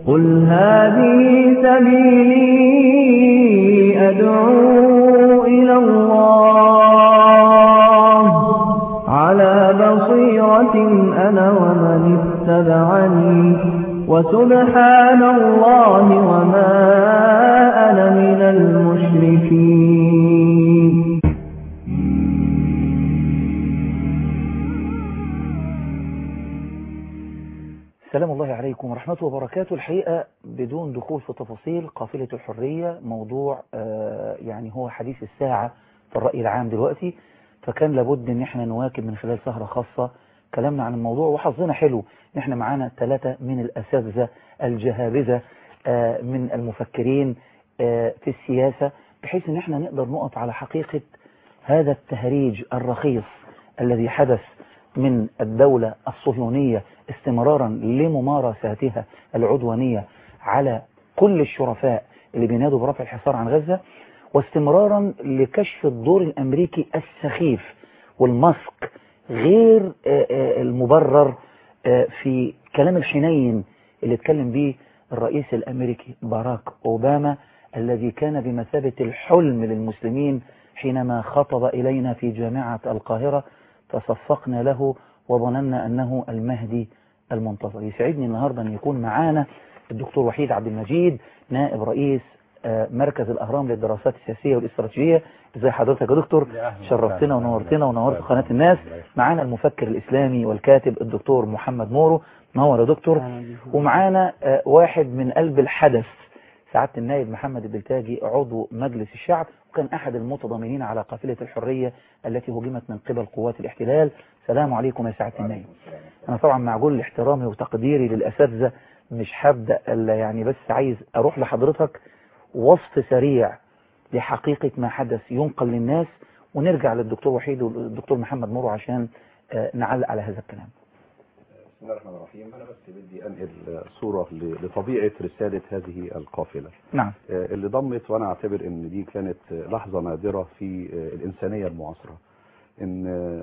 قل هذه سبيلي أدعو إلى الله على بصيرة أنا ومن اتبعني وسبحان الله وما أنا من المشركين سلام الله عليكم ورحمته وبركاته الحقيقة بدون دخول في تفاصيل قافلة الحرية موضوع آه، يعني هو حديث الساعة في الرأي العام دلوقتي فكان لابد ان احنا نواكب من خلال سهرة خاصة كلامنا عن الموضوع وحظنا حلو ان احنا معانا ثلاثة من الأساتذة الجهابذة آه، من المفكرين آه، في السياسة بحيث ان احنا نقدر نقف على حقيقة هذا التهريج الرخيص الذي حدث من الدولة الصهيونية استمرارا لممارساتها العدوانية على كل الشرفاء اللي بينادوا برفع الحصار عن غزة واستمرارا لكشف الدور الأمريكي السخيف والمسك غير آه، آه، المبرر آه، في كلام الحنين اللي اتكلم به الرئيس الأمريكي باراك أوباما الذي كان بمثابة الحلم للمسلمين حينما خطب إلينا في جامعة القاهرة تصفقنا له وظننا أنه المهدي المنتظر يسعدني النهاردة أن يكون معانا الدكتور وحيد عبد المجيد نائب رئيس آه، مركز الأهرام للدراسات السياسية والاستراتيجية ازي حضرتك يا دكتور شرفتنا ونورتنا ونورت قناة الناس معانا المفكر الإسلامي والكاتب الدكتور محمد مورو نور يا دكتور ومعانا آه، واحد من قلب الحدث سعادة النائب محمد البلتاجي عضو مجلس الشعب وكان أحد المتضامنين على قافلة الحرية التي هجمت من قبل قوات الاحتلال سلام عليكم يا سعادة النائب أنا طبعا مع كل احترامي وتقديري للأساتذة مش هبدأ إلا يعني بس عايز أروح لحضرتك وصف سريع لحقيقة ما حدث ينقل للناس ونرجع للدكتور وحيد والدكتور محمد مورو عشان آه، نعلق على هذا الكلام بسم الله الرحمن الرحيم أنا بس بدي أنقل صورة ل- لطبيعة رسالة هذه القافلة نعم آه، اللي ضمت وأنا أعتبر أن دي كانت لحظة نادرة في آه، الإنسانية المعاصرة أن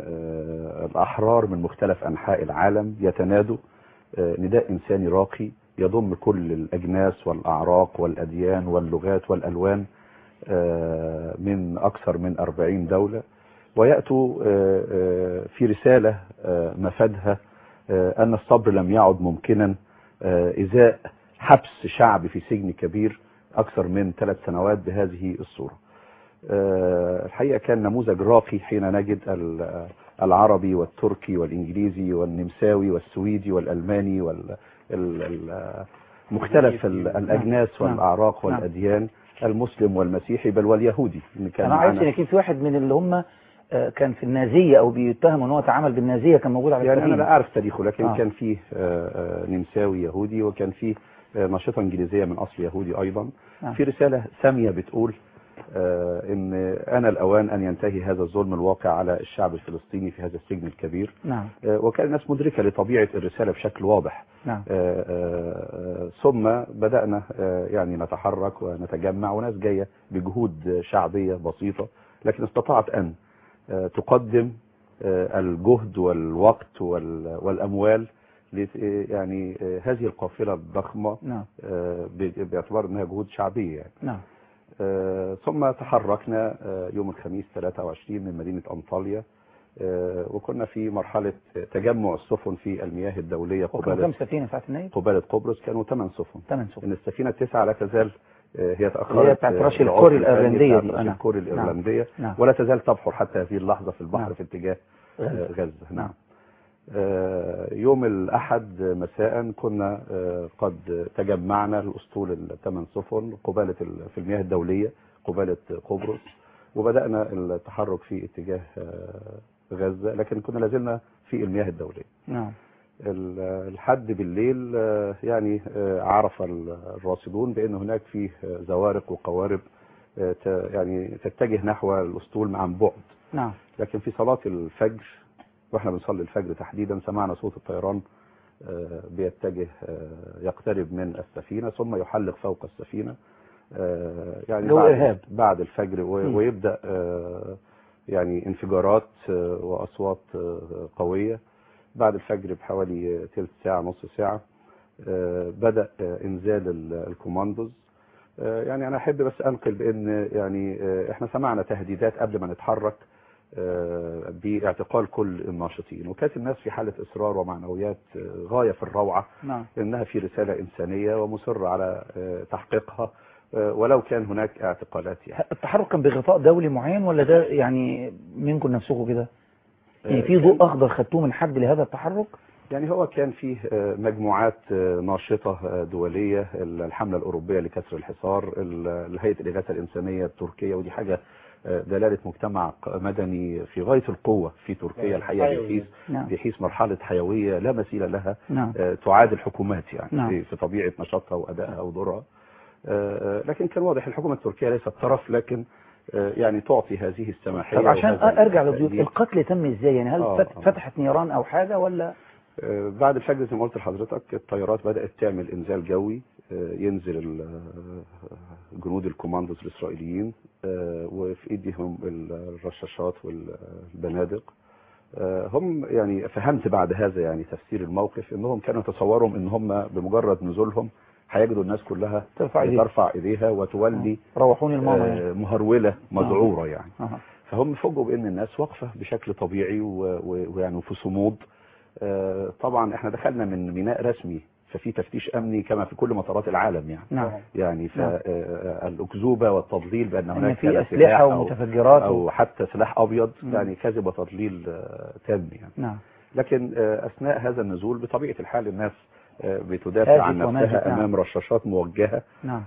آه، الأحرار من مختلف أنحاء العالم يتنادوا آه، نداء إنساني راقي يضم كل الأجناس والأعراق والأديان واللغات والألوان آه، من أكثر من أربعين دولة ويأتوا آه، آه، في رسالة آه، مفادها آه، أن الصبر لم يعد ممكنا آه، إزاء حبس شعب في سجن كبير أكثر من ثلاث سنوات بهذه الصورة آه، الحقيقة كان نموذج راقي حين نجد ال- العربي والتركي والإنجليزي والنمساوي والسويدي والألماني وال ال- ال- مختلف ال- الأجناس نعم. والأعراق نعم. والأديان المسلم والمسيحي بل واليهودي إن كان أنا عارف معانا- إن كان في واحد من اللي هم آه، كان في النازية أو بيتهم إن هو تعامل بالنازية كان موجود على يعني انا التاريخ لا اعرف تاريخه لكن آه. كان فيه آه، آه، نمساوي يهودي وكان فيه آه، ناشطه انجليزيه من اصل يهودي ايضا نعم. في رساله ساميه بتقول آه، ان انا الاوان ان ينتهي هذا الظلم الواقع على الشعب الفلسطيني في هذا السجن الكبير نعم آه، وكان الناس مدركه لطبيعه الرساله بشكل واضح نعم آه، آه، ثم بدأنا آه، يعني نتحرك ونتجمع وناس جاية بجهود شعبية بسيطة لكن استطاعت أن آه، تقدم آه، الجهد والوقت وال- والأموال لت- يعني آه، هذه القافلة الضخمة نعم آه، ب- باعتبار أنها جهود شعبية يعني. نعم آه، ثم تحركنا آه، يوم الخميس 23 من مدينة أنطاليا آه، وكنا في مرحلة تجمع السفن في المياه الدولية وكانوا قبالة كام سفينة ساعة النايب؟ قبالة قبرص كانوا ثمان سفن ثمان سفن ان السفينة التاسعة لا تزال آه، هي تأخرت اللي هي بتاعت آه، راشل العطف كوري الفني الإيرلندية بتاعت دي. راشل نعم. كوري نعم. الإيرلندية نعم. ولا تزال تبحر حتى هذه اللحظة في البحر نعم. في اتجاه غزة. آه، غزة نعم آه، يوم الأحد مساء كنا آه، قد تجمعنا لأسطول الثمان سفن قبالة ال- في المياه الدولية قبالة قبرص وبدأنا التحرك في اتجاه آه، غزة لكن كنا لازلنا في المياه الدولية نعم ال- الحد بالليل آه، يعني آه، عرف ال- الراصدون بأن هناك فيه آه، زوارق وقوارب آه، ت- يعني تتجه نحو الأسطول عن بعد نعم لكن في صلاة الفجر واحنا بنصلي الفجر تحديدا سمعنا صوت الطيران آه، بيتجه آه، يقترب من السفينة ثم يحلق فوق السفينة آه، يعني جو بعد, إرهاب. بعد الفجر و- مم. ويبدأ آه، يعني انفجارات آه، وأصوات آه، قوية بعد الفجر بحوالي تلت ساعة نص ساعة آه، بدأ آه، إنزال ال- الكوماندوز آه، يعني أنا أحب بس أنقل بأن يعني آه، إحنا سمعنا تهديدات قبل ما نتحرك آه، باعتقال كل الناشطين وكانت الناس في حالة إصرار ومعنويات آه، غاية في الروعة نعم إنها في رسالة إنسانية ومصر على آه، تحقيقها آه، ولو كان هناك اعتقالات يعني التحرك كان بغطاء دولي معين ولا ده يعني منكم نفسكم كده يعني في ضوء اخضر خدتوه من حد لهذا التحرك يعني هو كان فيه آه، مجموعات آه، ناشطة آه، دولية الحملة الأوروبية لكسر الحصار ال- هيئة الإغاثة الإنسانية التركية ودي حاجة آه، دلالة مجتمع ق- مدني في غاية القوة في تركيا الحقيقة بيحيث نعم بيحيث مرحلة حيوية لا مثيل لها نعم آه، تعادل حكومات يعني نعم. في- في طبيعة نشاطها وأدائها ودورها آه، آه، لكن كان واضح الحكومة التركية ليست طرف لكن آه، يعني تعطي هذه السماحية طب عشان وهذا ارجع للضيوف التقدير. القتل تم ازاي يعني هل آه، فت- آه. فتحت نيران او حاجه ولا آه، بعد الفجر زي ما قلت لحضرتك الطيارات بدأت تعمل إنزال جوي آه، ينزل ال- آه، جنود الكوماندوز الإسرائيليين آه، وفي إيديهم الرشاشات والبنادق آه، هم يعني فهمت بعد هذا يعني تفسير الموقف انهم كانوا يتصوروا ان هم بمجرد نزولهم هيجدوا الناس كلها ترفع ايديها ترفع ايديها وتولي روحوني الماما يعني آه، مهرولة مذعورة يعني أها. فهم فوجئوا بان الناس واقفه بشكل طبيعي و- و- ويعني في صمود آه، طبعا احنا دخلنا من ميناء رسمي ففي تفتيش امني كما في كل مطارات العالم يعني نعم يعني نعم. فالاكذوبه والتضليل بان ان هناك في كان اسلحه سلاح أو- ومتفجرات و... او حتى سلاح ابيض مم. يعني كذب وتضليل آه، تام يعني نعم لكن آه، اثناء هذا النزول بطبيعه الحال الناس آه، بتدافع عن هاجت وماجت، نفسها نعم. امام رشاشات موجهه نعم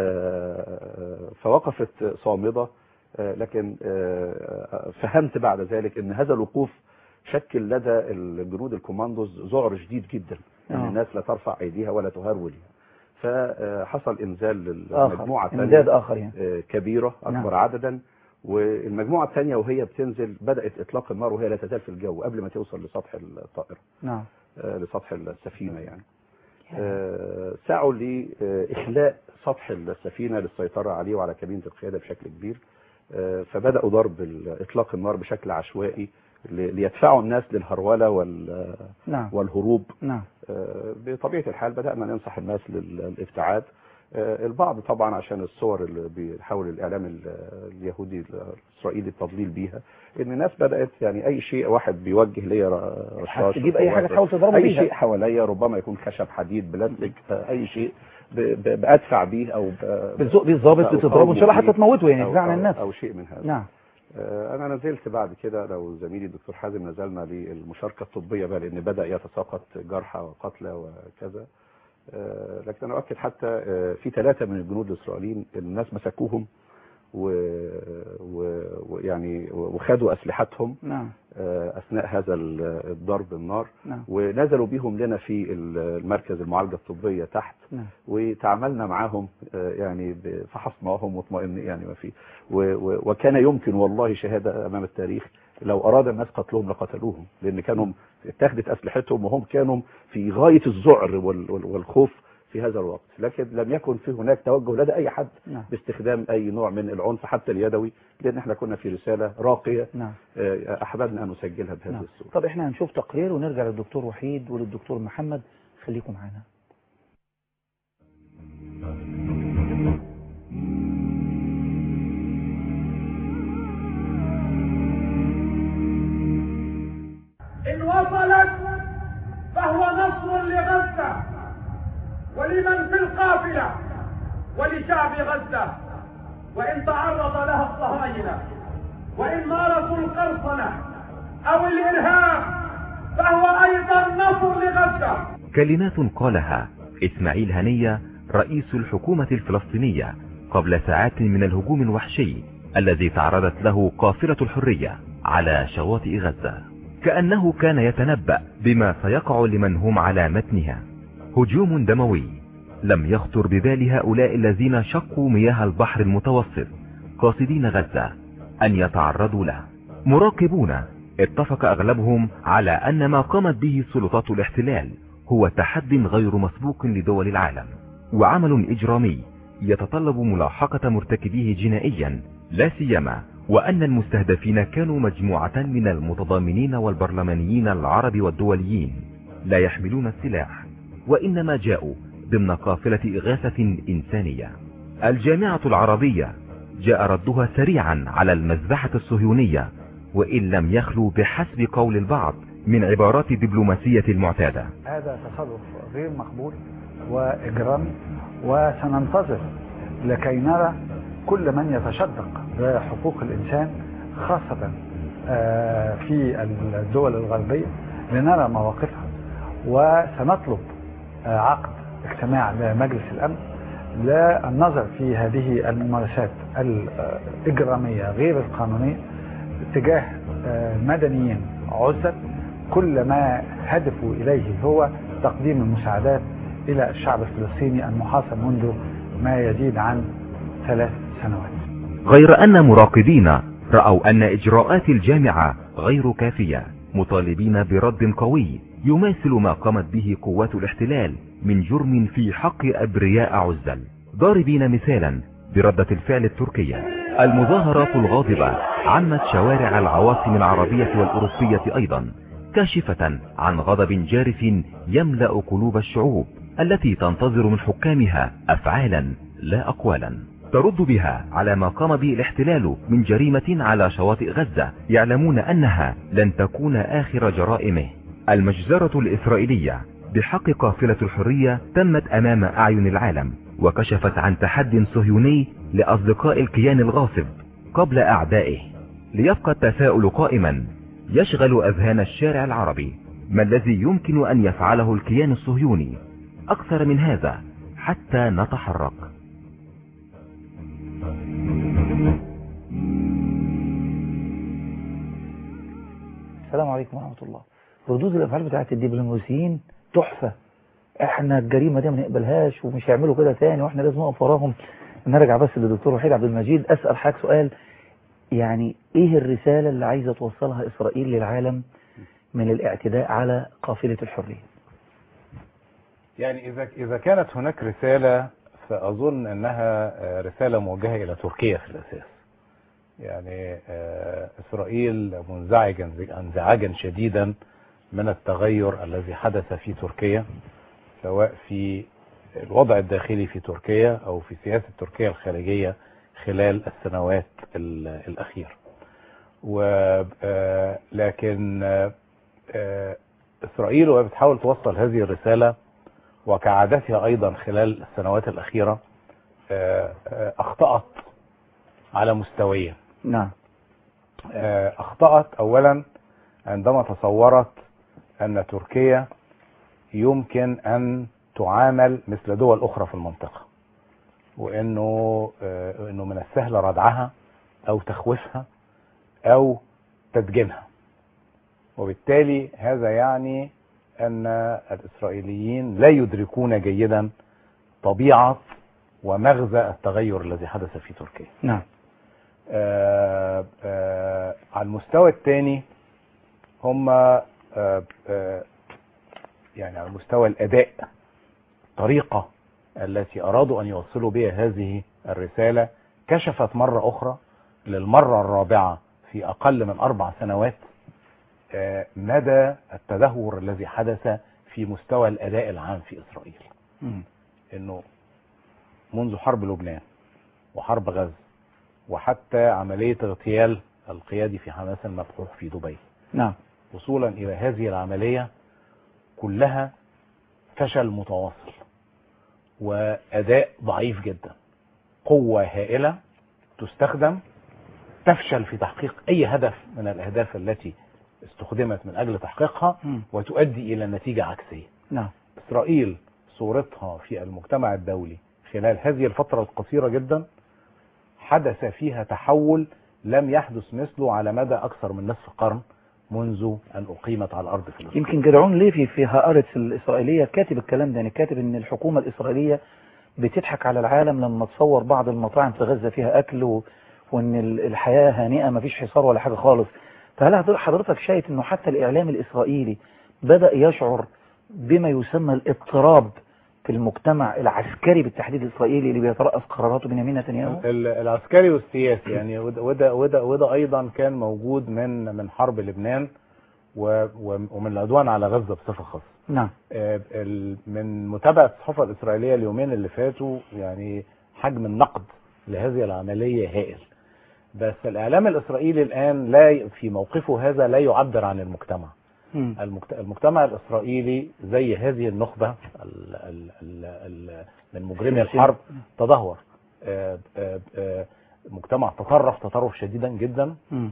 آه، فوقفت صامدة آه، لكن آه، فهمت بعد ذلك ان هذا الوقوف شكل لدى الجنود الكوماندوز ذعر شديد جدا ان آه. الناس لا ترفع ايديها ولا تهرول فحصل انزال اخر للمجموعة امداد ثانية اخر يعني آه، كبيرة اكبر نعم. عددا والمجموعة الثانية وهي بتنزل بدأت اطلاق النار وهي لا تزال في الجو قبل ما توصل لسطح الطائرة نعم آه، لسطح السفينة يعني آه، سعوا لإخلاء سطح السفينة للسيطرة عليه وعلى كابينة القيادة بشكل كبير آه، فبدأوا ضرب ال- إطلاق النار بشكل عشوائي ل- ليدفعوا الناس للهرولة وال- نعم والهروب نعم آه، بطبيعة الحال بدأنا ننصح الناس للابتعاد آه، البعض طبعا عشان الصور اللي بيحاول الإعلام ال- اليهودي الإسرائيلي التضليل بيها إن الناس بدأت يعني أي شيء واحد بيوجه ليا ر- رشاش تجيب اي حاجه تحاول تضربه اي بيها شيء حواليا ربما يكون خشب حديد بلاستيك آه، اي شيء ب- ب- بادفع بيه او ب- بالذوق بيه الظابط أو بتضربه ان شاء الله قومه حتى بيه، تموته يعني أو- تدفع عن أو- الناس او شيء من هذا نعم آه، انا نزلت بعد كده لو زميلي الدكتور حازم نزلنا للمشاركه الطبيه بقى لان بدا يتساقط جرحى وقتلى وكذا آه، لكن انا اؤكد حتى آه، في ثلاثه من الجنود الاسرائيليين الناس مسكوهم و- ويعني وخدوا اسلحتهم نعم آه، اثناء هذا ال- الضرب النار نعم ونزلوا بيهم لنا في المركز المعالجه الطبيه تحت نعم وتعاملنا معاهم آه، يعني ب- فحصناهم واطمئن يعني ما في و- و- وكان يمكن والله شهاده امام التاريخ لو اراد الناس قتلهم لقتلوهم لان كانوا اتخذت اسلحتهم وهم كانوا في غايه الذعر وال- وال- والخوف في هذا الوقت لكن لم يكن في هناك توجه لدى اي حد نعم باستخدام اي نوع من العنف حتى اليدوي لان احنا كنا في رساله راقيه نعم آه، احببنا ان نسجلها بهذه نعم الصوره طب احنا هنشوف تقرير ونرجع للدكتور وحيد وللدكتور محمد خليكم معانا إن وصلت فهو نصر لغزة ولمن في القافلة ولشعب غزة وإن تعرض لها الصهاينة وإن مارسوا القرصنة أو الإرهاب فهو أيضا نصر لغزة كلمات قالها إسماعيل هنية رئيس الحكومة الفلسطينية قبل ساعات من الهجوم الوحشي الذي تعرضت له قافلة الحرية على شواطئ غزة كأنه كان يتنبأ بما سيقع لمن هم على متنها هجوم دموي لم يخطر ببال هؤلاء الذين شقوا مياه البحر المتوسط قاصدين غزة أن يتعرضوا له مراقبون اتفق أغلبهم على أن ما قامت به سلطات الاحتلال هو تحد غير مسبوق لدول العالم وعمل إجرامي يتطلب ملاحقة مرتكبيه جنائيا لا سيما وأن المستهدفين كانوا مجموعة من المتضامنين والبرلمانيين العرب والدوليين لا يحملون السلاح وإنما جاءوا ضمن قافلة إغاثة إنسانية الجامعة العربية جاء ردها سريعا على المذبحة الصهيونية وإن لم يخلو بحسب قول البعض من عبارات الدبلوماسية المعتادة هذا تصرف غير مقبول وإجرامي وسننتظر لكي نرى كل من يتشدق بحقوق الإنسان خاصة آه، في الدول الغربية لنرى مواقفها وسنطلب آه، عقد اجتماع لمجلس الأمن للنظر في هذه الممارسات الإجرامية غير القانونية تجاه آه، مدنيين عزل كل ما هدفوا إليه هو تقديم المساعدات إلى الشعب الفلسطيني المحاصر منذ ما يزيد عن ثلاث سنوات غير أن مراقبين رأوا أن إجراءات الجامعة غير كافية مطالبين برد قوي يماثل ما قامت به قوات الاحتلال من جرم في حق أبرياء عزل ضاربين مثالا بردة الفعل التركية المظاهرات الغاضبة عمت شوارع العواصم العربية والأوروبية أيضا كاشفة عن غضب جارف يملأ قلوب الشعوب التي تنتظر من حكامها أفعالا لا أقوالا ترد بها على ما قام به الاحتلال من جريمة على شواطئ غزة يعلمون أنها لن تكون آخر جرائمه المجزرة الإسرائيلية بحق قافلة الحرية تمت أمام أعين العالم وكشفت عن تحد صهيوني لأصدقاء الكيان الغاصب قبل أعدائه ليبقى التساؤل قائما يشغل أذهان الشارع العربي ما الذي يمكن أن يفعله الكيان الصهيوني أكثر من هذا حتى نتحرك السلام عليكم ورحمة الله ردود الأفعال بتاعت الدبلوماسيين تحفة احنا الجريمة دي ما نقبلهاش ومش هيعملوا كده تاني واحنا لازم نقف وراهم نرجع بس للدكتور وحيد عبد المجيد أسأل حضرتك سؤال يعني ايه الرسالة اللي عايزة توصلها إسرائيل للعالم من الاعتداء على قافلة الحرية يعني إذا إذا كانت هناك رسالة فأظن أنها آه، رسالة موجهة إلى تركيا في الأساس يعني آه، إسرائيل منزعجا انزعاجا شديدا من التغير الذي حدث في تركيا سواء في الوضع الداخلي في تركيا أو في سياسة تركيا الخارجية خلال السنوات ال- الأخيرة ولكن إسرائيل وهي بتحاول توصل هذه الرسالة وكعادتها أيضا خلال السنوات الأخيرة آه، آه، أخطأت على مستويين نعم آه، أخطأت أولا عندما تصورت أن تركيا يمكن أن تعامل مثل دول أخرى في المنطقة وأنه آه، أنه من السهل ردعها أو تخويفها أو تدجينها وبالتالي هذا يعني أن الإسرائيليين لا يدركون جيدا طبيعة ومغزى التغير الذي حدث في تركيا نعم آه، آه، على المستوى الثاني هم آه، آه، يعني على مستوى الأداء الطريقة التي أرادوا أن يوصلوا بها هذه الرسالة كشفت مرة أخرى للمرة الرابعة في أقل من أربع سنوات آه، مدى التدهور الذي حدث في مستوى الأداء العام في إسرائيل مم. انه منذ حرب لبنان وحرب غزة وحتى عملية اغتيال القيادي في حماس المبحوح في دبي نعم وصولا الى هذه العملية كلها فشل متواصل واداء ضعيف جدا قوة هائلة تستخدم تفشل في تحقيق اي هدف من الاهداف التي استخدمت من اجل تحقيقها مم. وتؤدي الى نتيجة عكسية نعم إسرائيل صورتها في المجتمع الدولي خلال هذه الفترة القصيرة جدا حدث فيها تحول لم يحدث مثله على مدى أكثر من نصف قرن منذ أن أقيمت على الأرض فلسطين يمكن جدعون ليفي في هآرتس الإسرائيلية كاتب الكلام ده يعني كاتب إن الحكومة الإسرائيلية بتضحك على العالم لما تصور بعض المطاعم في غزة فيها أكل و... وإن ال- الحياة هانئة مفيش حصار ولا حاجة خالص فهل حضر- حضرتك شايف إنه حتى الإعلام الإسرائيلي بدأ يشعر بما يسمى الاضطراب في المجتمع العسكري بالتحديد الإسرائيلي اللي بيترأس قراراته بنيامين نتنياهو؟ ال- العسكري والسياسي يعني وده وده وده, وده أيضا كان موجود من من حرب لبنان و- و- ومن العدوان على غزة بصفة خاصة نعم آه، ال- من متابعة الصحافة الإسرائيلية اليومين اللي فاتوا يعني حجم النقد لهذه العملية هائل بس الإعلام الإسرائيلي الآن لا ي- في موقفه هذا لا يعبر عن المجتمع مم. المجت- المجتمع الإسرائيلي زي هذه النخبة ال- ال- ال- ال- من مجرمي الحرب تدهور آه، آه، آه، مجتمع تطرف تطرف شديدا جدا مم.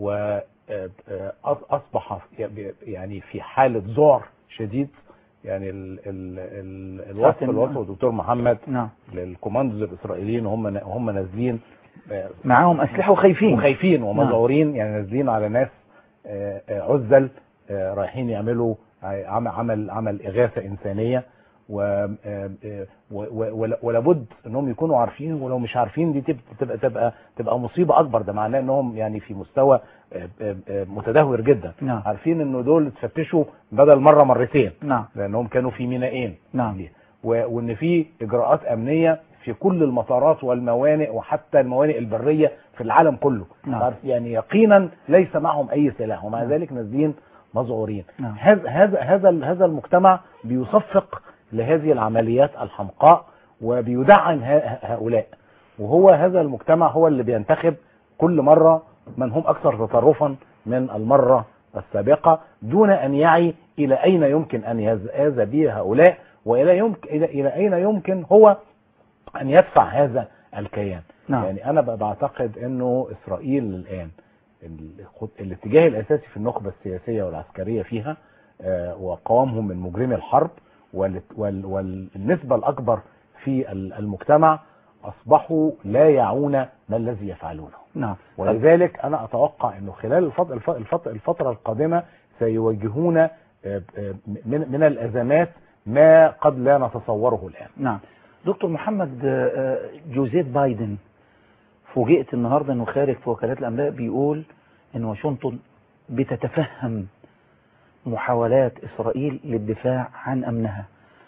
وأصبح يعني في حالة ذعر شديد يعني ال ال ال الوصف فاتن- الوصف الدكتور محمد نعم للكوماندوز الإسرائيليين وهم وهم نازلين آه، معاهم أسلحة وخايفين وخايفين ومذعورين يعني نازلين على ناس آه، آه، عزل آه، رايحين يعملوا ع- عمل عمل عمل إغاثة إنسانية و آه، آه، و- و- ولا- ولابد انهم يكونوا عارفين ولو مش عارفين دي تب- تبقى تبقى تبقى مصيبه اكبر ده معناه انهم يعني في مستوى آه، آه، آه، متدهور جدا نعم. عارفين انه دول اتفتشوا بدل مره مرتين نعم لانهم كانوا في مينائين نعم و- وان في اجراءات امنيه في كل المطارات والموانئ وحتى الموانئ البريه في العالم كله نعم. عارف يعني يقينا ليس معهم اي سلاح ومع نعم. ذلك نازلين مذعورين نعم. هذا هذا هذا هذا المجتمع بيصفق لهذه العمليات الحمقاء وبيدعم ه- هؤلاء وهو هذا المجتمع هو اللي بينتخب كل مره من هم اكثر تطرفا من المره السابقه دون ان يعي الى اين يمكن ان يذهب به هؤلاء والى يمكن الى الى اين يمكن هو ان يدفع هذا الكيان نعم. يعني انا ب- بعتقد انه اسرائيل الان ال- خد- الاتجاه الاساسي في النخبه السياسيه والعسكريه فيها آه، وقوامهم من مجرمي الحرب وال- وال- والنسبه الاكبر في ال- المجتمع اصبحوا لا يعون ما الذي يفعلونه نعم ولذلك انا اتوقع انه خلال الفتره الفتره, الفترة القادمه سيواجهون آه، آه، من من الازمات ما قد لا نتصوره الان نعم دكتور محمد آه، آه، جوزيف بايدن فوجئت النهاردة انه خارج في وكالات الانباء بيقول ان واشنطن بتتفهم محاولات اسرائيل للدفاع عن امنها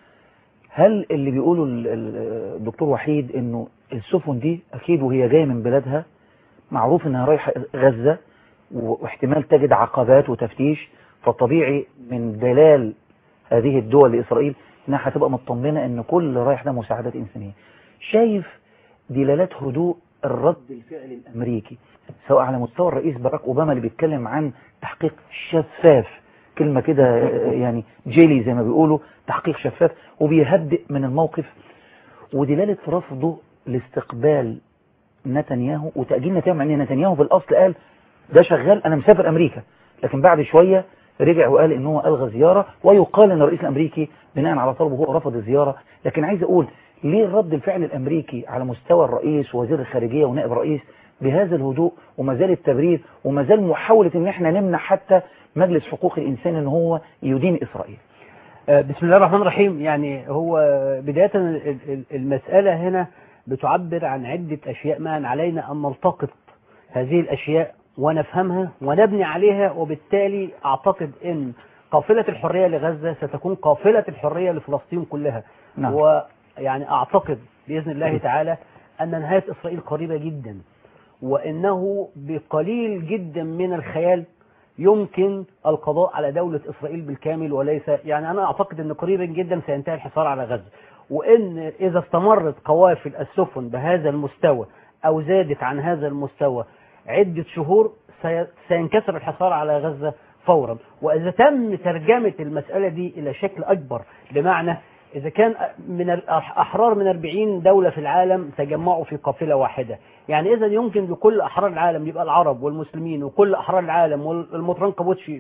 هل اللي بيقوله ال- ال- الدكتور وحيد انه السفن دي اكيد وهي جايه من بلادها معروف انها رايحه غزه و- واحتمال تجد عقبات وتفتيش فطبيعي من دلال هذه الدول لاسرائيل انها هتبقى مطمنه ان كل اللي رايح ده مساعدات انسانيه. شايف دلالات هدوء الرد الفعلي الامريكي سواء على مستوى الرئيس باراك اوباما اللي بيتكلم عن تحقيق شفاف كلمه كده آه، يعني جيلي زي ما بيقولوا تحقيق شفاف وبيهدئ من الموقف ودلاله رفضه لاستقبال نتنياهو وتاجيل نتنياهو مع ان نتنياهو في الاصل قال ده شغال انا مسافر امريكا لكن بعد شويه رجع وقال ان هو الغى زياره ويقال ان الرئيس الامريكي بناء على طلبه هو رفض الزياره لكن عايز اقول ليه رد الفعل الامريكي على مستوى الرئيس ووزير الخارجيه ونائب الرئيس بهذا الهدوء وما زال التبرير وما زال محاوله ان احنا نمنع حتى مجلس حقوق الانسان ان هو يدين اسرائيل آه، بسم الله الرحمن الرحيم يعني هو بداية ال- ال- المسألة هنا بتعبر عن عدة أشياء معا علينا أن نلتقط هذه الأشياء ونفهمها ونبني عليها وبالتالي أعتقد أن قافلة الحرية لغزة ستكون قافلة الحرية لفلسطين كلها نعم. ويعني أعتقد بإذن الله تعالى أن نهاية إسرائيل قريبة جدا وإنه بقليل جدا من الخيال يمكن القضاء على دولة إسرائيل بالكامل وليس يعني أنا أعتقد أن قريبا جدا سينتهي الحصار على غزة وإن إذا استمرت قوافل السفن بهذا المستوى أو زادت عن هذا المستوى عدة شهور سي- سينكسر الحصار على غزة فورا وإذا تم ترجمة المسألة دي إلى شكل أكبر بمعنى إذا كان من الأحرار من 40 دولة في العالم تجمعوا في قافلة واحدة يعني إذا يمكن لكل أحرار العالم يبقى العرب والمسلمين وكل أحرار العالم والمطران قابوتشي م-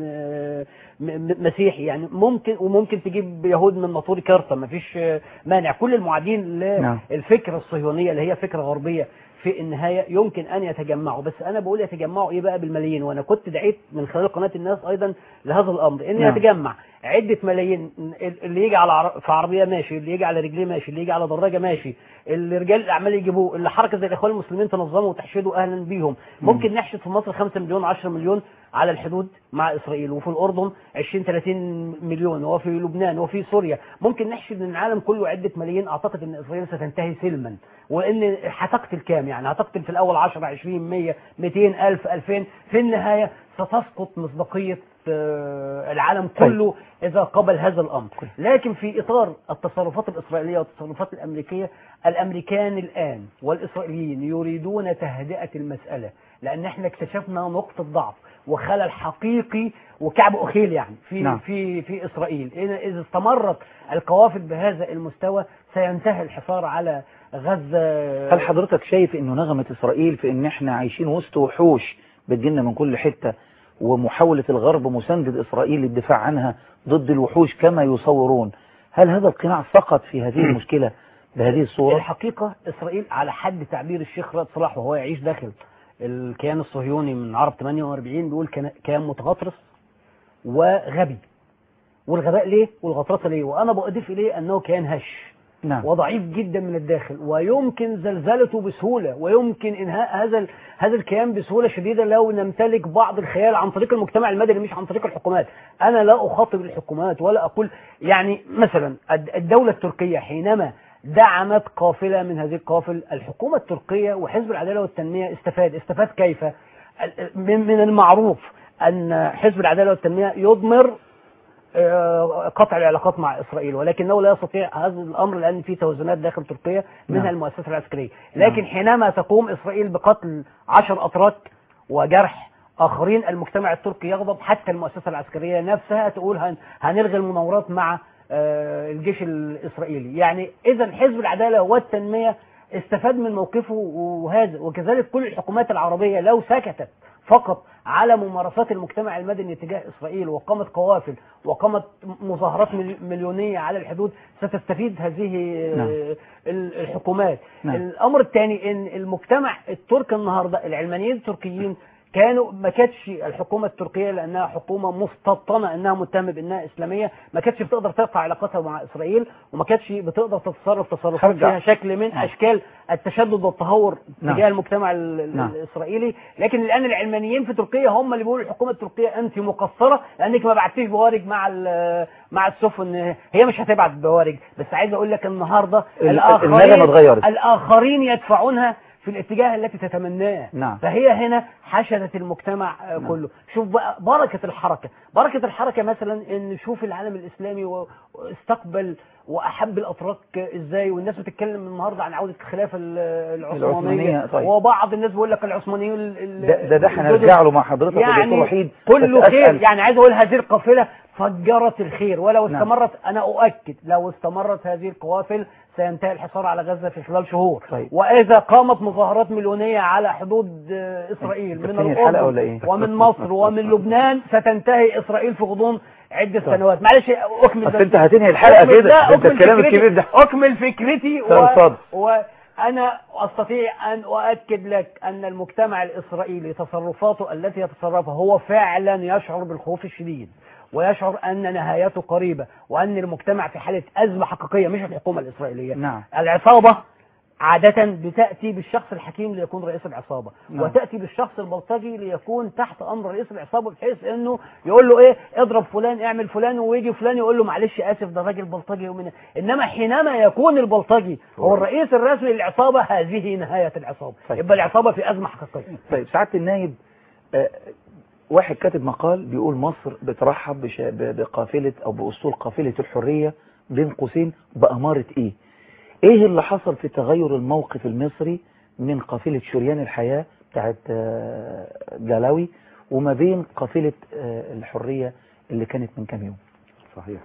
م- مسيحي يعني ممكن وممكن تجيب يهود من ناطوري كارتا مفيش مانع كل المعادين نعم. للفكرة الصهيونية اللي هي فكرة غربية في النهاية يمكن أن يتجمعوا بس أنا بقول يتجمعوا إيه بقى بالملايين وأنا كنت دعيت من خلال قناة الناس أيضا لهذا الأمر إن نعم. يتجمع عدة ملايين اللي يجي على عر- في عربية ماشي اللي يجي على رجليه ماشي اللي يجي على دراجة ماشي اللي رجال الأعمال يجيبوه اللي حركة زي الإخوان المسلمين تنظموا وتحشدوا أهلا بيهم ممكن نحشد في مصر 5 مليون 10 مليون على الحدود مع إسرائيل وفي الأردن 20 30 مليون وفي لبنان وفي سوريا ممكن نحشد من العالم كله عدة ملايين أعتقد أن إسرائيل ستنتهي سلما وان هتقتل كام يعني هتقتل في الاول 10 20 100 200 الف 2000 في النهايه ستسقط مصداقيه آه، العالم كله إذا قبل هذا الأمر لكن في إطار التصرفات الإسرائيلية والتصرفات الأمريكية الأمريكان الآن والإسرائيليين يريدون تهدئة المسألة لأن احنا اكتشفنا نقطة ضعف وخلل حقيقي وكعب أخيل يعني في نعم. في في إسرائيل إن- إذا استمرت القوافل بهذا المستوى سينتهي الحصار على غزة هل حضرتك شايف انه نغمة اسرائيل في ان احنا عايشين وسط وحوش بتجينا من كل حتة ومحاولة الغرب مساندة اسرائيل للدفاع عنها ضد الوحوش كما يصورون هل هذا القناع فقط في هذه المشكلة بهذه الصورة الحقيقة إسرائيل على حد تعبير الشيخ رائد صلاح وهو يعيش داخل الكيان الصهيوني من عرب 48 بيقول كان كيان متغطرس وغبي والغباء ليه والغطرسة ليه وأنا بضيف إليه أنه كيان هش نعم وضعيف جدا من الداخل ويمكن زلزلته بسهولة ويمكن إنهاء هذا ال- هذا الكيان بسهولة شديدة لو نمتلك بعض الخيال عن طريق المجتمع المدني مش عن طريق الحكومات أنا لا أخاطب الحكومات ولا أقول يعني مثلا الد- الدولة التركية حينما دعمت قافلة من هذه القوافل الحكومة التركية وحزب العدالة والتنمية استفاد استفاد كيف ال- من من المعروف أن حزب العدالة والتنمية يضمر آه، قطع العلاقات مع إسرائيل ولكنه لا يستطيع هذا الأمر لأن في توازنات داخل تركيا منها نعم. المؤسسة العسكرية لكن حينما تقوم إسرائيل بقتل عشر أتراك وجرح آخرين المجتمع التركي يغضب حتى المؤسسة العسكرية نفسها تقول هن- هنلغي المناورات مع آه، الجيش الإسرائيلي يعني إذا حزب العدالة والتنمية استفاد من موقفه وهذا وكذلك كل الحكومات العربية لو سكتت فقط على ممارسات المجتمع المدني تجاه إسرائيل وقامت قوافل وقامت مظاهرات مل- مليونية على الحدود ستستفيد هذه نعم. آه، ال- الحكومات نعم. الأمر الثاني إن المجتمع التركي النهاردة العلمانيين التركيين كانوا ما كانتش الحكومة التركية لأنها حكومة مستبطنة أنها متهمة بأنها إسلامية ما كانتش بتقدر تقطع علاقتها مع إسرائيل وما كانتش بتقدر تتصرف تصرفات هرجع. فيها شكل من نعم. أشكال التشدد والتهور نعم. تجاه المجتمع ال- ال- نعم. الإسرائيلي لكن الآن العلمانيين في تركيا هم اللي بيقولوا الحكومة التركية أنت مقصرة لأنك ما بعتيش بوارج مع ال- مع السفن هي مش هتبعت بوارج بس عايز أقول لك النهاردة ال- الآخرين النغمة اتغيرت. الآخرين يدفعونها في الاتجاه التي تتمناه نعم. فهي هنا حشدت المجتمع آه، كله شوف بقى بركة الحركة بركة الحركة مثلا ان شوف العالم الاسلامي و- واستقبل واحب الاتراك ازاي والناس بتتكلم النهارده عن عودة الخلافة ال- العثمانية، العثمانية طيب. وبعض الناس بيقول لك العثمانيين ال- ال- ده ده, ده الجدد هنرجع له مع حضرتك يا دكتور يعني وحيد كله بس خير أسأل. يعني عايز اقول هذه القافله فجرت الخير ولو نعم. استمرت انا اؤكد لو استمرت هذه القوافل سينتهي الحصار على غزه في خلال شهور طيب. واذا قامت مظاهرات مليونيه على حدود آه، اسرائيل من تنهي الحلقة الاردن ولا إيه؟ ومن مصر ومن لبنان ستنتهي اسرائيل في غضون عده طيب. سنوات معلش اكمل أصل بس. أنت هتنهي الحلقة أكمل كده. ده، ده أنت أكمل الكلام فكرتي- الكبير ده. اكمل فكرتي طيب، اتفضل. وأنا أستطيع أن أؤكد لك أن المجتمع الإسرائيلي تصرفاته التي يتصرفها هو فعلا يشعر بالخوف الشديد ويشعر أن نهايته قريبة وأن المجتمع في حالة أزمة حقيقية مش الحكومة الإسرائيلية نعم. العصابة عادة بتأتي بالشخص الحكيم ليكون رئيس العصابة نعم. وتأتي بالشخص البلطجي ليكون تحت أمر رئيس العصابة بحيث أنه يقول له إيه اضرب فلان اعمل فلان ويجي فلان يقول له معلش آسف ده راجل بلطجي ومن إنما حينما يكون البلطجي هو الرئيس الرسمي للعصابة هذه نهاية العصابة طيب. يبقى العصابة في أزمة حقيقية طيب سعادة النايب آه، واحد كاتب مقال بيقول مصر بترحب بش- ب- بقافلة أو بأسطول قافلة الحرية بين قوسين بأمارة إيه؟ إيه اللي حصل في تغير الموقف المصري من قافلة شريان الحياة بتاعت آه، جلاوي وما بين قافلة آه، الحرية اللي كانت من كام يوم؟ صحيح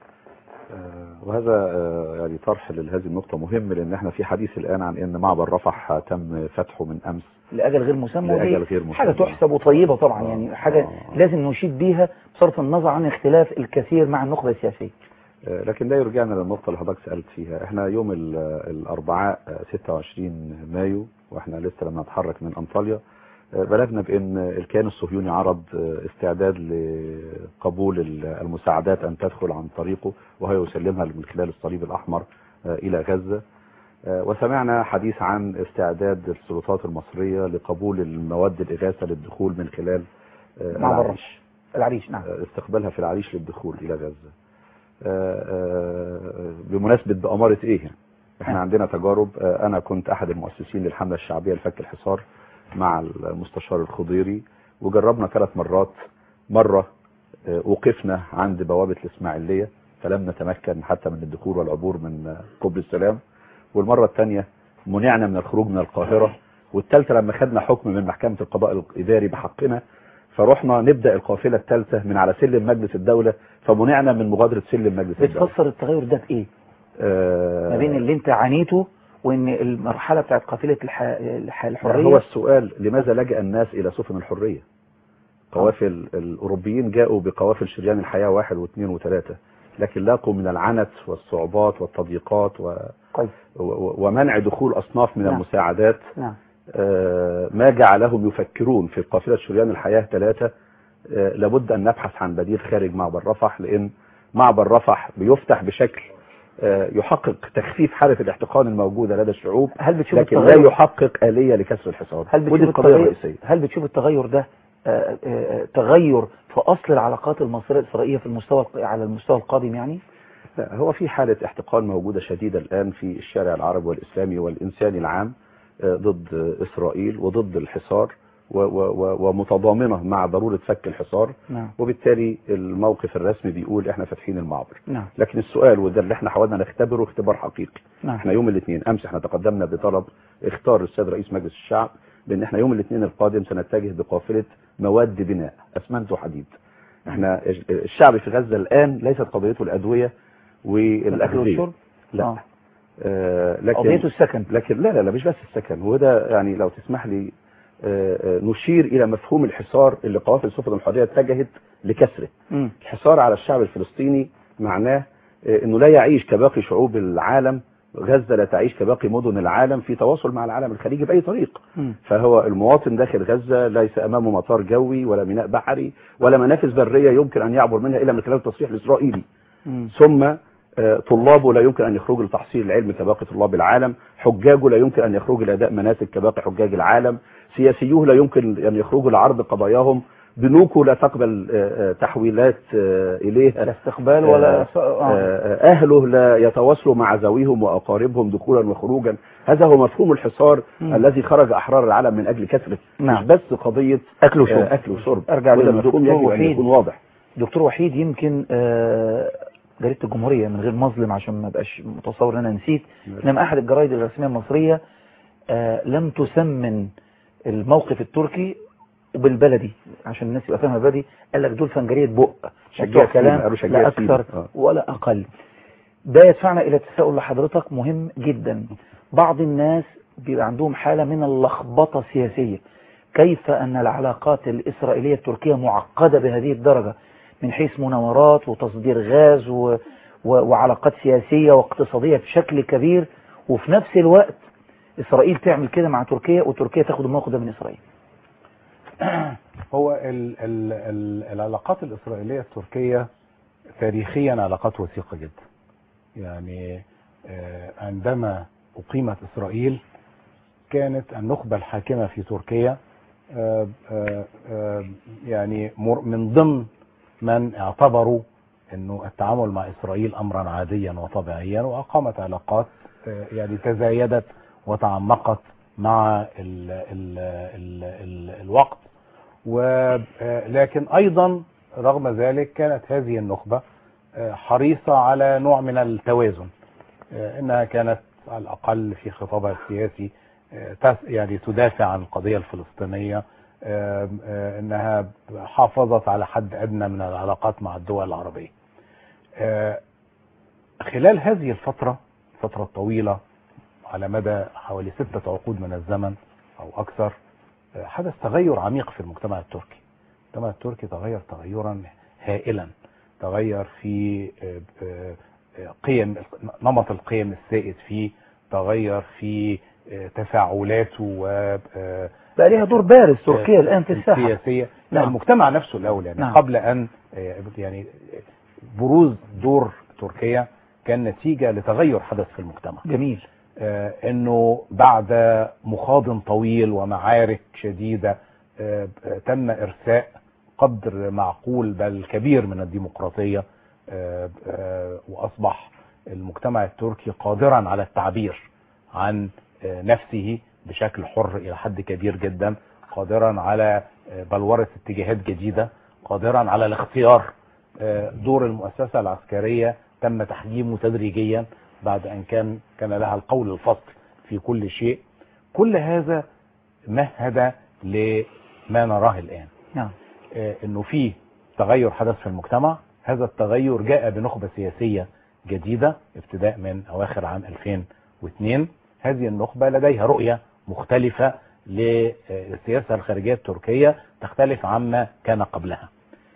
آه، وهذا آه، يعني طرح لهذه النقطة مهم لأن احنا في حديث الآن عن أن معبر رفح تم فتحه من أمس لأجل غير مسمى لأجل ودي غير مسمى. حاجة تحسب وطيبة طبعا آه. يعني حاجة آه. لازم نشيد بيها بصرف النظر عن اختلاف الكثير مع النخبة السياسية آه، لكن ده يرجعنا للنقطة اللي حضرتك سألت فيها احنا يوم ال- الأربعاء آه، 26 مايو واحنا لسه لما نتحرك من أنطاليا آه، بلغنا بأن الكيان الصهيوني عرض آه، استعداد لقبول ال- المساعدات أن تدخل عن طريقه وهي يسلمها من خلال الصليب الأحمر آه، إلى غزة آه، وسمعنا حديث عن استعداد السلطات المصرية لقبول المواد الإغاثة للدخول من خلال آه، معبر العريش العريش نعم آه، استقبالها في العريش للدخول إلى غزة آه، آه، بمناسبة بأمارة إيه يعني احنا عندنا تجارب آه، أنا كنت أحد المؤسسين للحملة الشعبية لفك الحصار مع المستشار الخضيري وجربنا ثلاث مرات مرة آه، وقفنا عند بوابة الإسماعيلية فلم نتمكن حتى من الدخول والعبور من آه، كوبري السلام والمرة الثانية منعنا من الخروج من القاهرة والثالثة لما خدنا حكم من محكمة القضاء الإداري بحقنا فرحنا نبدأ القافلة الثالثة من على سلم مجلس الدولة فمنعنا من مغادرة سلم مجلس الدولة بتفسر التغير ده بايه آه، ما بين اللي انت عانيته وان المرحله بتاعت قافله الح... الح... هو الحريه السؤال لماذا لجأ الناس إلى سفن الحرية قوافل الأوروبيين جاءوا بقوافل شريان الحياة واحد واثنين وثلاثة لكن لاقوا من العنت والصعوبات والتضييقات و... كويس و... ومنع دخول أصناف من نعم. المساعدات نعم آه، ما جعلهم يفكرون في قافلة شريان الحياة ثلاثة آه، لابد أن نبحث عن بديل خارج معبر رفح لأن معبر رفح بيفتح بشكل آه، يحقق تخفيف حالة الاحتقان الموجودة لدى الشعوب هل بتشوف لكن لا التغير يحقق آلية لكسر الحصار هل ودي بتشوف القضية التغير الرئيسية هل بتشوف التغير ده آه، آه، تغير في اصل العلاقات المصريه الاسرائيليه في المستوى الق- على المستوى القادم يعني لا، هو في حالة احتقان موجودة شديدة الآن في الشارع العربي والإسلامي والإنساني العام آه، ضد آه، إسرائيل وضد الحصار و- و- و- ومتضامنة مع ضرورة فك الحصار نعم وبالتالي الموقف الرسمي بيقول احنا فاتحين المعبر نعم لكن السؤال وده اللي احنا حاولنا نختبره اختبار حقيقي نعم احنا يوم الاثنين امس احنا تقدمنا بطلب اختار السيد رئيس مجلس الشعب بان احنا يوم الاثنين القادم سنتجه بقافله مواد بناء اسمنت وحديد احنا الشعب في غزه الان ليست قضيته الادويه الاكل والاغذيه والشرب لا آه. آه لكن قضيته السكن لكن لا لا لا مش بس السكن وده يعني لو تسمح لي آه، آه، نشير الى مفهوم الحصار اللي قوافل سفن الحريه اتجهت لكسره مم. الحصار على الشعب الفلسطيني معناه آه، انه لا يعيش كباقي شعوب العالم غزه لا تعيش كباقي مدن العالم في تواصل مع العالم الخليجي باي طريق مم. فهو المواطن داخل غزه ليس امامه مطار جوي ولا ميناء بحري ولا منافذ بريه يمكن ان يعبر منها الا من خلال التصريح الاسرائيلي مم. ثم آه، طلابه لا يمكن ان يخرجوا لتحصيل العلم كباقي طلاب العالم حجاجه لا يمكن ان يخرجوا لاداء مناسك كباقي حجاج العالم سياسيوه لا يمكن ان يخرجوا لعرض قضاياهم بنوكه لا تقبل آه، آه، تحويلات آه، اليه لا استقبال ولا آه، س- آه. آه، اهله لا يتواصلوا مع ذويهم واقاربهم دخولا وخروجا هذا هو مفهوم الحصار مم. الذي خرج احرار العالم من اجل كثره نعم. مش بس قضيه اكل وشرب آه، اكل وشرب أرجع وده للدكتور مفهوم يجب ان وحيد. يكون واضح دكتور وحيد يمكن آه، جريدة الجمهورية من غير مظلم عشان ما بقاش متصور ان انا نسيت انما احد الجرايد الرسمية المصرية آه، لم تسمن الموقف التركي بالبلدي عشان الناس يبقى فاهمه بلدي قال لك دول فنجريه بق شجاع بتوع سيدي، كلام قالوا شجاع لا سيدي. اكثر آه. ولا اقل ده يدفعنا الى تساؤل لحضرتك مهم جدا بعض الناس بيبقى عندهم حالة من اللخبطة السياسية كيف أن العلاقات الإسرائيلية التركية معقدة بهذه الدرجة من حيث مناورات وتصدير غاز و... و... وعلاقات سياسية واقتصادية بشكل كبير وفي نفس الوقت إسرائيل تعمل كده مع تركيا وتركيا تاخد الموقف ده من إسرائيل هو ال ال ال العلاقات الإسرائيلية التركية تاريخيا علاقات وثيقة جدا يعني آه، عندما أقيمت إسرائيل كانت النخبة الحاكمة في تركيا آه، آه، آه، يعني مر- من ضمن من اعتبروا انه التعامل مع اسرائيل امرا عاديا وطبيعيا واقامت علاقات آه، يعني تزايدت وتعمقت مع ال ال ال ال الوقت ولكن ايضا رغم ذلك كانت هذه النخبة آه، حريصة على نوع من التوازن آه، انها كانت على الاقل في خطابها السياسي آه، تس- يعني تدافع عن القضية الفلسطينية آه، آه، انها حافظت على حد ادنى من العلاقات مع الدول العربية آه، خلال هذه الفترة فترة طويلة على مدى حوالي ستة عقود من الزمن او اكثر آه، حدث تغير عميق في المجتمع التركي المجتمع التركي تغير تغيرا هائلا تغير في آه، آه، آه، قيم نمط القيم السائد فيه تغير في آه، تفاعلاته و آه، بقى ليها دور بارز تركيا الآن في الساحة السياسية لا نعم. المجتمع نفسه الأول يعني نعم. قبل أن آه، يعني بروز دور تركيا كان نتيجة لتغير حدث في المجتمع جميل آه، انه بعد مخاض طويل ومعارك شديدة آه، آه، تم ارساء قدر معقول بل كبير من الديمقراطية آه، آه، واصبح المجتمع التركي قادرا على التعبير عن آه، نفسه بشكل حر الى حد كبير جدا قادرا على آه، بلورة اتجاهات جديدة قادرا على الاختيار آه، دور المؤسسة العسكرية تم تحجيمه تدريجيا بعد أن كان كان لها القول الفصل في كل شيء كل هذا مهد لما نراه الآن نعم آه، انه في تغير حدث في المجتمع هذا التغير جاء بنخبة سياسية جديدة ابتداء من اواخر عام 2002 هذه النخبة لديها رؤية مختلفة للسياسة الخارجية التركية تختلف عما كان قبلها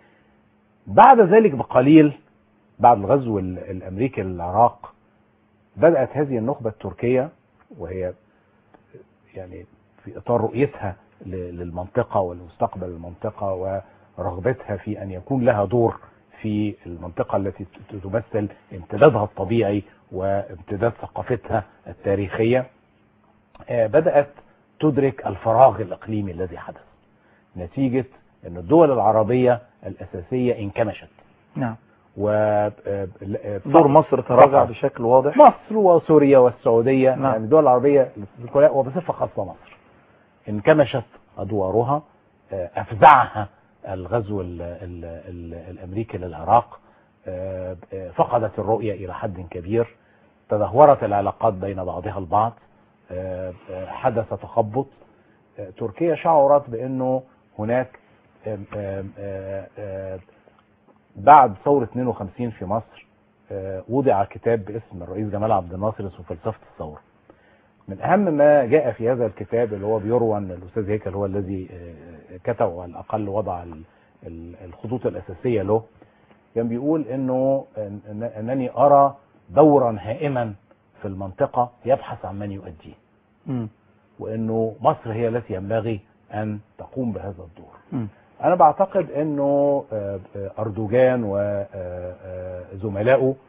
بعد ذلك بقليل بعد الغزو ال- الامريكي للعراق بدأت هذه النخبة التركية وهي يعني في اطار رؤيتها ل- للمنطقه ولمستقبل المنطقه ورغبتها في ان يكون لها دور في المنطقه التي ت- تمثل امتدادها الطبيعي وامتداد ثقافتها التاريخيه آه، بدات تدرك الفراغ الاقليمي الذي حدث نتيجه ان الدول العربيه الاساسيه انكمشت نعم و آه، آه، دور مصر تراجع فقط. بشكل واضح مصر وسوريا والسعودية نعم. يعني الدول العربية كلها- وبصفة خاصة مصر انكمشت أدوارها آه، أفزعها الغزو ال ال ال الأمريكي للعراق آه، آه، فقدت الرؤية إلى حد كبير تدهورت العلاقات بين بعضها البعض آه، آه، حدث تخبط آه، تركيا شعرت بأنه هناك آم، آم، آه، آه، بعد ثورة 52 في مصر آه، وضع كتاب باسم الرئيس جمال عبد الناصر اسمه فلسفة الثورة من أهم ما جاء في هذا الكتاب اللي هو بيروى أن الأستاذ هيكل هو الذي آه، كتب على الأقل وضع ال- ال- الخطوط الأساسية له كان بيقول أنه أن- أن- أنني أرى دورا هائما في المنطقة يبحث عن من يؤديه مم. وأنه مصر هي التي ينبغي أن تقوم بهذا الدور مم. انا بعتقد انه آه، آه، اردوغان وزملائه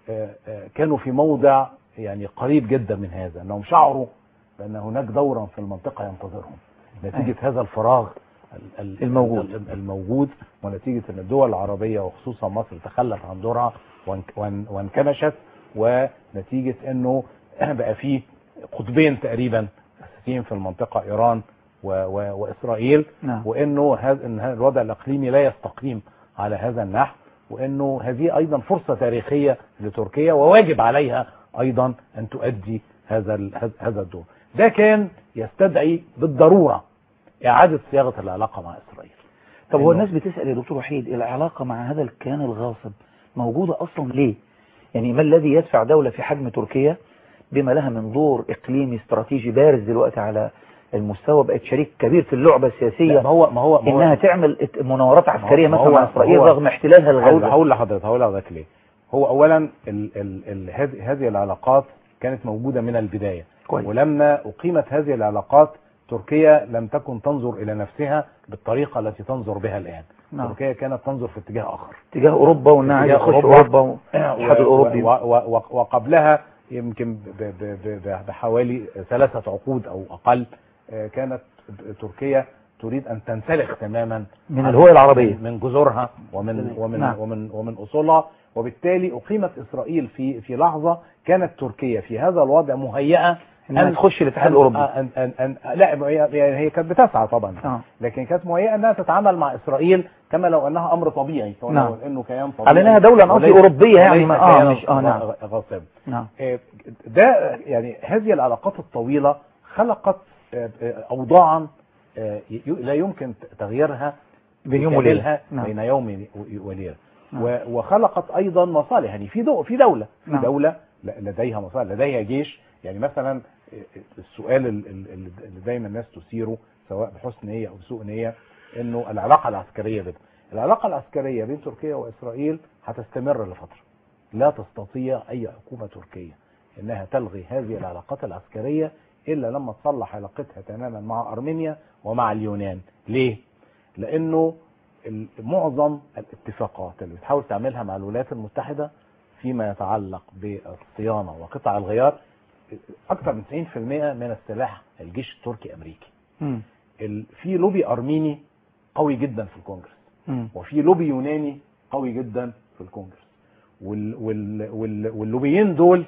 كانوا في موضع يعني قريب جدا من هذا انهم شعروا بان هناك دورا في المنطقه ينتظرهم نتيجه هذا الفراغ ال- ال- الموجود. ال- الموجود ونتيجه ان الدول العربيه وخصوصا مصر تخلت عن دورها وانك- وان- وانكمشت ونتيجه انه بقى فيه قطبين تقريبا اساسيين في المنطقه ايران و- و- واسرائيل نعم وانه هذا إن هذا الوضع الاقليمي لا يستقيم على هذا النحو وانه هذه ايضا فرصه تاريخيه لتركيا وواجب عليها ايضا ان تؤدي هذا ال- هذا- هذا الدور. ده كان يستدعي بالضروره اعاده صياغه العلاقه مع اسرائيل. طب هو لأنه- الناس بتسأل يا دكتور وحيد العلاقة مع هذا الكيان الغاصب موجودة أصلا ليه؟ يعني ما الذي يدفع دولة في حجم تركيا بما لها من دور إقليمي استراتيجي بارز دلوقتي على المستوى بقت شريك كبير في اللعبة لا، السياسية ما هو ما هو ما هو إنها تعمل ات- مناورات عسكرية ما مثلا هو- مع ما إسرائيل هو- رغم احتلالها هقول لغزة هقول لحضرتك هقول لحضرتك ليه؟ هو اولا ال ال ال هذه هذه العلاقات كانت موجوده من البدايه كويس. ولما اقيمت هذه العلاقات تركيا لم تكن تنظر الى نفسها بالطريقه التي تنظر بها الان نعم. تركيا كانت تنظر في اتجاه اخر اتجاه أوروبا وإنها عايزة اتجاه تخش أوروبا. أوروبا والاتحاد و- الأوروبي و- و- و- وقبلها يمكن ب- ب- ب- ب- بحوالي ثلاثة عقود أو أقل آه، كانت تركيا تريد أن تنسلخ تماما من عن- الهوية العربية. من جذورها ومن ومن نعم. ومن ومن أصولها وبالتالي أقيمت إسرائيل في في لحظة كانت تركيا في هذا الوضع مهيئة إنها تخش الاتحاد الأوروبي. أن أن أن لا يعني هي كانت بتسعى طبعا آه. لكن كانت مهيئة أنها تتعامل مع إسرائيل كما لو أنها أمر طبيعي كما نعم. لو أنه كيان طبيعي على إنها دولة أنا قصدي وليس- أوروبية يعني وليس ما- آه، كيانا مش- آه، نعم. غ- غاصب نعم آه، ده يعني هذه العلاقات الطويلة خلقت آه، آه، أوضاعا آه، ي- لا يمكن تغييرها بين يوم وليلة. بكاملها نعم. بين يوم وليلة نعم. و- وخلقت أيضا مصالح يعني في دو في دولة في نعم. دولة ل- لديها مصالح لديها جيش يعني مثلا آه، السؤال ال- ال- اللي دايما الناس تثيره سواء بحسن نية أو بسوء نية إنه العلاقة العسكرية بين العلاقة العسكرية بين تركيا وإسرائيل هتستمر لفترة لا تستطيع أي حكومة تركية إنها تلغي هذه العلاقات العسكرية إلا لما تصلح علاقتها تماما مع أرمينيا ومع اليونان ليه؟ لأنه ال- معظم الاتفاقات اللي بتحاول تعملها مع الولايات المتحدة فيما يتعلق بالصيانة وقطع الغيار أكثر من 90% من السلاح الجيش التركي أمريكي مم. ال- في لوبي أرميني قوي جدا في الكونجرس مم. وفي لوبي يوناني قوي جدا في الكونجرس وال وال وال واللوبيين دول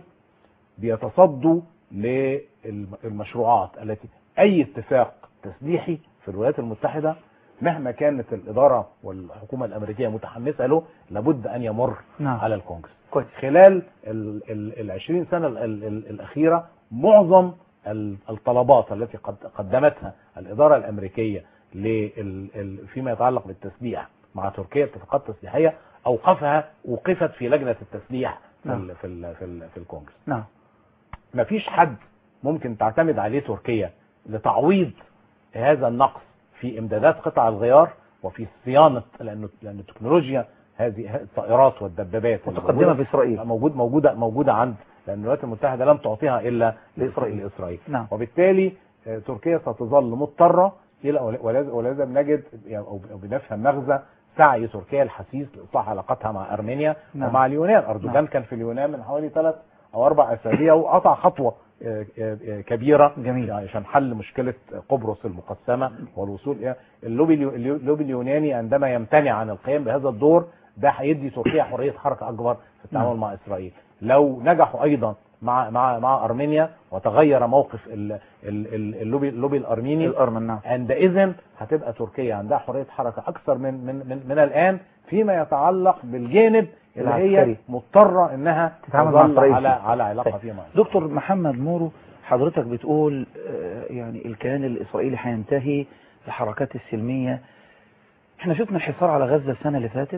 بيتصدوا للمشروعات التي اي اتفاق تسليحي في الولايات المتحده مهما كانت الاداره والحكومه الامريكيه متحمسه له لابد ان يمر نعم. على الكونجرس كويس خلال ال ال ال 20 سنه ال ال ال الاخيره معظم ال- الطلبات التي قد قدمتها الاداره الامريكيه لل ال فيما يتعلق بالتسليح مع تركيا اتفاقات تسليحيه اوقفها وقفت في لجنه التسليح في نعم. ال في ال في, ال في الكونجرس نعم مفيش حد ممكن تعتمد عليه تركيا لتعويض هذا النقص في امدادات قطع الغيار وفي صيانه لانه لان التكنولوجيا هذه الطائرات والدبابات اللي متقدمة موجودة- في إسرائيل. موجود موجوده موجوده عند لان الولايات المتحده لم تعطيها الا لإسرائيل. لاسرائيل نعم. وبالتالي آه، تركيا ستظل مضطره الى ولازم ولازم نجد يعني او أو بنفهم مغزى سعي تركيا الحثيث لاصلاح علاقتها مع ارمينيا نعم. ومع اليونان اردوغان نعم. كان في اليونان من حوالي ثلاث او اربع اسابيع وقطع خطوه آه، آه، آه، كبيره جميل. يعني عشان حل مشكله قبرص المقسمه والوصول الى اللوبي اليو- اليو- اللوبي اليوناني عندما يمتنع عن القيام بهذا الدور ده هيدي تركيا حريه حركه اكبر في التعامل نعم. مع اسرائيل لو نجحوا ايضا مع مع مع ارمينيا وتغير موقف ال- ال- ال- اللوبي اللوبي الارميني الأرمن نعم عندئذ هتبقى تركيا عندها حريه حركه اكثر من من من, من الان فيما يتعلق بالجانب اللي هي العسكري. مضطره انها تتعامل مع تظل إسرائيل على فيه. على علاقه طيب. فيها مع دكتور محمد مورو حضرتك بتقول آه، يعني الكيان الإسرائيلي هينتهي الحركات السلمية احنا شفنا الحصار على غزة السنة اللي فاتت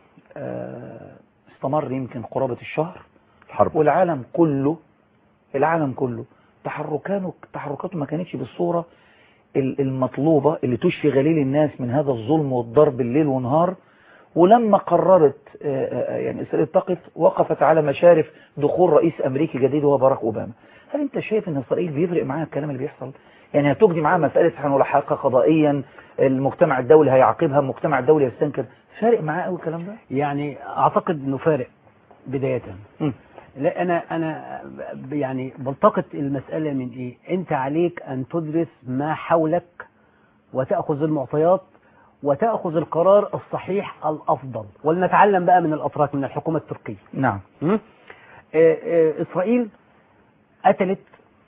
آه، استمر يمكن قرابة الشهر الحرب والعالم كله العالم كله تحركاته تحركاته ما كانتش بالصورة ال- المطلوبة اللي تشفي غليل الناس من هذا الظلم والضرب الليل ونهار ولما قررت آه، آه، يعني إسرائيل تقف وقفت على مشارف دخول رئيس أمريكي جديد وهو باراك أوباما هل أنت شايف أن إسرائيل بيفرق معاها الكلام اللي بيحصل يعني هتجدي معاها مسألة هنلحقها قضائيا المجتمع الدولي هيعاقبها المجتمع الدولي يستنكر فارق معاه قوي الكلام ده يعني اعتقد انه فارق بدايه مم. لا انا انا ب- يعني بلتقط المساله من ايه انت عليك ان تدرس ما حولك وتاخذ المعطيات وتاخذ القرار الصحيح الافضل ولنتعلم بقى من الاتراك من الحكومه التركيه نعم م? آه، آه، إسرائيل قتلت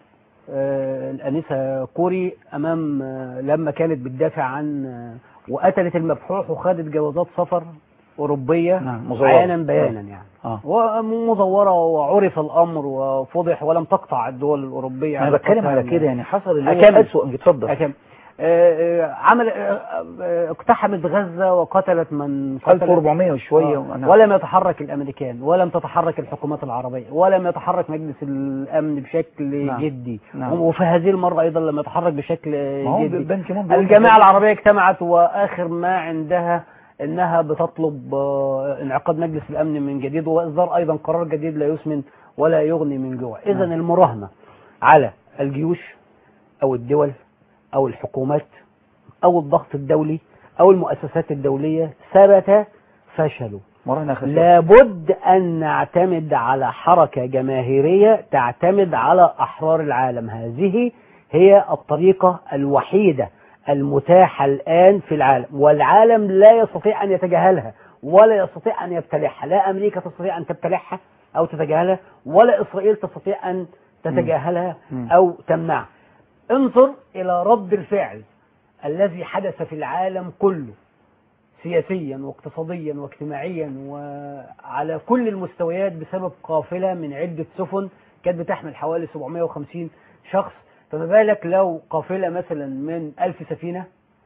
آه، الأنسة كوري أمام آه، لما كانت بتدافع عن آه، وقتلت المبحوح وخدت جوازات سفر أوروبية نعم، مزورة. عيانا بيانا يعني آه. ومزورة وعرف الأمر وفضح ولم تقطع الدول الأوروبية أنا بتكلم على علاقتها كده يعني حصل اللي أكمل. هو أسوأ اتفضل أكمل آه، آه، عمل آه، آه، اقتحمت غزة وقتلت من قتلت 1400 وشوية آه. وأنا- ولم يتحرك الامريكان ولم تتحرك الحكومات العربيه ولم يتحرك مجلس الامن بشكل نعم. جدي نعم. وفي هذه المره ايضا لم يتحرك بشكل ما هو جدي بان كيمون بيقول الجامعه كده. العربيه اجتمعت واخر ما عندها انها بتطلب آه، انعقاد مجلس الامن من جديد واصدار ايضا قرار جديد لا يسمن ولا يغني من جوع اذا نعم. المراهنه على الجيوش او الدول او الحكومات او الضغط الدولي او المؤسسات الدوليه ثبت فشله مراهنة خسارة لابد أن نعتمد على حركة جماهيرية تعتمد على أحرار العالم هذه هي الطريقة الوحيدة المتاحة الآن في العالم والعالم لا يستطيع أن يتجاهلها ولا يستطيع أن يبتلعها لا أمريكا تستطيع أن تبتلعها أو تتجاهلها ولا إسرائيل تستطيع أن تتجاهلها مم. أو تمنعها انظر إلى رد الفعل الذي حدث في العالم كله سياسيا واقتصاديا واجتماعيا وعلى كل المستويات بسبب قافلة من عدة سفن كانت بتحمل حوالي 750 شخص فما بالك لو قافلة مثلا من ألف سفينة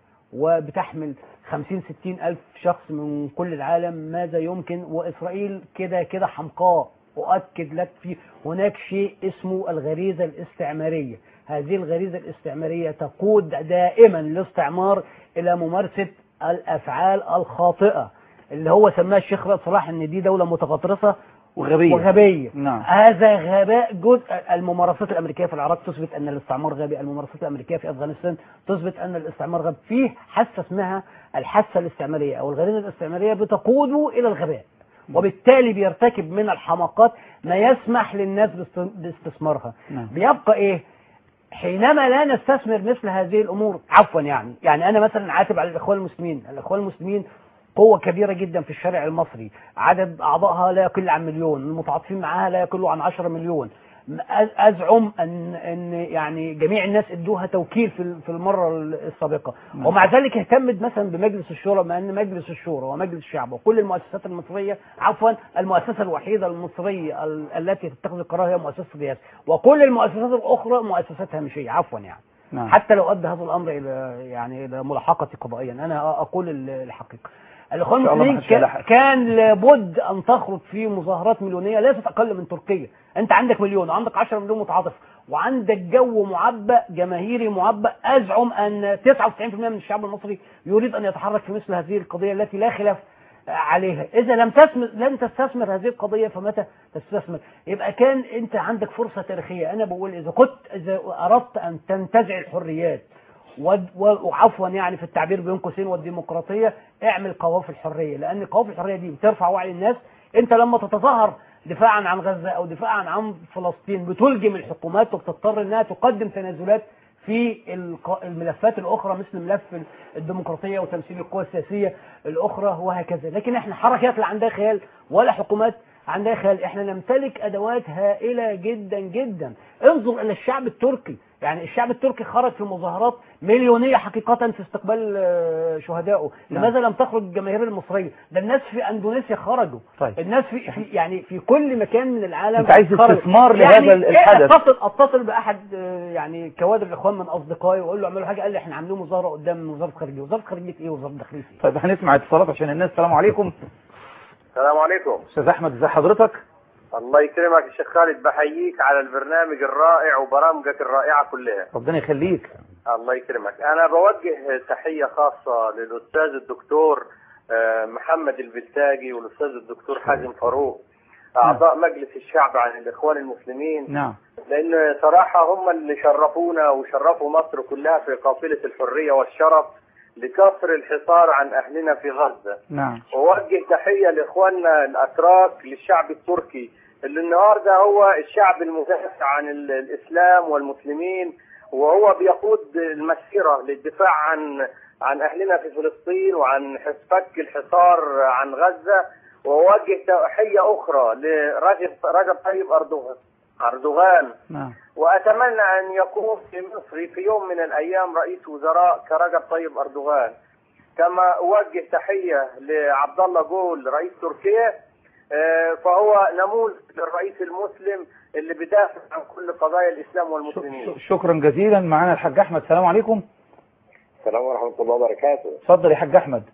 وبتحمل 50 60 ألف شخص من كل العالم ماذا يمكن وإسرائيل كده كده حمقاء أؤكد لك في هناك شيء اسمه الغريزة الاستعمارية هذه الغريزة الاستعمارية تقود دائما الاستعمار إلى ممارسة الأفعال الخاطئة اللي هو سماه الشيخ رائد صلاح ان دي دولة متغطرسة وغبية وغبية نعم. هذا غباء جزء الممارسات الأمريكية في العراق تثبت أن الاستعمار غبي الممارسات الأمريكية في أفغانستان تثبت أن الاستعمار غبي فيه حاسة اسمها الحاسة الاستعمارية أو الغريزة الاستعمارية بتقوده إلى الغباء وبالتالي بيرتكب من الحماقات ما يسمح للناس باست- باستثمارها نعم. بيبقى إيه حينما لا نستثمر مثل هذه الامور عفوا يعني يعني انا مثلا عاتب على الاخوان المسلمين الاخوان المسلمين قوة كبيرة جدا في الشارع المصري عدد أعضائها لا يقل عن مليون المتعاطفين معها لا يقل عن 10 مليون أز- ازعم ان ان يعني جميع الناس ادوها توكيل في ال- في المره السابقه نعم. ومع ذلك اهتمت مثلا بمجلس الشورى مع ان مجلس الشورى ومجلس الشعب وكل المؤسسات المصريه عفوا المؤسسه الوحيده المصريه ال- التي تتخذ القرار هي مؤسسه الرئاسه وكل المؤسسات الاخرى مؤسسات هامشيه عفوا يعني نعم حتى لو ادى هذا الامر الى يعني الى ملاحقتي قضائيا انا اقول ال- الحقيقه الاخوان إن شاء الله ما المسلمين حدش كا- يلاحق. كان لابد ان تخرج في مظاهرات مليونيه ليست اقل من تركيا انت عندك مليون وعندك 10 مليون متعاطف وعندك جو معبأ جماهيري معبأ ازعم ان 99% من الشعب المصري يريد ان يتحرك في مثل هذه القضيه التي لا خلاف عليها اذا لم تثمر لم تستثمر هذه القضيه فمتى تستثمر يبقى كان انت عندك فرصه تاريخيه انا بقول اذا كنت اذا اردت ان تنتزع الحريات ود- و- وعفوا يعني في التعبير بين قوسين والديمقراطيه اعمل قوافل الحريه لان قوافل الحريه دي بترفع وعي الناس انت لما تتظاهر دفاعا عن غزه او دفاعا عن فلسطين بتلجم الحكومات وبتضطر انها تقدم تنازلات في الق- الملفات الاخرى مثل ملف الديمقراطيه وتمثيل القوى السياسيه الاخرى وهكذا لكن احنا حركات لا عندها خيال ولا حكومات عندها خيال احنا نمتلك ادوات هائله جدا جدا انظر الى الشعب التركي يعني الشعب التركي خرج في مظاهرات مليونيه حقيقه في استقبال آه، شهدائه نعم. لماذا لم تخرج الجماهير المصريه ده الناس في اندونيسيا خرجوا طيب. الناس في, في يعني في كل مكان من العالم أنت عايز خرجوا. استثمار يعني لهذا الحدث. اتصل اتصل باحد آه، يعني كوادر الاخوان من اصدقائي واقول له اعملوا حاجه قال لي احنا عاملين مظاهره قدام وزاره الخارجيه وزاره الخارجيه ايه وزاره الداخليه ايه طيب هنسمع اتصالات عشان الناس السلام عليكم السلام عليكم استاذ احمد ازي حضرتك الله يكرمك الشيخ خالد بحييك على البرنامج الرائع وبرامجك الرائعة كلها ربنا يخليك الله يكرمك أنا بوجه تحية خاصة للأستاذ الدكتور آه، محمد البلتاجي والأستاذ الدكتور حازم فاروق أعضاء مجلس الشعب عن الإخوان المسلمين نعم لأن صراحة هم اللي شرفونا وشرفوا مصر كلها في قافلة الحرية والشرف لكسر الحصار عن أهلنا في غزة نعم ووجه تحية لإخواننا الأتراك للشعب التركي اللي النهاردة هو الشعب المدافع عن ال- الإسلام والمسلمين وهو بيقود المسيرة للدفاع عن عن أهلنا في فلسطين وعن حس- فك الحصار عن غزة ووجه تحية أخرى لرجب رجب طيب أردوغان أردوغان نعم وأتمنى أن يكون في مصر في يوم من الأيام رئيس وزراء كرجب طيب أردوغان كما أوجه تحية لعبد الله جول رئيس تركيا آه، فهو نموذج للرئيس المسلم اللي بيدافع عن كل قضايا الإسلام والمسلمين ش- شكرا جزيلا معانا الحاج احمد السلام عليكم السلام ورحمة الله وبركاته اتفضل يا حاج احمد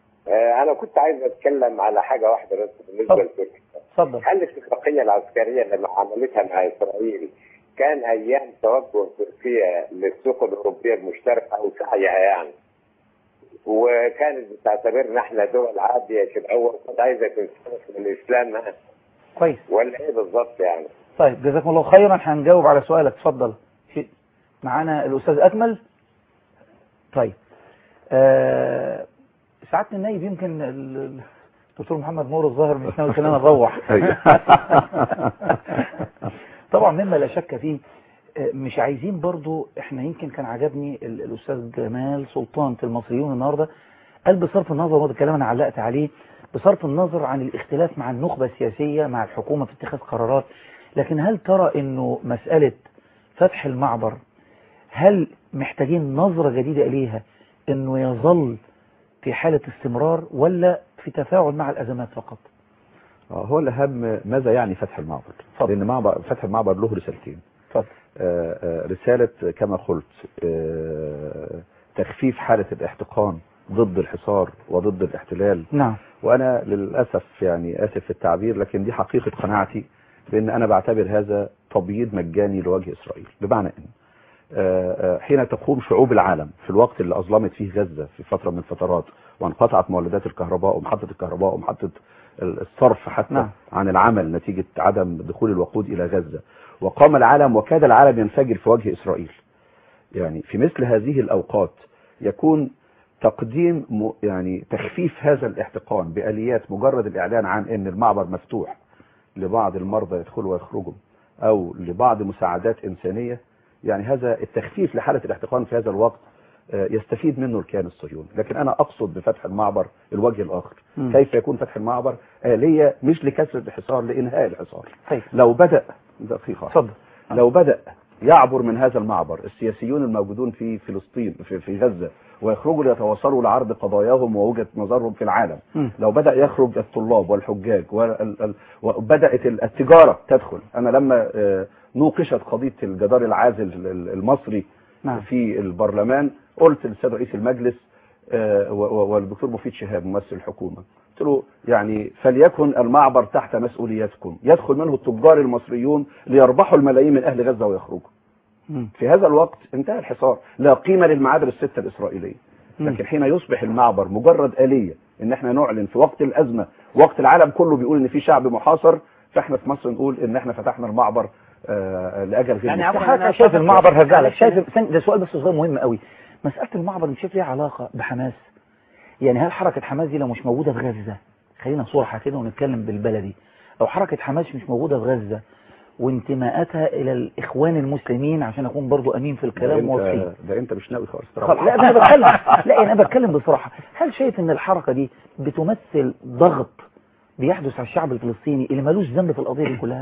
آه، أنا كنت عايز أتكلم على حاجة واحدة بس بالنسبة اتفضل. لتركيا اتفضل هل الاتفاقية العسكرية اللي عملتها مع إسرائيل كان أيام توجه تركيا للسوق الأوروبية المشتركة أو سعيها يعني وكانت بتعتبرنا احنا دول عادية في الأول كنت عايزة تنسلخ من الإسلام كويس ولا إيه بالظبط يعني؟ طيب جزاكم الله خيرا هنجاوب على سؤالك اتفضل في- معانا الاستاذ اكمل طيب آه سعادة النايب يمكن ال- ال- الدكتور محمد نور الظاهر مش ناوي خلينا نروح أيوة. طبعا مما لا شك فيه آه، مش عايزين برضو احنا يمكن كان عجبني ال- الاستاذ جمال سلطان في المصريون النهارده قال بصرف النظر وده الكلام انا علقت عليه بصرف النظر عن الاختلاف مع النخبه السياسيه مع الحكومه في اتخاذ قرارات لكن هل ترى انه مساله فتح المعبر هل محتاجين نظره جديده اليها انه يظل في حاله استمرار ولا في تفاعل مع الازمات فقط؟ آه، هو الأهم ماذا يعني فتح المعبر اتفضل. لأن معبر فتح المعبر له رسالتين اتفضل آه، آه، رسالة كما قلت آه، تخفيف حالة الاحتقان ضد الحصار وضد الاحتلال نعم وأنا للأسف يعني آسف في التعبير لكن دي حقيقة قناعتي بأن أنا بعتبر هذا تبييض مجاني لوجه إسرائيل بمعنى أن آه، آه، حين تقوم شعوب العالم في الوقت اللي أظلمت فيه غزة في فترة من الفترات وانقطعت مولدات الكهرباء ومحطة الكهرباء ومحطة الصرف حتى نعم. عن العمل نتيجة عدم دخول الوقود إلى غزة وقام العالم وكاد العالم ينفجر في وجه إسرائيل يعني في مثل هذه الأوقات يكون تقديم م- يعني تخفيف هذا الاحتقان بآليات مجرد الإعلان عن أن المعبر مفتوح لبعض المرضى يدخلوا ويخرجوا أو لبعض مساعدات إنسانية يعني هذا التخفيف لحالة الاحتقان في هذا الوقت آه، يستفيد منه الكيان الصهيوني لكن أنا أقصد بفتح المعبر الوجه الآخر مم. كيف يكون فتح المعبر آلية مش لكسر الحصار لإنهاء الحصار طيب لو بدأ دقيقة اتفضل لو بدأ يعبر من هذا المعبر السياسيون الموجودون في فلسطين في, في غزة ويخرجوا ليتواصلوا لعرض قضاياهم ووجهة نظرهم في العالم مم. لو بدأ يخرج الطلاب والحجاج وال- ال- وبدأت ال- التجارة تدخل أنا لما آه، نوقشت قضية الجدار العازل ال- المصري نعم. في البرلمان قلت للسيد رئيس المجلس آه، و- و- والدكتور مفيد شهاب ممثل الحكومة قلت له يعني فليكن المعبر تحت مسؤوليتكم يدخل منه التجار المصريون ليربحوا الملايين من أهل غزة ويخرجوا مم. في هذا الوقت انتهى الحصار لا قيمة للمعابر الستة الإسرائيلية مم. لكن حين يصبح المعبر مجرد آلية ان احنا نعلن في وقت الأزمة وقت العالم كله بيقول ان في شعب محاصر فاحنا في مصر نقول ان احنا فتحنا المعبر آه، لأجل غير يعني مسمى. عفواً، حضرتك أنا شايف أتفق- المعبر هرجع لك معلش شايف ثاني- ده سؤال بس صغير مهم قوي مسألة المعبر انت شايف ليها علاقة بحماس يعني هل حركة حماس دي لو مش موجودة في غزة خلينا صراحة كده ونتكلم بالبلدي لو حركة حماس مش موجودة في غزة وانتماءاتها الى الاخوان المسلمين عشان اكون برضو امين في ده الكلام وفي انت, ده انت مش ناوي خالص خلاص لا انا بتكلم لا انا بتكلم بصراحه هل شايف ان الحركه دي بتمثل ضغط بيحدث على الشعب الفلسطيني اللي ملوش ذنب في القضيه دي كلها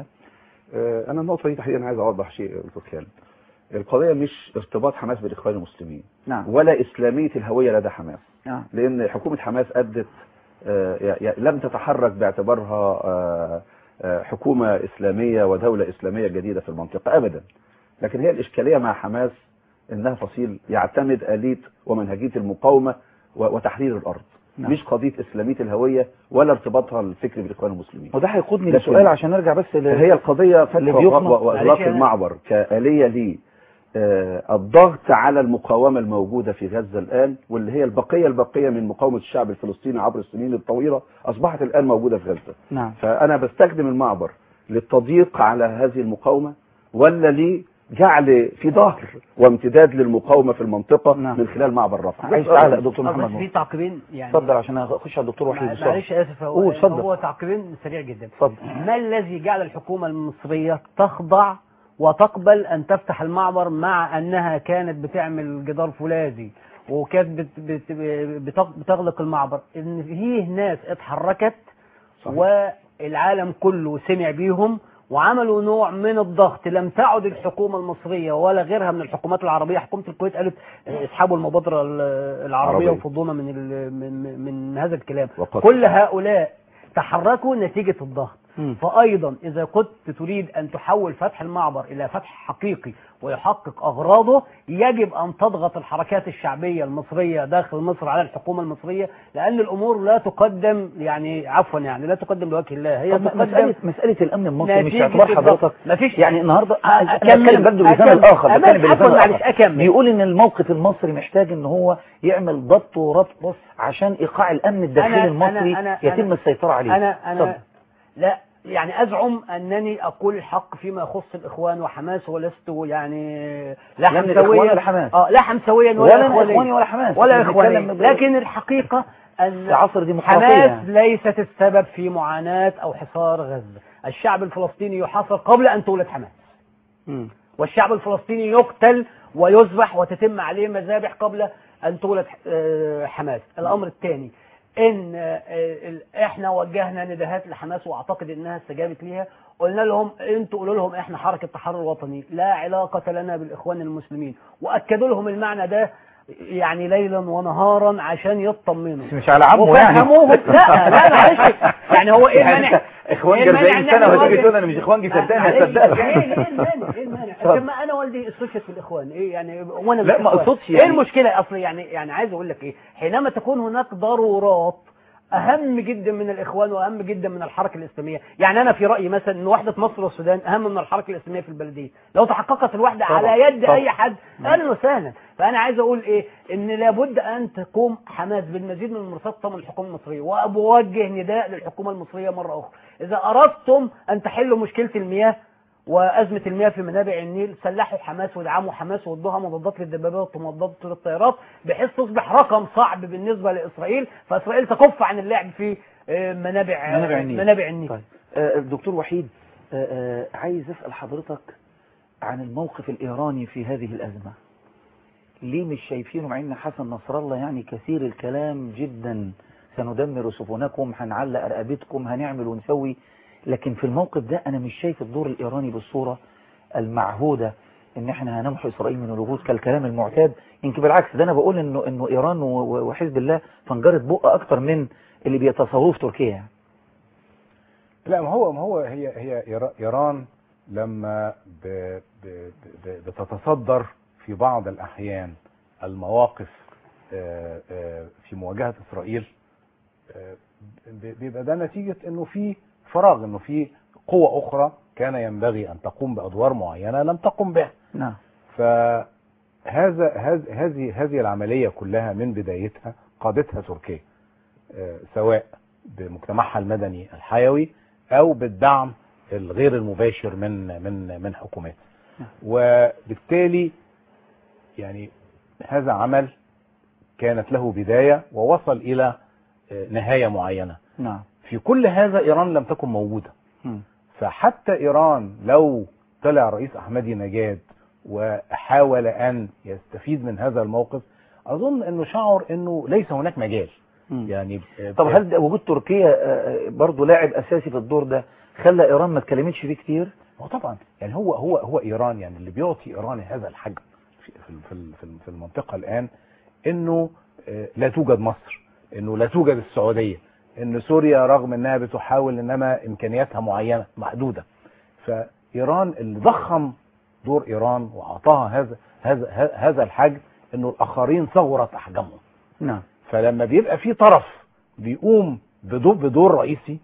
آه، انا النقطة دي تحديدا عايز اوضح شيء يا دكتور خالد القضية مش ارتباط حماس بالاخوان المسلمين نعم ولا اسلامية الهوية لدى حماس نعم لان حكومة حماس ادت آه، يع- يع- لم تتحرك باعتبارها آه، آه، حكومة اسلامية ودولة اسلامية جديدة في المنطقة ابدا لكن هي الاشكالية مع حماس انها فصيل يعتمد اليت ومنهجية المقاومة و- وتحرير الارض نعم. مش قضية اسلامية الهوية ولا ارتباطها الفكري بالاخوان المسلمين وده هيقودني لكن- لسؤال عشان نرجع بس ل... هي القضية فتح اللي وغ- بيقنع- وإغلاق معلش أنا- المعبر كآلية لي آه، الضغط على المقاومة الموجودة في غزة الآن واللي هي البقية البقية من مقاومة الشعب الفلسطيني عبر السنين الطويلة أصبحت الآن موجودة في غزة نعم فأنا بستخدم المعبر للتضييق على هذه المقاومة ولا لجعل في ظهر وامتداد للمقاومة في المنطقة نعم. من خلال معبر رفح عايز تعلق دكتور آه، محمد بس في نور. تعقيبين يعني اتفضل عشان اخش على الدكتور وحيد مع- بسرعه معلش اسف هو, قول، اتفضل. هو تعقيبين سريع جدا اتفضل ما الذي جعل الحكومة المصرية تخضع وتقبل أن تفتح المعبر مع أنها كانت بتعمل جدار فولاذي وكانت بت بت بتغ- بتغلق المعبر إن فيه ناس اتحركت صحيح. والعالم كله سمع بيهم وعملوا نوع من الضغط لم تعد الحكومة المصرية ولا غيرها من الحكومات العربية حكومة الكويت قالت اه، اسحبوا المبادرة ال- العربية عربية. وفضونا من ال- من من هذا الكلام وقد- كل هؤلاء تحركوا نتيجة الضغط مم. فأيضا إذا كنت تريد أن تحول فتح المعبر إلى فتح حقيقي ويحقق أغراضه يجب أن تضغط الحركات الشعبية المصرية داخل مصر على الحكومة المصرية لأن الأمور لا تقدم يعني عفوا يعني لا تقدم لوجه الله هي طب تقدم مسألة مسألة الأمن المصري مش نتيجة اعتبار الضغط. حضرتك مفيش يعني النهارده أنا أكمل. بتكلم برضه بلسان أكمل. الآخر أمام- بتكلم بلسان عفوا، معلش، الآخر أكمل. بيقول إن الموقف المصري محتاج إن هو يعمل ضبط وربط عشان إيقاع الأمن الداخلي أنا- المصري أنا- أنا- يتم أنا- السيطرة عليه أنا اتفضل. أنا لا يعني أزعم أنني أقول الحق فيما يخص الإخوان وحماس ولست يعني لا لا من الإخوان حمسويا ولا حماس. اه لا حمسويا ولا, ولا إخوانيا. إخواني ولا حماس ولا إحنا إخواني بنتكلم ب- لكن الحقيقة في أن عصر ديمقراطية حماس يعني. ليست السبب في معاناة أو حصار غزة الشعب الفلسطيني يحاصر قبل أن تولد حماس مم. والشعب الفلسطيني يقتل ويذبح وتتم عليه مذابح قبل أن تولد آه، حماس الأمر الثاني إن آه، ال- إحنا وجهنا نداءات لحماس وأعتقد إنها استجابت ليها قلنا لهم انتوا قولوا لهم احنا حركة تحرر وطني لا علاقة لنا بالإخوان المسلمين وأكدوا لهم المعنى ده يعني ليلا ونهارا عشان يطمنوا بس مش على عمه يعني وفهموهم لا لا معلش يعني هو ايه يعني المانع أنت إخوان إيه المانع 40 إن سنة إحنا وتيجي نواجه- تقول أنا مش إخوانجي صدقني معلش، هصدقك ايه ايه المانع ايه المانع اتفضل. طب ما انا والدي استشهد في الاخوان ايه يعني وانا لا، من ما الإخوان. أقصدش ايه يعني. المشكله اصلا يعني يعني عايز اقول لك ايه حينما تكون هناك ضرورات اهم جدا من الاخوان واهم جدا من الحركه الاسلاميه يعني انا في رايي مثلا ان وحده مصر والسودان اهم من الحركه الاسلاميه في البلديه لو تحققت الوحده طبعا، على يد طبعا. اي حد اهلا وسهلا فانا عايز اقول ايه ان لابد ان تقوم حماس بالمزيد من المرصاد من الحكومه المصريه وابوجه نداء للحكومه المصريه مره اخرى اذا اردتم ان تحلوا مشكله المياه وأزمة المياه في منابع النيل سلحوا حماس ودعموا حماس وادوها مضادات للدبابات ومضادات للطيارات بحيث تصبح رقم صعب بالنسبة لإسرائيل فإسرائيل تكف عن اللعب في آه، منابع منابع النيل. منابع النيل طيب آه، الدكتور وحيد آه، آه، عايز أسأل حضرتك عن الموقف الإيراني في هذه الأزمة ليه مش شايفينه مع ان حسن نصر الله يعني كثير الكلام جدا سندمر سفنكم هنعلق رقبتكم هنعمل ونسوي لكن في الموقف ده انا مش شايف الدور الايراني بالصورة المعهودة ان احنا هنمحو اسرائيل من الوجود كالكلام المعتاد يمكن بالعكس ده انا بقول انه انه ايران و- و- وحزب الله فنجرت بقى اكتر من اللي بيتصوروه في تركيا يعني. لا ما هو ما هو هي هي إيرا- ايران لما ب ب ب بتتصدر في بعض الاحيان المواقف آه، آه، في مواجهه اسرائيل آه، ب- بيبقى ده نتيجه انه في فراغ انه في قوه اخرى كان ينبغي ان تقوم بادوار معينه لم تقم بها نعم فهذا هذ- هذه هذه العمليه كلها من بدايتها قادتها تركيا آه، سواء بمجتمعها المدني الحيوي او بالدعم الغير المباشر من من من حكوماتها وبالتالي يعني هذا عمل كانت له بدايه ووصل الى آه، نهايه معينه نعم في كل هذا ايران لم تكن موجوده مم. فحتى ايران لو طلع رئيس احمدي نجاد وحاول ان يستفيد من هذا الموقف اظن انه شعر انه ليس هناك مجال مم. يعني طب هل ده وجود تركيا آه، آه، برضو لاعب اساسي في الدور ده خلى ايران ما اتكلمتش فيه كتير هو طبعا يعني هو هو هو ايران يعني اللي بيعطي ايران هذا الحجم في في في في- في المنطقه الان انه آه، لا توجد مصر انه لا توجد السعوديه ان سوريا رغم انها بتحاول انما امكانياتها معينه محدوده فايران اللي ضخم دور ايران واعطاها هذا هذا ه- هذا الحجم انه الاخرين صغرت احجامهم نعم فلما بيبقى في طرف بيقوم بدور, بدور رئيسي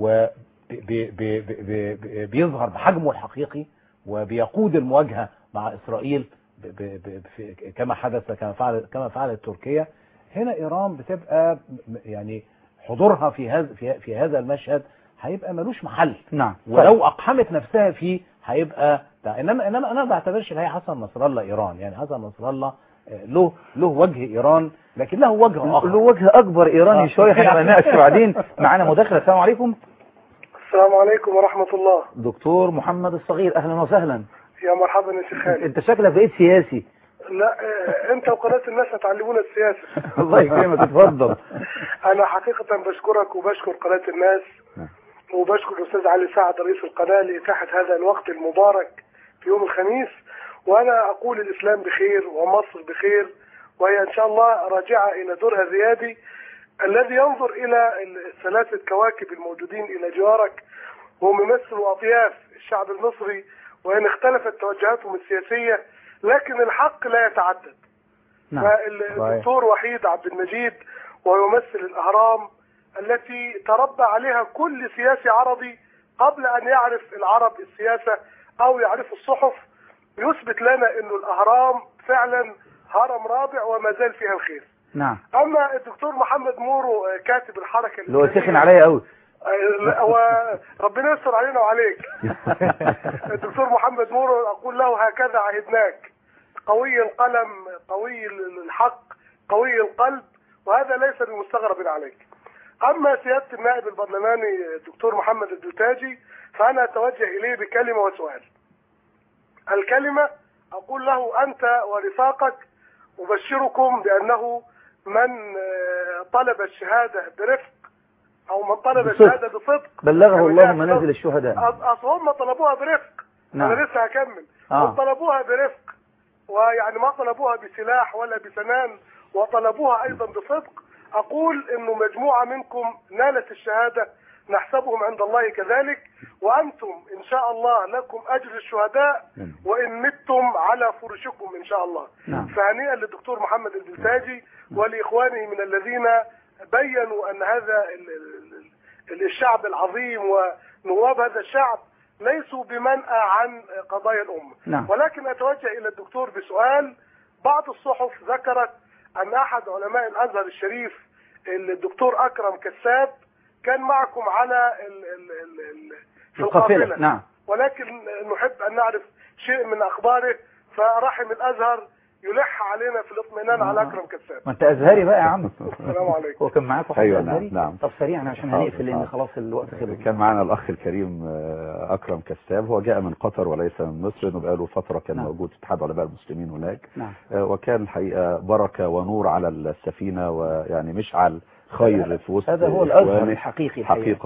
وبيظهر بحجمه الحقيقي وبيقود المواجهة مع إسرائيل ب ب ب في كما حدث كما فعل كما فعلت تركيا هنا إيران بتبقى م- يعني حضورها في هذا في, في هذا المشهد هيبقى ملوش محل نعم ولو اقحمت نفسها فيه هيبقى ده انما انما انا ما بعتبرش ان هي حسن نصر الله ايران يعني حسن نصر الله آه، له له وجه ايران لكن له وجه اخر له وجه اكبر ايراني آه. شويه احنا هنناقش بعدين معانا مداخله السلام عليكم السلام عليكم ورحمة الله دكتور محمد الصغير اهلا وسهلا يا مرحبا يا شيخ خالد انت شكلك بقيت سياسي لا آه، انت وقناة الناس هتعلمونا السياسة الله يكرمك اتفضل انا حقيقة بشكرك وبشكر قناة الناس وبشكر الاستاذ علي سعد رئيس القناة لاتاحة هذا الوقت المبارك في يوم الخميس وانا اقول الاسلام بخير ومصر بخير وهي ان شاء الله راجعة الى دورها الريادي الذي ينظر الى الثلاثة كواكب الموجودين الى جوارك وهم يمثلوا اطياف الشعب المصري وان اختلفت توجهاتهم السياسية لكن الحق لا يتعدد نعم فالدكتور وحيد عبد المجيد ويمثل الأهرام التي تربى عليها كل سياسي عربي قبل أن يعرف العرب السياسة أو يعرف الصحف يثبت لنا أنه الأهرام فعلا هرم رابع وما زال فيها الخير نعم أما الدكتور محمد مورو آه، كاتب الحركة اللي هو الإسلامية- سخن عليا قوي آه، لا، هو ربنا يستر علينا وعليك الدكتور محمد مورو اقول له هكذا عهدناك قوي القلم قوي الحق قوي القلب وهذا ليس بمستغرب عليك اما سياده النائب البرلماني الدكتور محمد الدوتاجي فانا اتوجه اليه بكلمه وسؤال الكلمه اقول له انت ورفاقك ابشركم بانه من آه، طلب الشهاده برفق او من طلب بصدق. الشهاده بصدق بلغه كما الله جاء في منازل نص- الشهداء أص- اصل هم طلبوها برفق نعم. انا لسه هكمل آه. هم طلبوها برفق ويعني ما طلبوها بسلاح ولا بسنان وطلبوها ايضا بصدق اقول انه مجموعه منكم نالت الشهاده نحسبهم عند الله كذلك وانتم ان شاء الله لكم اجر الشهداء وان متم على فرشكم ان شاء الله نعم. فهنيئا للدكتور محمد البلتاجي ولاخوانه من الذين بينوا ان هذا ال- ال- ال- الشعب العظيم ونواب هذا الشعب ليسوا بمنأى عن قضايا الأمة نعم. ولكن أتوجه إلى الدكتور بسؤال بعض الصحف ذكرت أن أحد علماء الأزهر الشريف الدكتور أكرم كساب كان معكم على ال ال ال ال في القافلة نعم ولكن نحب أن نعرف شيء من أخباره فرحم الأزهر يلح علينا في الاطمئنان على أكرم كساب ما انت ازهري بقى يا عم السلام عليكم هو كان معاك واحد أيوة، نعم، ازهري نعم. طب سريعا عشان حاضر، هنقفل لان حاضر. خلاص الوقت خلص كان معنا الأخ الكريم آه، أكرم كساب هو جاء من قطر وليس من مصر إنه بقاله فترة كان نعم. موجود في اتحاد علماء المسلمين هناك نعم آه، وكان الحقيقة بركة ونور على السفينة ويعني مشعل خير في وسط هذا هو الازهر إخوانه. الحقيقي الحقيقة. حقيقة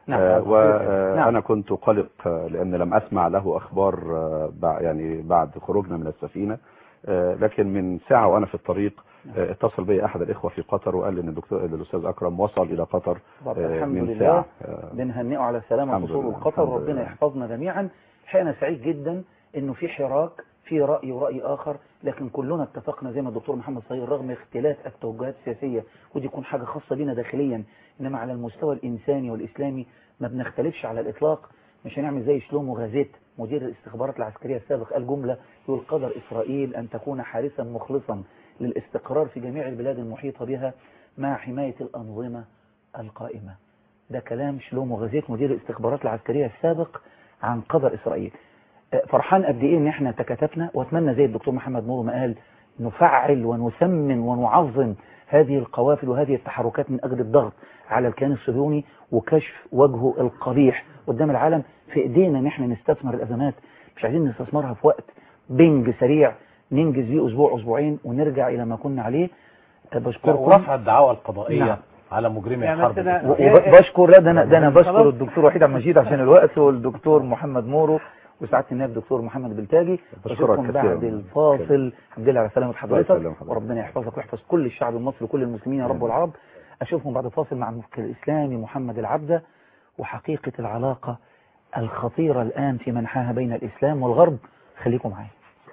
نعم. آه، نعم. وأنا كنت قلق آه، لأن لم أسمع له أخبار آه، بع- يعني بعد خروجنا من السفينة آه، لكن من ساعة وأنا في الطريق آه، اتصل بي أحد الإخوة في قطر وقال لي إن الدكتور الأستاذ أكرم وصل إلى قطر طب آه، الحمد من لله ساعة آه، بنهنئه على سلامة الحمد وصوله لله، القطر الحمد ربنا لله. يحفظنا جميعا الحقيقة أنا سعيد جدا إنه في حراك في رأي ورأي آخر لكن كلنا اتفقنا زي ما الدكتور محمد صغير رغم اختلاف التوجهات السياسية ودي يكون حاجة خاصة بينا داخليا إنما على المستوى الإنساني والإسلامي ما بنختلفش على الإطلاق مش هنعمل زي شلومو غازيت مدير الاستخبارات العسكرية السابق قال جملة يقول قدر إسرائيل أن تكون حارسا مخلصا للاستقرار في جميع البلاد المحيطة بها مع حماية الأنظمة القائمة ده كلام شلومو غازيت مدير الاستخبارات العسكرية السابق عن قدر إسرائيل آه، فرحان قد إيه إن إحنا تكاتفنا وأتمنى زي الدكتور محمد نور ما قال نفعل ونسمن ونعظم هذه القوافل وهذه التحركات من أجل الضغط على الكيان الصهيوني وكشف وجهه القبيح قدام العالم في إيدينا إن إحنا نستثمر الأزمات مش عايزين نستثمرها في وقت بنج سريع ننجز بيه أسبوع أسبوعين ونرجع إلى ما كنا عليه آه، بشكركم ورفع الدعاوى القضائية نعم. على مجرمي يعني الحرب مثلا- الإسرائيلية. وبشكر لا ده انا ده انا بشكر خلاص. الدكتور وحيد عبد المجيد عشان الوقت والدكتور محمد مورو وسعاده النائب دكتور محمد بلتاجي بشكرك بشكركم كثيرا. بعد الفاصل الحمد لله على سلامه الله حضرتك يسلم حضرتك. وربنا يحفظك ويحفظ كل الشعب المصري وكل المسلمين يا رب والعرب اشوفكم بعد الفاصل مع المفكر الاسلامي محمد العبده وحقيقه العلاقه الخطيره الان في منحاها بين الاسلام والغرب خليكم معايا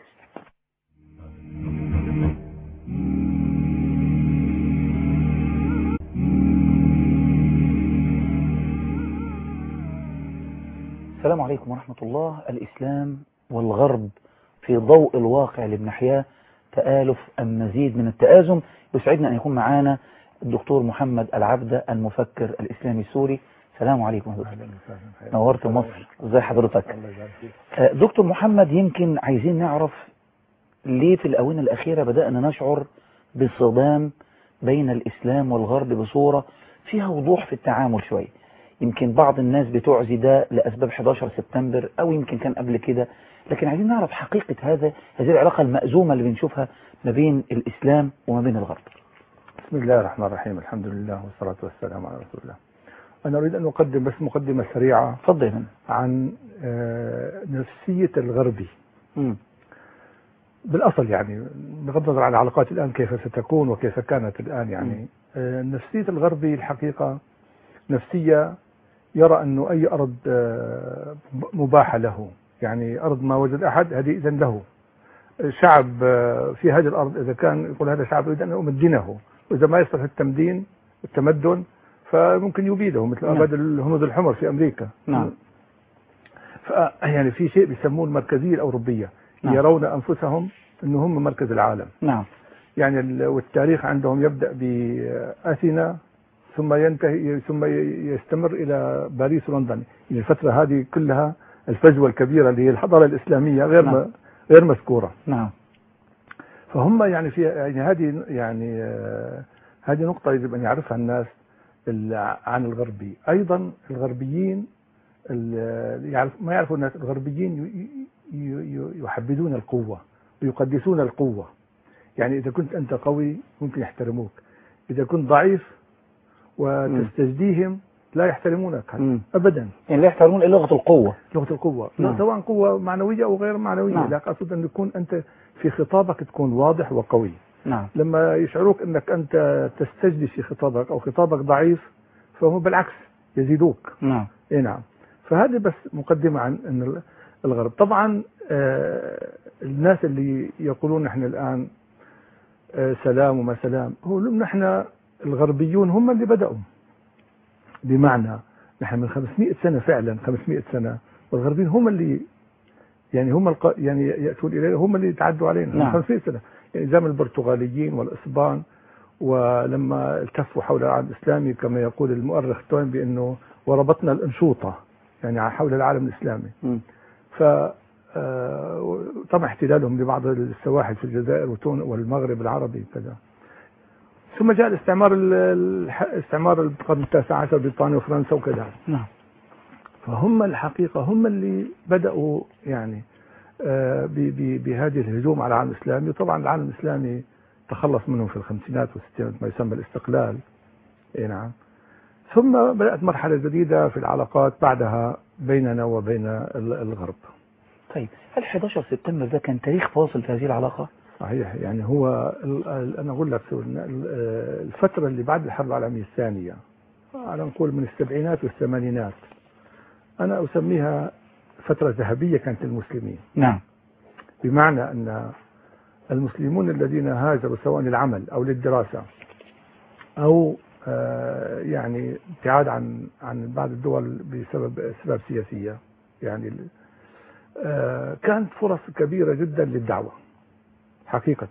السلام عليكم ورحمة الله الإسلام والغرب في ضوء الواقع اللي بنحياه تآلف أم مزيد من التآزم يسعدنا أن يكون معنا الدكتور محمد العبدة المفكر الإسلامي السوري السلام عليكم يا دكتور نورت مصر ازي حضرتك آه، دكتور محمد يمكن عايزين نعرف ليه في الآونة الأخيرة بدأنا نشعر بصدام بين الإسلام والغرب بصورة فيها وضوح في التعامل شوية يمكن بعض الناس بتعزي ده لأسباب 11 سبتمبر أو يمكن كان قبل كده لكن عايزين نعرف حقيقة هذا هذه العلاقة المأزومة اللي بنشوفها ما بين الإسلام وما بين الغرب بسم الله الرحمن الرحيم الحمد لله والصلاة والسلام على رسول الله أنا أريد أن أقدم بس مقدمة سريعة اتفضل يا فندم. عن آه، نفسية الغربي مم. بالأصل يعني بغض النظر عن العلاقات الآن كيف ستكون وكيف كانت الآن يعني آه، نفسية الغربي الحقيقة نفسية يرى أنه أي أرض آه، مباحة له يعني أرض ما وجد أحد هذه إذن له شعب آه، في هذه الأرض إذا كان يقول هذا شعب أريد أن أمدنه وإذا ما يصلح التمدين التمدن فممكن يبيده مثل نعم. أبد الهنود الحمر في أمريكا نعم ف يعني في شيء بيسموه المركزية الأوروبية نعم. يرون أنفسهم أنه هم مركز العالم نعم يعني ال- والتاريخ عندهم يبدأ بأثينا ثم ينتهي ثم ي- يستمر إلى باريس ولندن يعني الفترة هذه كلها الفجوة الكبيرة اللي هي الحضارة الإسلامية غير نعم. م- غير مذكورة نعم فهم يعني في يعني هذه يعني آه، هذه نقطة يجب أن يعرفها الناس ال- عن الغربي أيضا الغربيين ال- يعرف ما يعرفوا الناس الغربيين ي- ي- ي- يحبذون القوة ويقدسون القوة يعني إذا كنت أنت قوي ممكن يحترموك إذا كنت ضعيف وتستجديهم لا يحترمونك مم. أبدا يعني لا يحترمون إلا لغة القوة لغة القوة نعم. سواء قوة معنوية أو غير معنوية نعم. لكن أقصد أن يكون أنت في خطابك تكون واضح وقوي نعم لما يشعروك أنك أنت تستجدي في خطابك أو خطابك ضعيف فهم بالعكس يزيدوك نعم اي نعم فهذه بس مقدمة عن أن ال- الغرب طبعا آه، الناس اللي يقولون نحن الآن آه، سلام وما سلام هو نحن الغربيون هم اللي بدأوا بمعنى نحن من 500 سنة فعلا 500 سنة والغربيين هم اللي يعني هم الق... يعني يأتون إلينا هم اللي تعدوا علينا نعم. من 500 سنة يعني زمن البرتغاليين والإسبان ولما التفوا حول العالم الإسلامي كما يقول المؤرخ توين بأنه وربطنا الأنشوطة يعني حول العالم الإسلامي مم. ف آه، طبعا احتلالهم لبعض السواحل في الجزائر وتون والمغرب العربي كذا ثم جاء الاستعمار ال- الح- استعمار القرن التاسع عشر بريطانيا وفرنسا وكذا نعم فهم الحقيقة هم اللي بدأوا يعني آه، ب- ب- بهذه الهجوم على العالم الإسلامي وطبعا العالم الإسلامي تخلص منهم في الخمسينات والستينات ما يسمى الاستقلال اي نعم ثم بدأت مرحلة جديدة في العلاقات بعدها بيننا وبين ال- الغرب طيب هل 11 سبتمبر ده كان تاريخ فاصل في هذه العلاقة؟ صحيح يعني هو ال- ال- أنا أقول لك سو- ال- ال- الفترة اللي بعد الحرب العالمية الثانية على نقول من السبعينات والثمانينات أنا أسميها فترة ذهبية كانت للمسلمين نعم بمعنى أن المسلمون الذين هاجروا سواء للعمل أو للدراسة أو آه، يعني ابتعاد عن عن بعض الدول بسبب أسباب سياسية يعني ال- آه، كانت فرص كبيرة جدا للدعوة حقيقة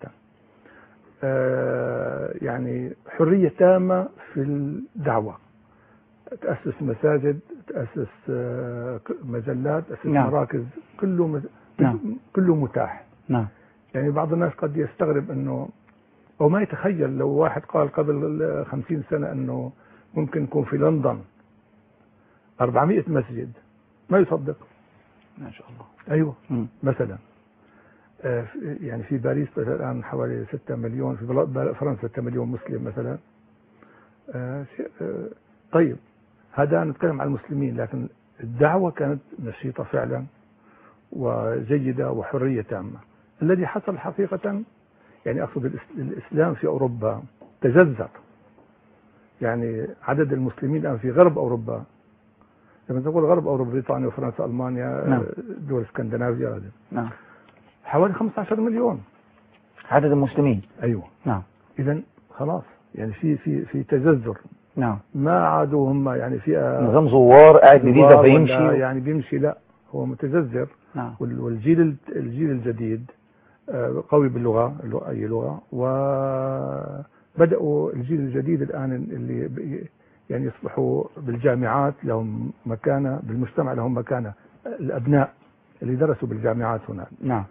آه، يعني حرية تامة في الدعوة تأسس مساجد تأسس آه، ك- مجلات تأسس نعم. مراكز كله مت- نعم. كله متاح نعم يعني بعض الناس قد يستغرب انه او ما يتخيل لو واحد قال قبل خمسين سنة انه ممكن يكون في لندن 400 مسجد ما يصدق ما شاء الله ايوه مم. مثلا آه، في- يعني في باريس مثلا الان حوالي 6 مليون في بلا- بلا- فرنسا 6 مليون مسلم مثلا آه، شيء- آه، طيب هذا نتكلم عن المسلمين لكن الدعوة كانت نشيطة فعلا وجيدة وحرية تامة الذي حصل حقيقة يعني أقصد الإس- الإسلام في أوروبا تجذر يعني عدد المسلمين الآن في غرب أوروبا لما تقول غرب أوروبا بريطانيا وفرنسا ألمانيا نعم. دول اسكندنافيا هذه نعم حوالي 15 مليون عدد المسلمين أيوه نعم إذا خلاص يعني في في في تجذر نعم ما عادوا هم يعني في نظام زوار قاعد بفيزا زوار ولا فيمشي يعني بيمشي لا هو متجذر نعم وال- والجيل الت- الجيل الجديد آه، قوي باللغة اللغة- أي لغة وبدأوا الجيل الجديد الآن اللي ب- يعني يصبحوا بالجامعات لهم مكانة بالمجتمع لهم مكانة الأبناء اللي درسوا بالجامعات هناك نعم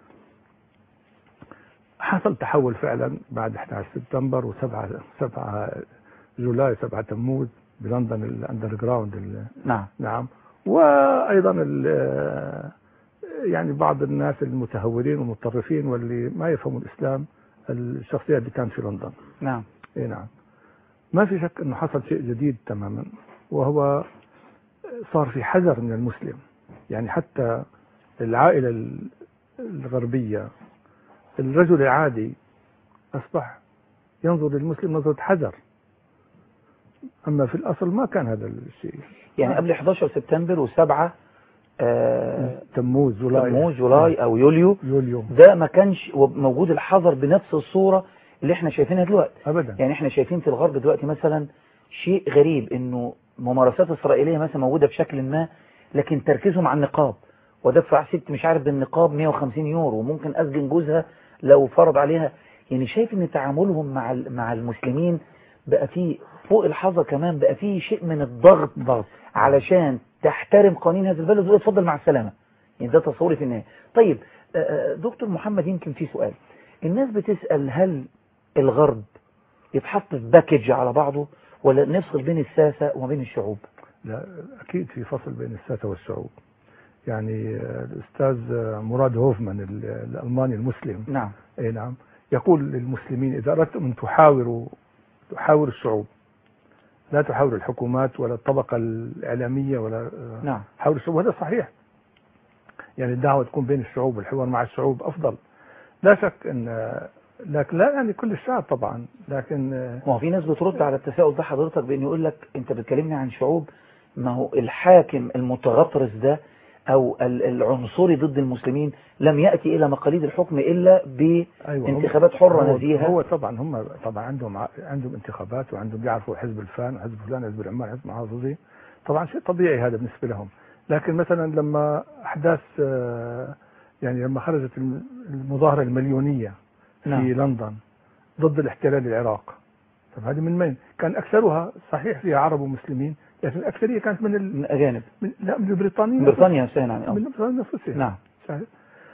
حصل تحول فعلا بعد 11 سبتمبر و7 7 جولاي 7 تموز بلندن الاندر جراوند ال- نعم نعم وايضا ال- يعني بعض الناس المتهورين والمتطرفين واللي ما يفهموا الاسلام الشخصيات اللي كانت في لندن نعم اي نعم ما في شك انه حصل شيء جديد تماما وهو صار في حذر من المسلم يعني حتى العائله ال- الغربيه الرجل العادي اصبح ينظر للمسلم نظره حذر اما في الاصل ما كان هذا الشيء يعني قبل 11 سبتمبر و7 آه تموز جولاي تموز جولاي او يوليو يوليو ده ما كانش موجود الحذر بنفس الصورة اللي احنا شايفينها دلوقتي ابدا يعني احنا شايفين في الغرب دلوقتي مثلا شيء غريب انه ممارسات اسرائيليه مثلا موجوده بشكل ما لكن تركيزهم على النقاب ودفع ست مش عارف بالنقاب 150 يورو وممكن اسجن جوزها لو فرض عليها يعني شايف ان تعاملهم مع ال- مع المسلمين بقى فيه فوق الحظر كمان بقى فيه شيء من الضغط ضغط علشان تحترم قوانين هذا البلد وتقول اتفضل مع السلامه يعني ده تصوري في النهايه طيب آه، آه، دكتور محمد يمكن في سؤال الناس بتسال هل الغرب يتحط في باكج على بعضه ولا نفصل بين الساسه وبين الشعوب لا اكيد في فصل بين الساسه والشعوب يعني آه، الاستاذ آه، مراد هوفمان ال- الالماني المسلم نعم اي نعم يقول للمسلمين اذا اردتم ان تحاوروا تحاوروا الشعوب لا تحاوروا الحكومات ولا الطبقه الاعلاميه ولا آه، نعم حاولوا الشعوب وهذا صحيح يعني الدعوه تكون بين الشعوب والحوار مع الشعوب افضل لا شك ان آه، لكن لا يعني كل الشعب طبعا لكن آه، ما هو في ناس بترد على التساؤل ده حضرتك بان يقول لك انت بتكلمني عن شعوب ما هو الحاكم المتغطرس ده او ال- العنصري ضد المسلمين لم ياتي الى مقاليد الحكم الا أيوة هم- بانتخابات حره هو- نزيهه هو طبعا هم طبعا عندهم ع- عندهم انتخابات وعندهم بيعرفوا حزب الفلان وحزب فلان حزب العمال حزب محافظين طبعا شيء طبيعي هذا بالنسبه لهم لكن مثلا لما احداث آه، يعني لما خرجت الم- المظاهره المليونيه في نعم. لندن ضد الاحتلال العراق طب هذه من وين؟ كان اكثرها صحيح فيها عرب ومسلمين لكن الاكثريه كانت من ال... من اجانب من لا من البريطانيين من بريطانيا نفسها يعني من أو. بريطانيا نفسها نعم صحيح.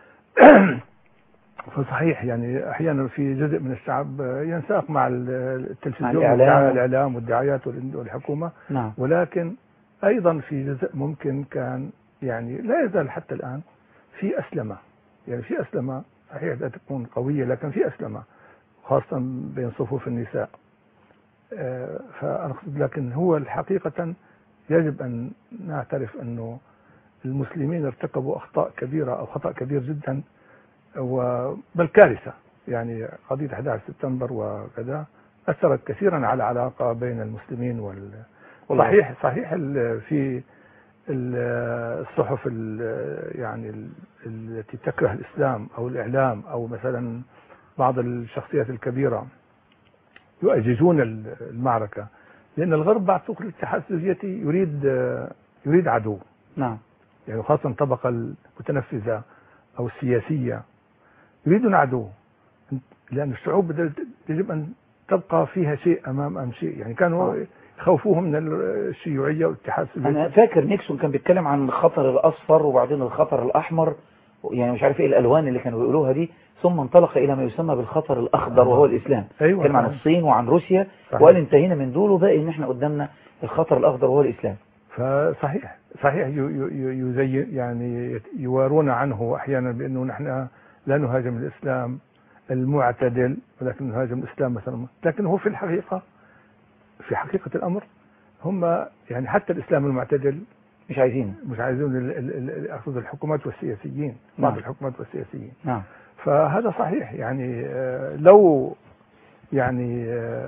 فصحيح يعني احيانا في جزء من الشعب ينساق مع التلفزيون مع الإعلام. والدعاية- الاعلام والدعايات والإن- والحكومه نعم ولكن ايضا في جزء ممكن كان يعني لا يزال حتى الان في اسلمه يعني في اسلمه صحيح لا تكون قويه لكن في اسلمه خاصه بين صفوف النساء آه، فأنا أقصد لكن هو الحقيقة يجب أن نعترف أنه المسلمين ارتكبوا أخطاء كبيرة أو خطأ كبير جدا و- بل كارثة يعني قضية 11 سبتمبر وكذا أثرت كثيرا على العلاقة بين المسلمين وال والله. صحيح صحيح ال- في ال- الصحف ال- يعني ال- التي تكره الإسلام أو الإعلام أو مثلا بعض الشخصيات الكبيرة يؤججون ال- المعركة لأن الغرب بعد سقوط الاتحاد السوفيتي يريد يريد عدو نعم يعني خاصة الطبقة المتنفذة أو السياسية يريدون عدو لأن الشعوب بدل- يجب أن تبقى فيها شيء أمام أم شيء يعني كانوا يخوفوهم من الشيوعية والاتحاد السوفيتي انا فاكر نيكسون كان بيتكلم عن الخطر الاصفر وبعدين الخطر الاحمر يعني مش عارف ايه الالوان اللي كانوا بيقولوها دي ثم انطلق الى ما يسمى بالخطر الاخضر وهو الاسلام أيوة اتكلم عن صحيح. الصين وعن روسيا صحيح. وقال انتهينا من دول وباقي ان احنا قدامنا الخطر الاخضر وهو الاسلام فصحيح صحيح ي- ي- يزي يعني يوارون عنه احيانا بانه نحن لا نهاجم الاسلام المعتدل ولكن نهاجم الاسلام مثلا لكن هو في الحقيقه في حقيقه الامر هم يعني حتى الاسلام المعتدل مش عايزينه مش عايزين ال- ال- ال- اقصد الحكومات والسياسيين بعض نعم. الحكومات والسياسيين نعم فهذا صحيح يعني آه، لو يعني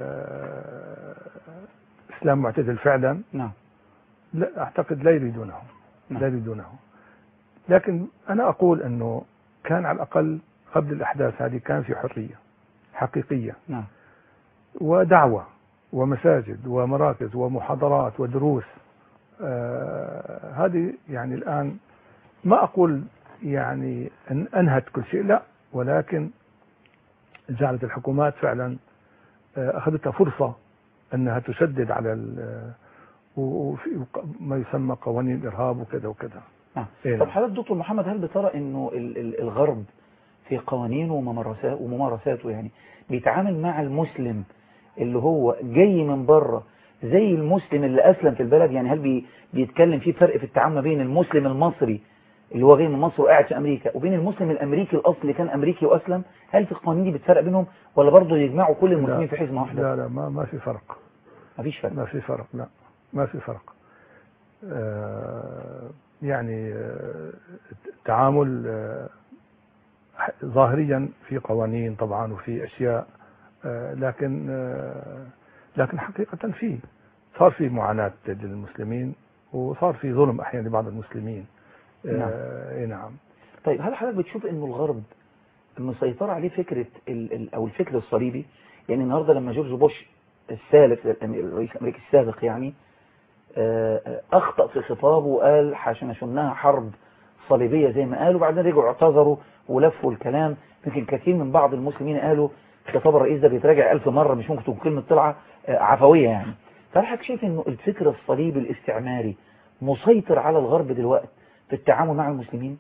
آه، اسلام معتدل فعلا نعم لا اعتقد لا يريدونه نعم. لا يريدونه لكن انا اقول انه كان على الاقل قبل الاحداث هذه كان في حريه حقيقيه نعم ودعوه ومساجد ومراكز ومحاضرات ودروس آه هذه يعني الان ما اقول يعني ان انهت كل شيء لا ولكن جعلت الحكومات فعلا آه اخذتها فرصه انها تشدد على ال- وفي ما يسمى قوانين الارهاب وكذا وكذا نعم إيه طب نعم. حضرتك دكتور محمد هل بترى انه ال- ال- الغرب في قوانينه وممارسات وممارساته يعني بيتعامل مع المسلم اللي هو جاي من بره زي المسلم اللي اسلم في البلد يعني هل بي بيتكلم في فرق في التعامل ما بين المسلم المصري اللي هو جاي من مصر وقاعد في امريكا وبين المسلم الامريكي الاصلي اللي كان امريكي واسلم هل في القوانين دي بتفرق بينهم ولا برضه يجمعوا كل المسلمين لا. في حزمه واحده لا لا ما ما في فرق مفيش فرق ما في فرق لا ما في فرق آه، يعني آه، التعامل آه، ظاهريا في قوانين طبعا وفي اشياء آه، لكن آه، لكن حقيقة في صار في معاناة للمسلمين وصار في ظلم احيانا لبعض المسلمين آه، نعم. اي نعم طيب هل حضرتك بتشوف انه الغرب مسيطر عليه فكرة ال ال او الفكر الصليبي يعني النهاردة لما جورج بوش الثالث الأمي- الرئيس الامريكي السابق يعني آه، آه، اخطأ في خطابه وقال عشان شنها حرب صليبية زي ما قالوا وبعدين رجعوا اعتذروا ولفوا الكلام يمكن كثير من بعض المسلمين قالوا خطاب الرئيس ده بيتراجع ألف مرة مش ممكن تكون كلمة طلعة آه، عفوية يعني فهل حضرتك شايف انه الفكر الصليبي الاستعماري مسيطر على الغرب دلوقتي في التعامل مع المسلمين؟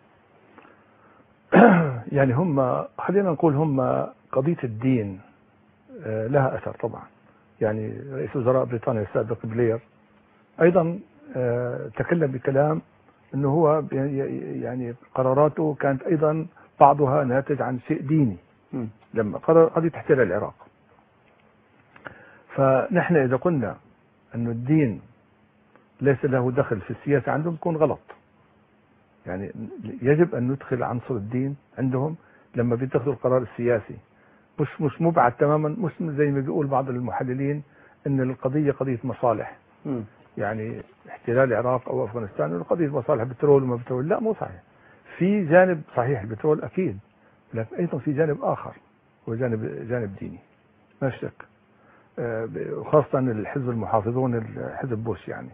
يعني هم خلينا نقول هم قضية الدين آه، لها أثر طبعا يعني رئيس وزراء بريطانيا السابق بلير أيضا آه، تكلم بكلام أنه هو بي- يعني قراراته كانت أيضا بعضها ناتج عن شيء ديني مم. لما قرر قضية احتلال العراق فنحن إذا قلنا أنه الدين ليس له دخل في السياسة عندهم يكون غلط يعني يجب أن ندخل عنصر الدين عندهم لما بيتخذوا القرار السياسي مش مش مبعد تماما مش زي ما بيقول بعض المحللين ان القضيه قضيه مصالح مم. يعني احتلال العراق او افغانستان قضيه مصالح بترول وما بترول لا مو صحيح في جانب صحيح البترول اكيد لكن ايضا في جانب اخر هو جانب جانب ديني ما في شك آه، ب- وخاصه الحزب المحافظون حزب بوش يعني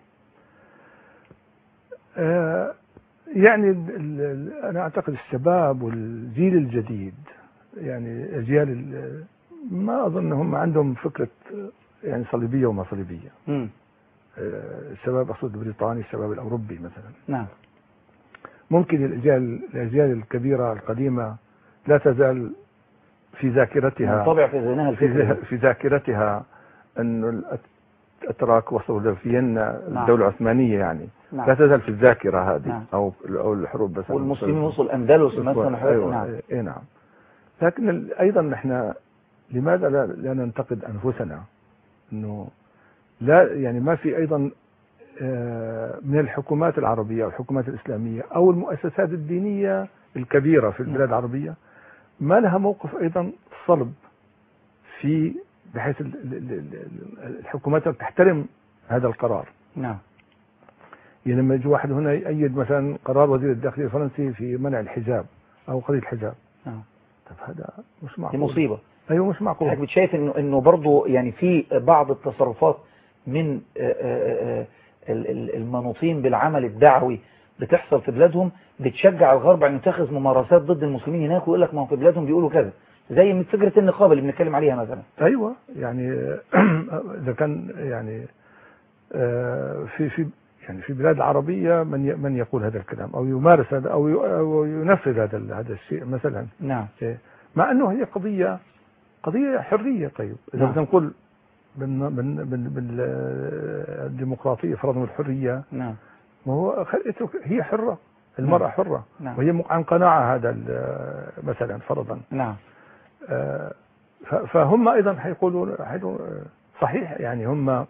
آه، يعني ال- ال- ال- انا اعتقد الشباب والجيل الجديد يعني اجيال ال- ما اظن هم عندهم فكره يعني صليبيه وما صليبيه مم. آه، الشباب اقصد البريطاني الشباب الاوروبي مثلا نعم ممكن الاجيال الاجيال الكبيره القديمه لا تزال في ذاكرتها منطبع في ذهنها في, الفكر ذه- في ذاكرتها انه الأت- الاتراك وصلوا لفيينا نعم. الدوله العثمانيه يعني نعم. لا تزال في الذاكره هذه نعم. او او الحروب بس والمسلمين وصلوا الأندلس مثلا حاجات- أيوة. نعم. اي نعم لكن ال- ايضا نحن لماذا لا, لا ننتقد انفسنا انه لا يعني ما في ايضا آه، من الحكومات العربيه او الحكومات الاسلاميه او المؤسسات الدينيه الكبيره في البلاد العربيه ما لها موقف ايضا صلب في بحيث ال- ال- ال- ال- الحكومات تحترم هذا القرار نعم يعني لما يجي واحد هنا يأيد مثلا قرار وزير الداخلية الفرنسي في منع الحجاب أو قضية الحجاب نعم طب هذا مش دي معقول مصيبة أيوه مش معقول حضرتك بتشايف انه انه برضه يعني في بعض التصرفات من آه، آه، آه، ال- ال- المنوطين بالعمل الدعوي بتحصل في بلادهم بتشجع الغرب ان يتخذ ممارسات ضد المسلمين هناك ويقول لك ما هو في بلادهم بيقولوا كذا زي من فكرة النقاب اللي بنتكلم عليها مثلا أيوه يعني إذا كان يعني آه، في في يعني في بلاد عربية من ي- من يقول هذا الكلام أو يمارس هذا أو ي- أو ينفذ هذا ال- هذا الشيء مثلا نعم إيه. مع أنه هي قضية قضية حرية طيب إذا نعم. بدنا نقول بال- بال- بال- بالديمقراطية فرضا الحرية نعم ما هو خل- اترك هي حرة المرأة نعم. حرة نعم. وهي م- عن قناعة هذا ال- مثلا فرضا نعم آه، ف- فهم ايضا حيقولون حيقولون، آه، صحيح يعني هم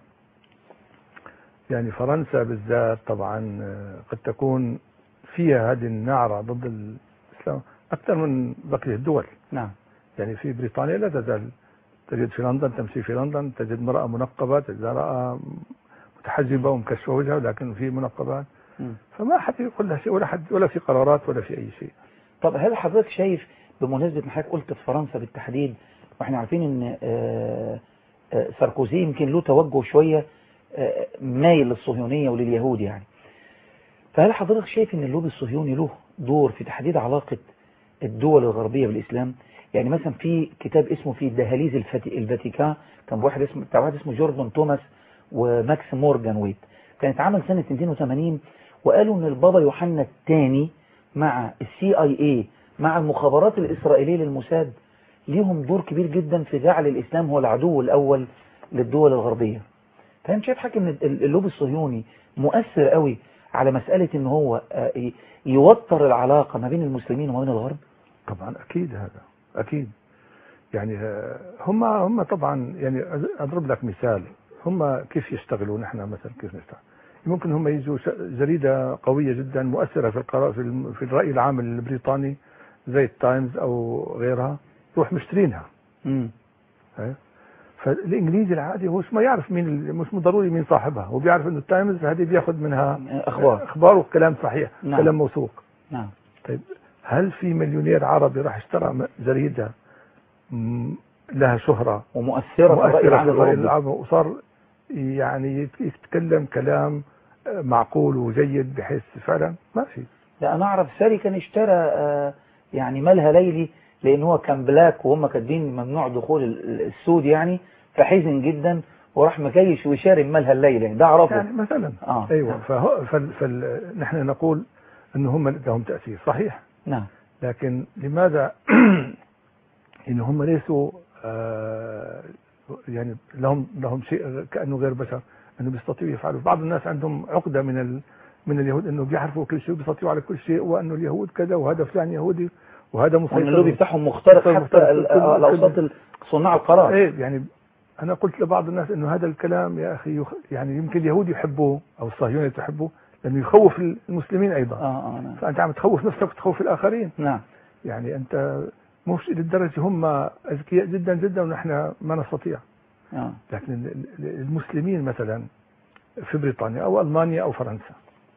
يعني فرنسا بالذات طبعا آه، قد تكون فيها هذه النعرة ضد الاسلام اكثر من بقيه الدول نعم يعني في بريطانيا لا تزال تجد في لندن تمشي في لندن تجد امرأة منقبة تجد امرأة متحجبة ومكشفة وجهها لكن في منقبات مم. فما حد يقول لها شيء ولا حد ولا في قرارات ولا في اي شيء طب هل حضرتك شايف بمناسبة ما حضرتك قلت في فرنسا بالتحديد واحنا عارفين ان آه، آه، ساركوزي يمكن له توجه شوية آه، مايل للصهيونية ولليهود يعني فهل حضرتك شايف ان اللوبي الصهيوني له دور في تحديد علاقة الدول الغربية بالإسلام يعني مثلا في كتاب اسمه في دهاليز الفاتي- الفاتيكان كان واحد اسمه بتاع واحد اسمه جوردن توماس وماكس مورجان ويت كان اتعمل سنة 280 وقالوا ان البابا يوحنا الثاني مع السي اي اي مع المخابرات الإسرائيلية للموساد ليهم دور كبير جدا في جعل الإسلام هو العدو الأول للدول الغربية فأنت شايف حضرتك ان ال- اللوبي الصهيوني مؤثر قوي على مسألة ان هو آه، ي- يوتر العلاقة ما بين المسلمين وما بين الغرب طبعا اكيد هذا اكيد يعني آه، هم هم طبعا يعني أز- اضرب لك مثال هم كيف يشتغلوا نحن مثلا كيف نشتغل ممكن هم يجوا ش- جريده قويه جدا مؤثره في القرار في, الم- في الراي العام البريطاني زي التايمز او غيرها يروح مشترينها امم ها؟ فالانجليزي العادي هو مش ما يعرف مين ال- مش مو ضروري مين صاحبها هو بيعرف انه التايمز هذه بياخذ منها أخبار. اخبار وكلام صحيح نعم. كلام موثوق نعم طيب هل في مليونير عربي راح اشترى م- جريدة م- لها شهرة ومؤثرة في الرأي مؤثرة العام في الرأي الغربي العام وصار يعني يت- يتكلم كلام آه، معقول وجيد بحيث فعلا ما في لا انا اعرف ساري كان اشترى آه، يعني مالها ليلي لان هو كان بلاك وهم كاتبين ممنوع دخول ال- السود يعني فحزن جدا وراح مكيش وشاري مالها الليلة ده اعرفه يعني مثلا آه. ايوه نعم. فهو فال فال نحن نقول ان هم لهم تأثير صحيح نعم لكن لماذا ان هم ليسوا آه، يعني لهم لهم شيء كانه غير بشر انه بيستطيعوا يفعلوا بعض الناس عندهم عقده من ال من اليهود انه بيعرفوا كل شيء وبيستطيعوا على كل شيء وانه اليهود كذا وهذا فلان يهودي وهذا مسيطر وان اللوبي بتاعهم مختلف مختلف- حتى مختلف. ال- كل- آه، كل- الاوساط صناع القرار ايه يعني انا قلت لبعض الناس انه هذا الكلام يا اخي يخ... يعني يمكن اليهود يحبوه او الصهيونيه تحبه لانه يخوف المسلمين ايضا اه اه نعم فانت عم تخوف نفسك وتخوف الاخرين نعم يعني انت مش للدرجه هم اذكياء جدا جدا ونحن ما نستطيع اه لكن ال- ال- المسلمين مثلا في بريطانيا او المانيا او فرنسا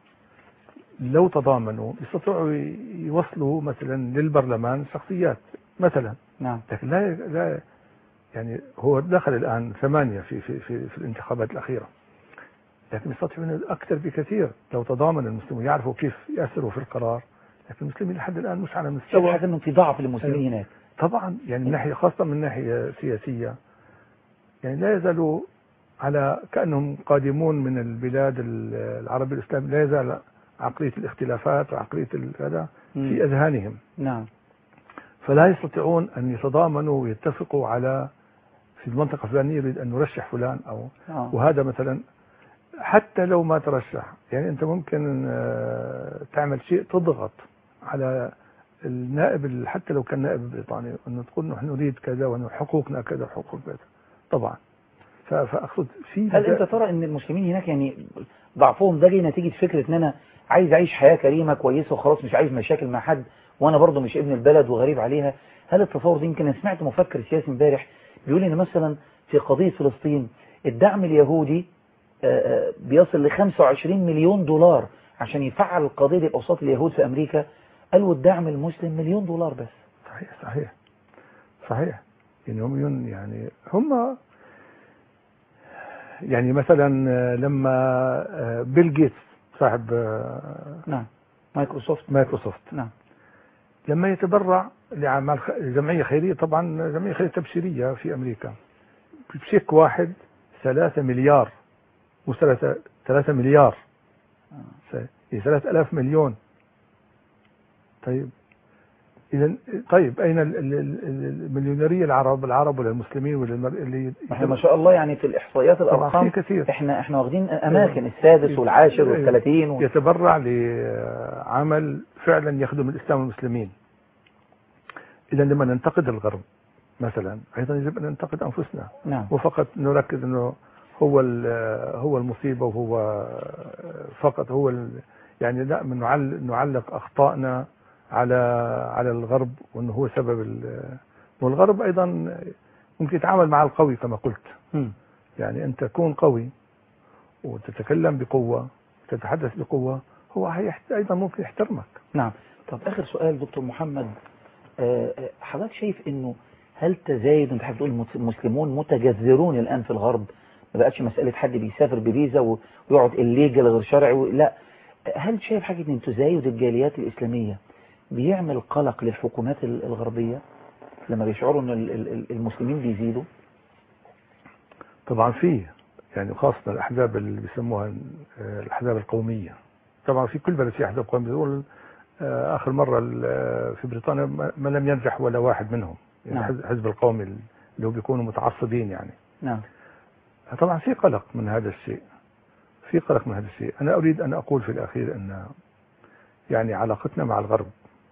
لو تضامنوا يستطيعوا ي- يوصلوا مثلا للبرلمان شخصيات مثلا نعم لكن لا لا يعني هو دخل الان ثمانيه في في في, في الانتخابات الاخيره لكن يستطيعون اكثر بكثير لو تضامن المسلمون يعرفوا كيف ياثروا في القرار لكن المسلمين لحد الان مش على شايف مستوى حاجة انه في ضعف للمسلمين هناك طبعا يعني من ناحيه خاصه من ناحيه سياسيه يعني لا يزالوا على كانهم قادمون من البلاد ال- العربيه الاسلاميه لا يزال عقليه الاختلافات وعقليه ال- هذا مم. في اذهانهم نعم فلا يستطيعون ان يتضامنوا ويتفقوا على في المنطقه الفلانيه يريد ان نرشح فلان او اه وهذا مثلا حتى لو ما ترشح يعني انت ممكن آه، تعمل شيء تضغط على النائب ال- حتى لو كان نائب بريطاني انه تقول نحن نريد كذا وانه حقوقنا كذا وحقوق كذا طبعا ف- فاقصد في هل انت ترى ان المسلمين هناك يعني ضعفهم ده جاي نتيجة فكرة ان انا عايز اعيش حياة كريمة كويسة وخلاص مش عايز مشاكل مع حد وانا برضو مش ابن البلد وغريب عليها هل التصور ده يمكن انا سمعت مفكر سياسي امبارح بيقول ان مثلا في قضية فلسطين الدعم اليهودي آه، آه، بيصل ل 25 مليون دولار عشان يفعل القضية دي بأوساط اليهود في امريكا قالوا الدعم المسلم مليون دولار بس صحيح صحيح صحيح يعني هم ين- يعني هم يعني مثلا آه، لما آه، بيل جيتس صاحب آه، نعم مايكروسوفت مايكروسوفت نعم لما يتبرع لأعمال خ- جمعية خيرية طبعا جمعية خيرية تبشيرية في أمريكا بشيك واحد ثلاثة مليار مش ثلاثة ثلاثة مليار س- هي ثلاثة ألاف مليون طيب إذا طيب أين ال- ال- ال- المليونيرية العرب العرب ولا المسلمين ولا المر... اللي احنا ما شاء الله يعني في الاحصائيات طبعا الارقام في كثير احنا احنا واخدين اماكن السادس والعاشر والثلاثين و... يتبرع لعمل فعلا يخدم الإسلام والمسلمين إذا لما ننتقد الغرب مثلا أيضا يجب أن ننتقد أنفسنا نعم وفقط نركز أنه هو ال- هو المصيبة وهو فقط هو ال- يعني دائما نعل- نعلق أخطائنا على على الغرب وأنه هو سبب ال- والغرب أيضا ممكن يتعامل مع القوي كما قلت مم. يعني أنت تكون قوي وتتكلم بقوة وتتحدث بقوة هو هيحت- أيضا ممكن يحترمك نعم طب اخر سؤال دكتور محمد آه، آه، حضرتك شايف انه هل تزايد انت حضرتك بتقول المسلمون متجذرون الان في الغرب ما بقتش مسألة حد بيسافر بفيزا و- ويقعد الليجل غير شرعي و- لا هل شايف حاجة ان تزايد الجاليات الإسلامية بيعمل قلق للحكومات ال- الغربية لما بيشعروا ان ال- ال- المسلمين بيزيدوا طبعا فيه يعني خاصة الأحزاب اللي بيسموها آه، الأحزاب القومية طبعا في كل بلد في أحزاب قومية بيقول آه، آخر مرة ال- آه، في بريطانيا ما ما لم ينجح ولا واحد منهم يعني نعم. الحزب- الحزب القومي اللي هو بيكونوا متعصبين يعني نعم طبعا في قلق من هذا الشيء في قلق من هذا الشيء أنا أريد أن أقول في الأخير أن يعني علاقتنا مع الغرب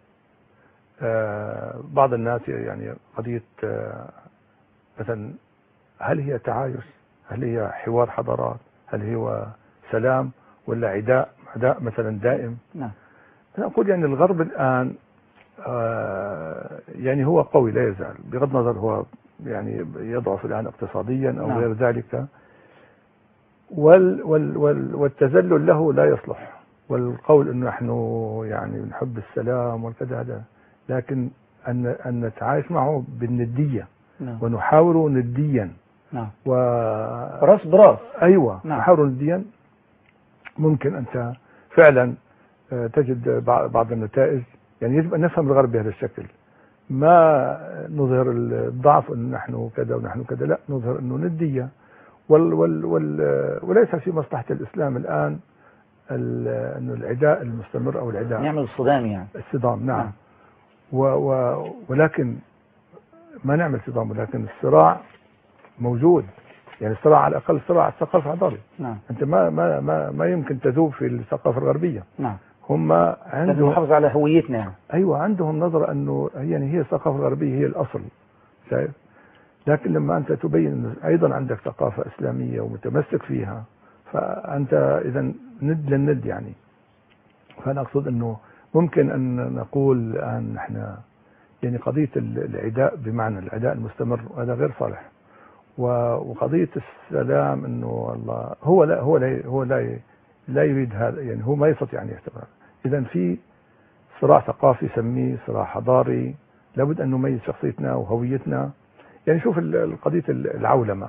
آه، بعض الناس يعني قضية آه، مثلا هل هي تعايش هل هي حوار حضارات هل هو سلام ولا عداء عداء مثلا دائم نعم أنا أقول يعني الغرب الآن آه، يعني هو قوي لا يزال بغض النظر هو يعني يضعف الآن اقتصاديا أو نعم. غير ذلك وال وال وال والتذلل له لا يصلح والقول انه نحن يعني نحب السلام والكذا هذا لكن ان ان نتعايش معه بالنديه نعم ونحاوره نديا نعم و راس براس ايوه نعم. نحاوره نديا ممكن انت فعلا آه، تجد بع- بعض النتائج يعني يجب ان نفهم الغرب بهذا الشكل ما نظهر الضعف ان نحن كذا ونحن كذا لا نظهر انه نديه وال وال وال وليس في مصلحه الاسلام الان ال- انه العداء المستمر او العداء نعمل الصدام يعني الصدام نعم, نعم. و و ولكن ما نعمل صدام ولكن الصراع موجود يعني الصراع على الاقل صراع على الثقافه الحضاري نعم انت ما ما ما, ما يمكن تذوب في الثقافه الغربيه نعم هم لازم عندهم نحافظ على هويتنا يعني ايوه عندهم نظره انه يعني هي الثقافه الغربيه هي الاصل شايف لكن لما انت تبين انه ايضا عندك ثقافه اسلاميه ومتمسك فيها فانت اذا ند للند يعني فانا اقصد انه ممكن ان نقول الان نحن يعني قضيه ال- العداء بمعنى العداء المستمر هذا غير صالح و- وقضيه السلام انه الله هو لا هو لا هو لا لا يريد هذا يعني هو ما يستطيع ان يحتمل اذا في صراع ثقافي سميه صراع حضاري لابد ان نميز شخصيتنا وهويتنا يعني شوف ال- ال- قضيه ال- العولمه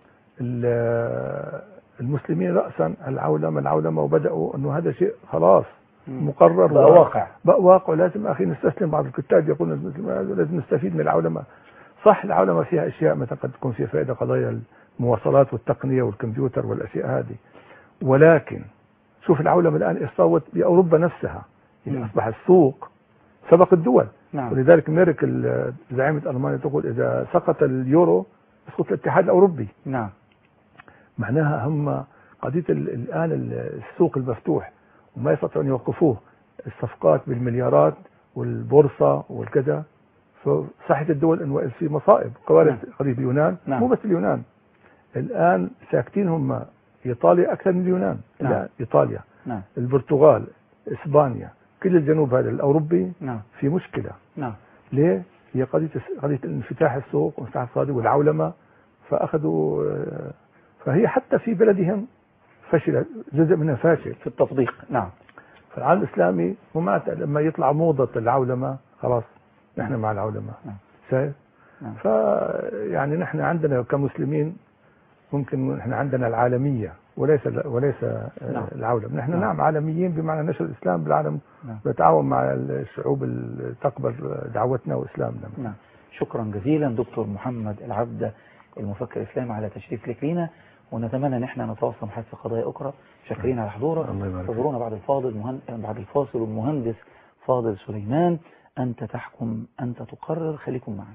ال- المسلمين راسا العولمه العولمه وبداوا انه هذا شيء خلاص مقرر بقى و- واقع. بقى واقع لازم اخي نستسلم بعض الكتاب يقولون المسلمين لازم نستفيد من العولمه صح العولمه فيها اشياء مثلا قد تكون فيها فائده قضايا المواصلات والتقنيه والكمبيوتر والاشياء هذه ولكن شوف العولمه الان ايش صارت باوروبا نفسها يعني نعم. اصبح السوق سبق الدول نعم ولذلك ميركل زعيمه المانيا تقول اذا سقط اليورو يسقط الاتحاد الاوروبي نعم معناها هم قضيه ال- الان ال- السوق المفتوح وما يستطيعون ان يوقفوه الصفقات بالمليارات والبورصه والكذا فصحت الدول انه في مصائب قوارث نعم. قضيه اليونان نعم. مو بس اليونان الآن ساكتين هم إيطاليا أكثر من اليونان نعم. الآن إيطاليا نعم البرتغال إسبانيا كل الجنوب هذا الأوروبي نعم في مشكلة نعم ليه؟ هي قضية قضية انفتاح السوق وانفتاح الاقتصادي والعولمة فأخذوا آه، فهي حتى في بلدهم فشل جزء منها فاشل في التطبيق نعم فالعالم الإسلامي وما لما يطلع موضة العولمة خلاص نحن مع العولمة نعم. شايف؟ نعم. ف يعني نحن عندنا كمسلمين ممكن نحن عندنا العالمية وليس وليس آه، نعم. العولمة نحن نعم. نعم عالميين بمعنى نشر الإسلام بالعالم نعم. نتعاون مع الشعوب اللي تقبل دعوتنا وإسلامنا نعم شكرا جزيلا دكتور محمد العبد المفكر الإسلامي على تشريف لك لينا ونتمنى ان احنا نتواصل معاك في قضايا اخرى شاكرين على حضورك الله يبارك فيك. انتظرونا بعد الفاضل مهن... بعد الفاصل المهندس فاضل سليمان انت تحكم انت تقرر خليكم معنا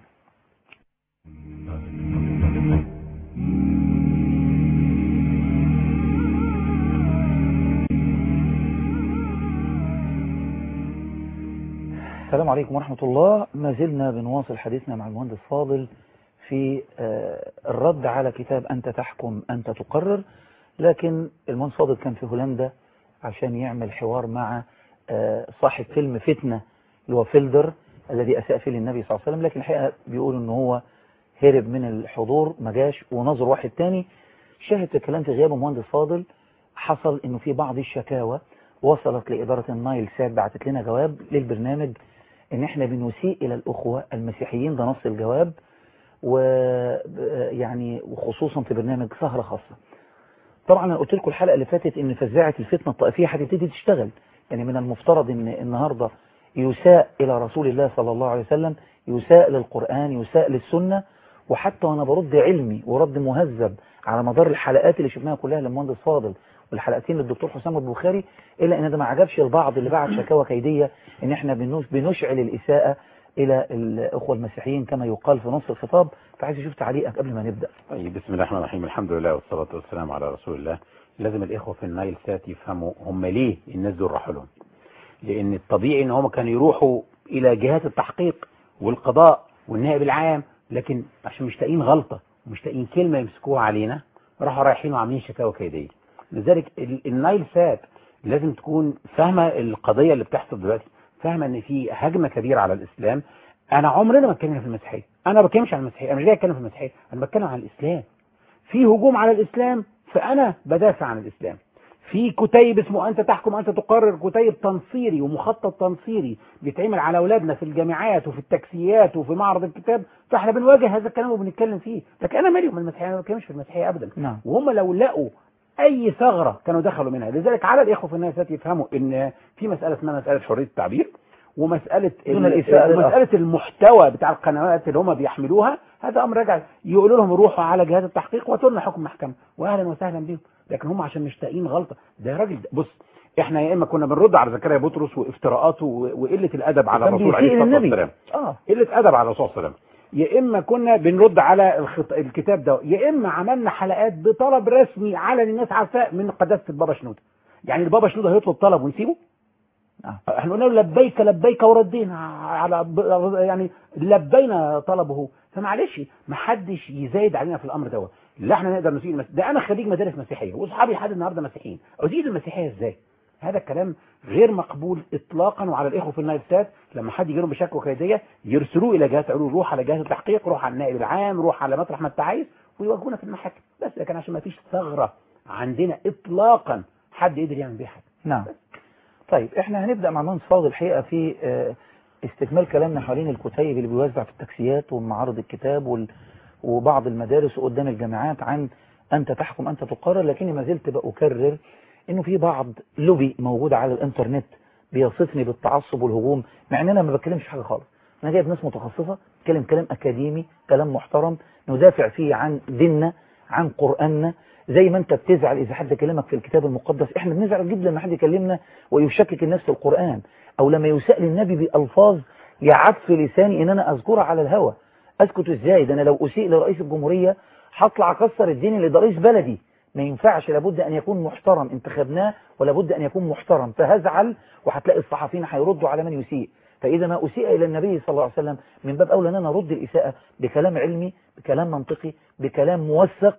السلام عليكم ورحمة الله ما زلنا بنواصل حديثنا مع المهندس فاضل في آه، الرد على كتاب أنت تحكم أنت تقرر لكن المهندس فاضل كان في هولندا عشان يعمل حوار مع آه، صاحب فيلم فتنة اللي هو فيلدر الذي أساء فيه للنبي صلى الله عليه وسلم لكن الحقيقة بيقولوا إن هو هرب من الحضور ما جاش ونظر واحد تاني شاهد في الكلام في غياب المهندس فاضل حصل إنه في بعض الشكاوى وصلت لإدارة النايل سات بعتت لنا جواب للبرنامج إن إحنا بنسيء إلى الأخوة المسيحيين ده نص الجواب ويعني وخصوصا في برنامج سهرة خاصة طبعا انا قلت لكم الحلقه اللي فاتت ان فزاعه الفتنه الطائفيه هتبتدي تشتغل يعني من المفترض ان النهارده يساء الى رسول الله صلى الله عليه وسلم يساء للقران يساء للسنه وحتى وانا برد علمي ورد مهذب على مدار الحلقات اللي شفناها كلها للمهندس فاضل والحلقتين للدكتور حسام البخاري الا ان ده ما عجبش البعض اللي بعت شكاوى كيديه ان احنا بنش- بنشعل الاساءه الى الاخوه المسيحيين كما يقال في نص الخطاب فعايز اشوف تعليقك قبل ما نبدا طيب بسم الله الرحمن الرحيم الحمد لله والصلاة والسلام على رسول الله لازم الإخوة في النايل سات يفهموا هم ليه الناس دول راحوا لهم لأن الطبيعي إن هم كانوا يروحوا إلى جهات التحقيق والقضاء والنائب العام لكن عشان مش لاقيين غلطة ومش لاقيين كلمة يمسكوها علينا راحوا رايحين وعاملين شكاوى كيدية لذلك ال- النايل سات لازم تكون فاهمة القضية اللي بتحصل دلوقتي فاهمة إن في هجمة كبيرة على الإسلام أنا عمرنا ما اتكلمنا في المسيحية أنا ما بتكلمش عن المسيحية أنا مش جاي أتكلم في المسيحية أنا بتكلم عن الإسلام في هجوم على الإسلام فأنا بدافع عن الإسلام في كتيب اسمه أنت تحكم أنت تقرر كتيب تنصيري ومخطط تنصيري بيتعمل على أولادنا في الجامعات وفي التاكسيات وفي معرض الكتاب فاحنا بنواجه هذا الكلام وبنتكلم فيه لكن أنا مالي من المسيحية أنا ما بتكلمش في المسيحية أبدا نعم وهم لو لقوا أي ثغرة كانوا دخلوا منها لذلك على الإخوة في الناس يفهموا إن في مسألة اسمها مسألة حرية التعبير ومسألة دون الإساءة للآخر. ومسألة المحتوى بتاع القنوات اللي هم بيحملوها هذا أمر راجع يقولوا لهم روحوا على جهاز التحقيق واتوا لنا حكم محكمة وأهلا وسهلا بيهم لكن هم عشان مش لاقيين غلطة ده يا راجل ده- بص احنا يا اما كنا بنرد على زكريا بطرس وافتراءاته و- وقله الادب على كان الرسول عليه بيسيء الصلاه للنبي. والسلام اه قله ادب على الرسول صلى الله عليه وسلم يا اما كنا بنرد على الخط... الكتاب ده يا اما عملنا حلقات بطلب رسمي علني الناس عارفاه من قداسه البابا شنوده يعني البابا شنوده هيطلب طلب ونسيبه آه. احنا قلنا له لبيك لبيك وردينا على ب- يعني لبينا طلبه فمعلش ما حدش يزايد علينا في الامر دوت لا احنا نقدر نسيء المس... ده انا خريج مدارس مسيحيه واصحابي لحد النهارده مسيحيين ازيد المسيحيه ازاي هذا الكلام غير مقبول اطلاقا وعلى الاخوه في النايل سات لما حد يجي لهم بشكوى كيديه يرسلوه الى جهات علوم روح على جهاز التحقيق روح على النائب العام روح على مطرح ما انت عايز ويواجهونا في المحاكم بس لكن عشان ما فيش ثغره عندنا اطلاقا حد قدر يعمل بيها حاجه نعم طيب احنا هنبدأ مع مهندس فاضل الحقيقة في آه، استكمال كلامنا حوالين الكتيب اللي بيوزع في التاكسيات ومعارض الكتاب وال... وبعض المدارس وقدام الجامعات عن أنت تحكم أنت تقرر لكني ما زلت بأكرر إنه في بعض لوبي موجود على الإنترنت بيصفني بالتعصب والهجوم مع إن أنا ما بتكلمش في حاجة خالص أنا جايب ناس متخصصة بتكلم كلام أكاديمي كلام محترم ندافع فيه عن ديننا عن قرآننا زي ما انت بتزعل اذا حد كلمك في الكتاب المقدس احنا بنزعل جدا لما حد يكلمنا ويشكك الناس في القرآن او لما يساء للنبي بألفاظ يعف لساني ان انا اذكرها على الهوى اسكت ازاي ده انا لو اسيء لرئيس الجمهورية هطلع اكسر الدين اللي ده رئيس بلدي ما ينفعش لابد ان يكون محترم انتخبناه ولابد ان يكون محترم فهزعل وهتلاقي الصحفيين هيردوا على من يسيء فإذا ما أسيء إلى النبي صلى الله عليه وسلم من باب أولى أن أنا أرد الإساءة بكلام علمي بكلام منطقي بكلام موثق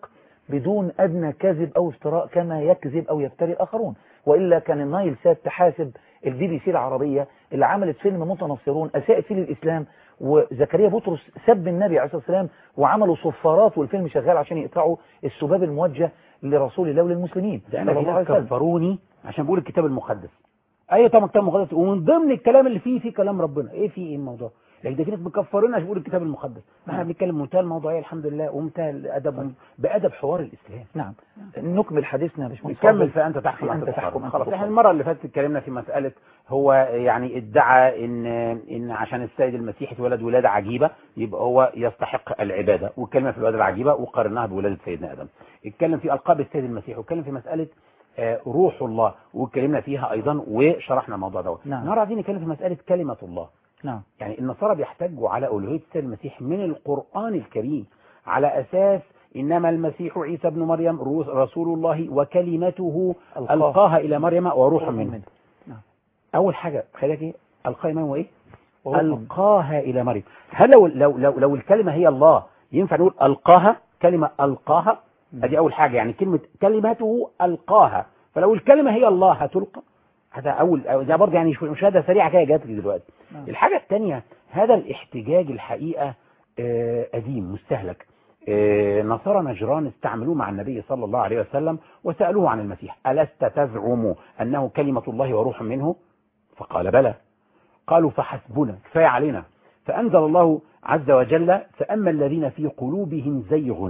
بدون أدنى كذب أو افتراء كما يكذب أو يفتري الآخرون وإلا كان النايل سات تحاسب البي بي سي العربية اللي عملت فيلم متنصرون أساءت فيه للإسلام وزكريا بطرس سب النبي عليه الصلاة والسلام وعملوا صفارات والفيلم شغال عشان يقطعوا السباب الموجه لرسول الله وللمسلمين ده انا صلى الله عليه كده وسلم. كفروني عشان بقول الكتاب المقدس اي طبعا كتاب مقدس ومن ضمن الكلام اللي فيه فيه كلام ربنا ايه فيه ايه الموضوع لكن ده كده مكفرنا عشان بقول الكتاب المقدس ما احنا بنتكلم منتهى الموضوعيه الحمد لله ومنتهى الادب بادب حوار الاسلام نعم نكمل حديثنا يا باشمهندس نكمل فاضل. في انت تحكم في انت أنت تحكم تحكم أنت خلاص تحكم. احنا المره اللي فاتت اتكلمنا في مساله هو يعني ادعى ان ان عشان السيد المسيح اتولد ولاده عجيبه يبقى هو يستحق العباده واتكلم في الولاده العجيبه وقارناها بولاده سيدنا ادم اتكلم في القاب السيد المسيح واتكلم في مساله آه، روح الله واتكلمنا فيها ايضا وشرحنا الموضوع دوت نعم. النهارده عايزين نتكلم في مساله كلمه الله نعم يعني النصارى بيحتجوا على ألوهية السيد المسيح من القرآن الكريم على أساس إنما المسيح عيسى ابن مريم روس- رسول الله وكلمته ألقاه. ألقاها إلى مريم وروح روح منه منه. نعم. أول حاجة خليك إيه ألقاها إمام وإيه وروح منه. ألقاها إلى مريم هل لو, لو, لو, لو الكلمة هي الله ينفع نقول ألقاها كلمة ألقاها هذه أول حاجة يعني كلمة كلمته ألقاها فلو الكلمة هي الله هتلقى هذا أول أو ده برضه يعني مشاهدة سريعة كده جات لي دلوقتي نعم. الحاجة الثانية هذا الاحتجاج الحقيقة آه، قديم مستهلك آه، نصارى نجران استعملوه مع النبي صلى الله عليه وسلم وسألوه عن المسيح ألست تزعم أنه كلمة الله وروح منه فقال بلى قالوا فحسبنا كفاية علينا فأنزل الله عز وجل فأما الذين في قلوبهم زيغ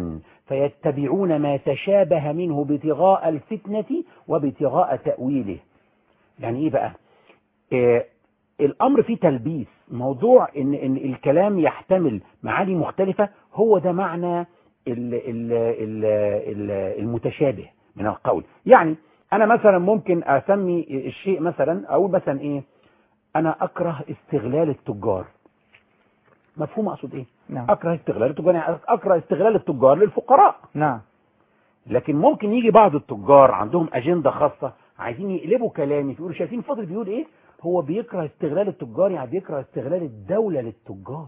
فيتبعون ما تشابه منه ابتغاء الفتنة وابتغاء تأويله يعني إيه بقى آه، الامر فيه تلبيس موضوع ان ان الكلام يحتمل معاني مختلفه هو ده معنى ال ال ال ال المتشابه من القول يعني انا مثلا ممكن اسمي الشيء مثلا اقول مثلا ايه انا اكره استغلال التجار مفهوم اقصد ايه نعم اكره استغلال التجار يعني اكره استغلال التجار للفقراء نعم لكن ممكن يجي بعض التجار عندهم اجنده خاصه عايزين يقلبوا كلامي فيقولوا شايفين فاضل بيقول ايه هو بيكره استغلال التجار يعني بيكره استغلال الدوله للتجار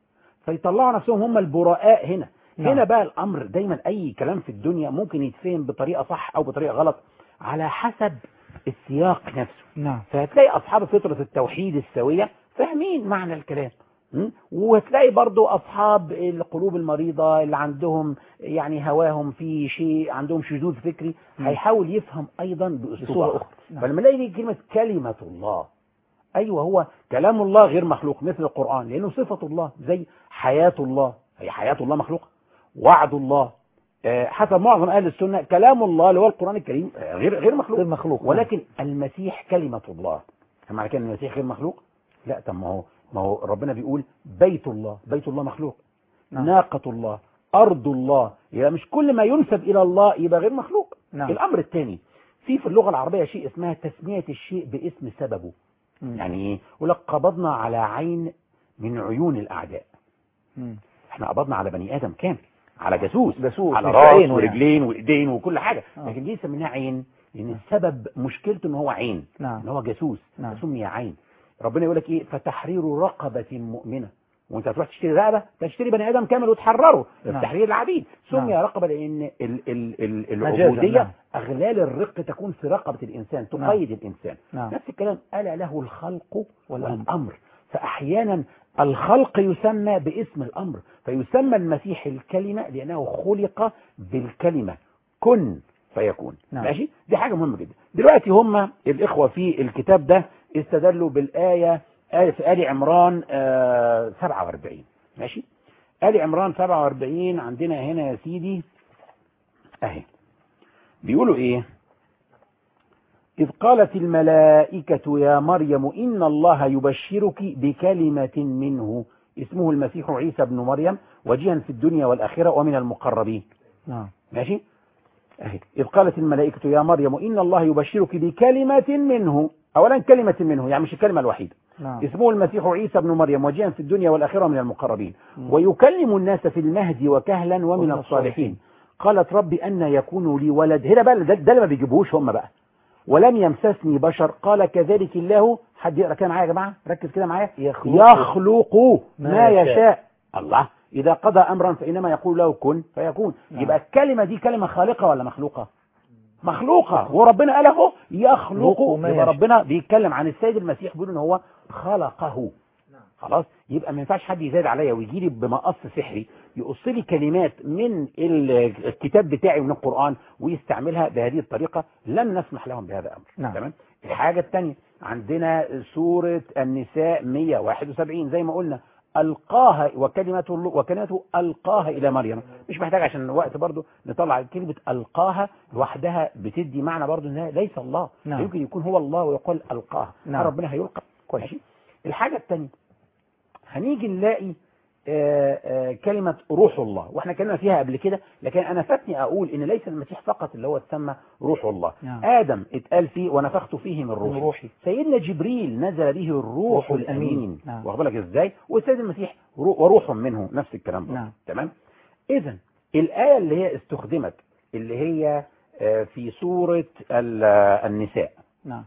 فيطلعوا نفسهم هم البراء هنا نعم. هنا بقى الامر دايما اي كلام في الدنيا ممكن يتفهم بطريقه صح او بطريقه غلط على حسب السياق نفسه نعم فهتلاقي اصحاب فطره التوحيد السويه فاهمين معنى الكلام م? وهتلاقي برضو اصحاب القلوب المريضه اللي عندهم يعني هواهم في شيء عندهم شذوذ فكري م. هيحاول يفهم ايضا باسلوب بصورة اخر أخرى. نعم. فلما نلاقي دي كلمه كلمه الله ايوه هو كلام الله غير مخلوق مثل القران لانه صفه الله زي حياه الله هي حياه الله مخلوقه وعد الله آه، حسب معظم اهل السنه كلام الله اللي هو القران الكريم آه، غير غير مخلوق غير مخلوق نعم. ولكن المسيح كلمة الله هل معنى كده ان المسيح غير مخلوق لا طب ما هو ما هو ربنا بيقول بيت الله بيت الله مخلوق نعم. ناقة الله أرض الله يبقى مش كل ما ينسب إلى الله يبقى غير مخلوق نعم. الأمر الثاني في في اللغة العربية شيء اسمها تسمية الشيء باسم سببه مم. يعني ايه يقول لك قبضنا على عين من عيون الأعداء مم. احنا قبضنا على بني آدم كامل على جاسوس جاسوس، على مش راس عينه ورجلين وايدين وكل حاجة آه. لكن دي سميناها عين لأن السبب مشكلته ان هو عين نعم ان هو جاسوس نعم. فسمي عين ربنا يقول لك ايه فتحرير رقبة مؤمنة وانت هتروح تشتري رقبة تشتري بني ادم كامل وتحرره نعم. تحرير العبيد سمي نعم. رقبة لان ال ال ال مجازاً، العبودية نعم. اغلال الرق تكون في رقبة الانسان تقيد الانسان نعم. نفس الكلام ألا له الخلق والأمر. والأمر فأحيانا الخلق يسمى باسم الأمر فيسمى المسيح الكلمة لأنه خلق بالكلمة كن فيكون نعم. ماشي دي حاجة مهمة جدا دلوقتي هم الإخوة في الكتاب ده استدلوا بالآية آية في آل عمران آه 47 ماشي آل عمران 47 عندنا هنا يا سيدي أهي بيقولوا إيه إذ قالت الملائكة يا مريم إن الله يبشرك بكلمة منه اسمه المسيح عيسى بن مريم وجيها في الدنيا والآخرة ومن المقربين نعم ماشي أهي. إذ قالت الملائكة يا مريم إن الله يبشرك بكلمة منه أولا كلمة منه يعني مش الكلمة الوحيدة نعم اسمه المسيح عيسى بن مريم وجيها في الدنيا والآخرة من المقربين ويكلم الناس في المهد وكهلا ومن ومن الصالحين الصالحين. قالت رب أن يكون لي ولد هنا بقى ده, ده اللي ما بيجيبوش هم بقى ولم يمسسني بشر قال كذلك الله حد يقرا كده معايا يا جماعه ركز كده معايا يخلق يخلق ما ما يشاء. يشاء الله إذا قضى أمرا فإنما يقول له كن فيكون نعم. يبقى الكلمة دي كلمة خالقة ولا مخلوقة مخلوقة وربنا قال اهو يخلق يخلق ما يبقى يشاء. ربنا بيتكلم عن السيد المسيح بيقول ان هو خلقه خلاص يبقى ما ينفعش حد يزاد عليا ويجي لي بمقص سحري يقص لي كلمات من ال- الكتاب بتاعي من القرآن ويستعملها بهذه الطريقة لن نسمح لهم بهذا الأمر نعم. تمام الحاجة الثانية عندنا سورة النساء 171 زي ما قلنا ألقاها وكلمته وكلمته ألقاها إلى مريم مش محتاج عشان الوقت برضو نطلع كلمة ألقاها لوحدها بتدي معنى برضو إنها ليس الله نعم. يمكن يكون هو الله ويقول ألقاها نعم. ربنا هيلقى كويس الحاجة الثانية هنيجي نلاقي آه، آه، كلمة روح الله واحنا اتكلمنا فيها قبل كده لكن انا فاتني اقول ان ليس المسيح فقط اللي هو اتسمى روح الله نعم. ادم اتقال فيه ونفخت فيه من روحي, من روحي. سيدنا جبريل نزل به الروح روح الأمين. الامين نعم. واخد بالك ازاي والسيد المسيح رو- وروح منه نفس الكلام برضه. نعم. تمام اذا الايه اللي هي استخدمت اللي هي آه، في سوره ال- آه، النساء نعم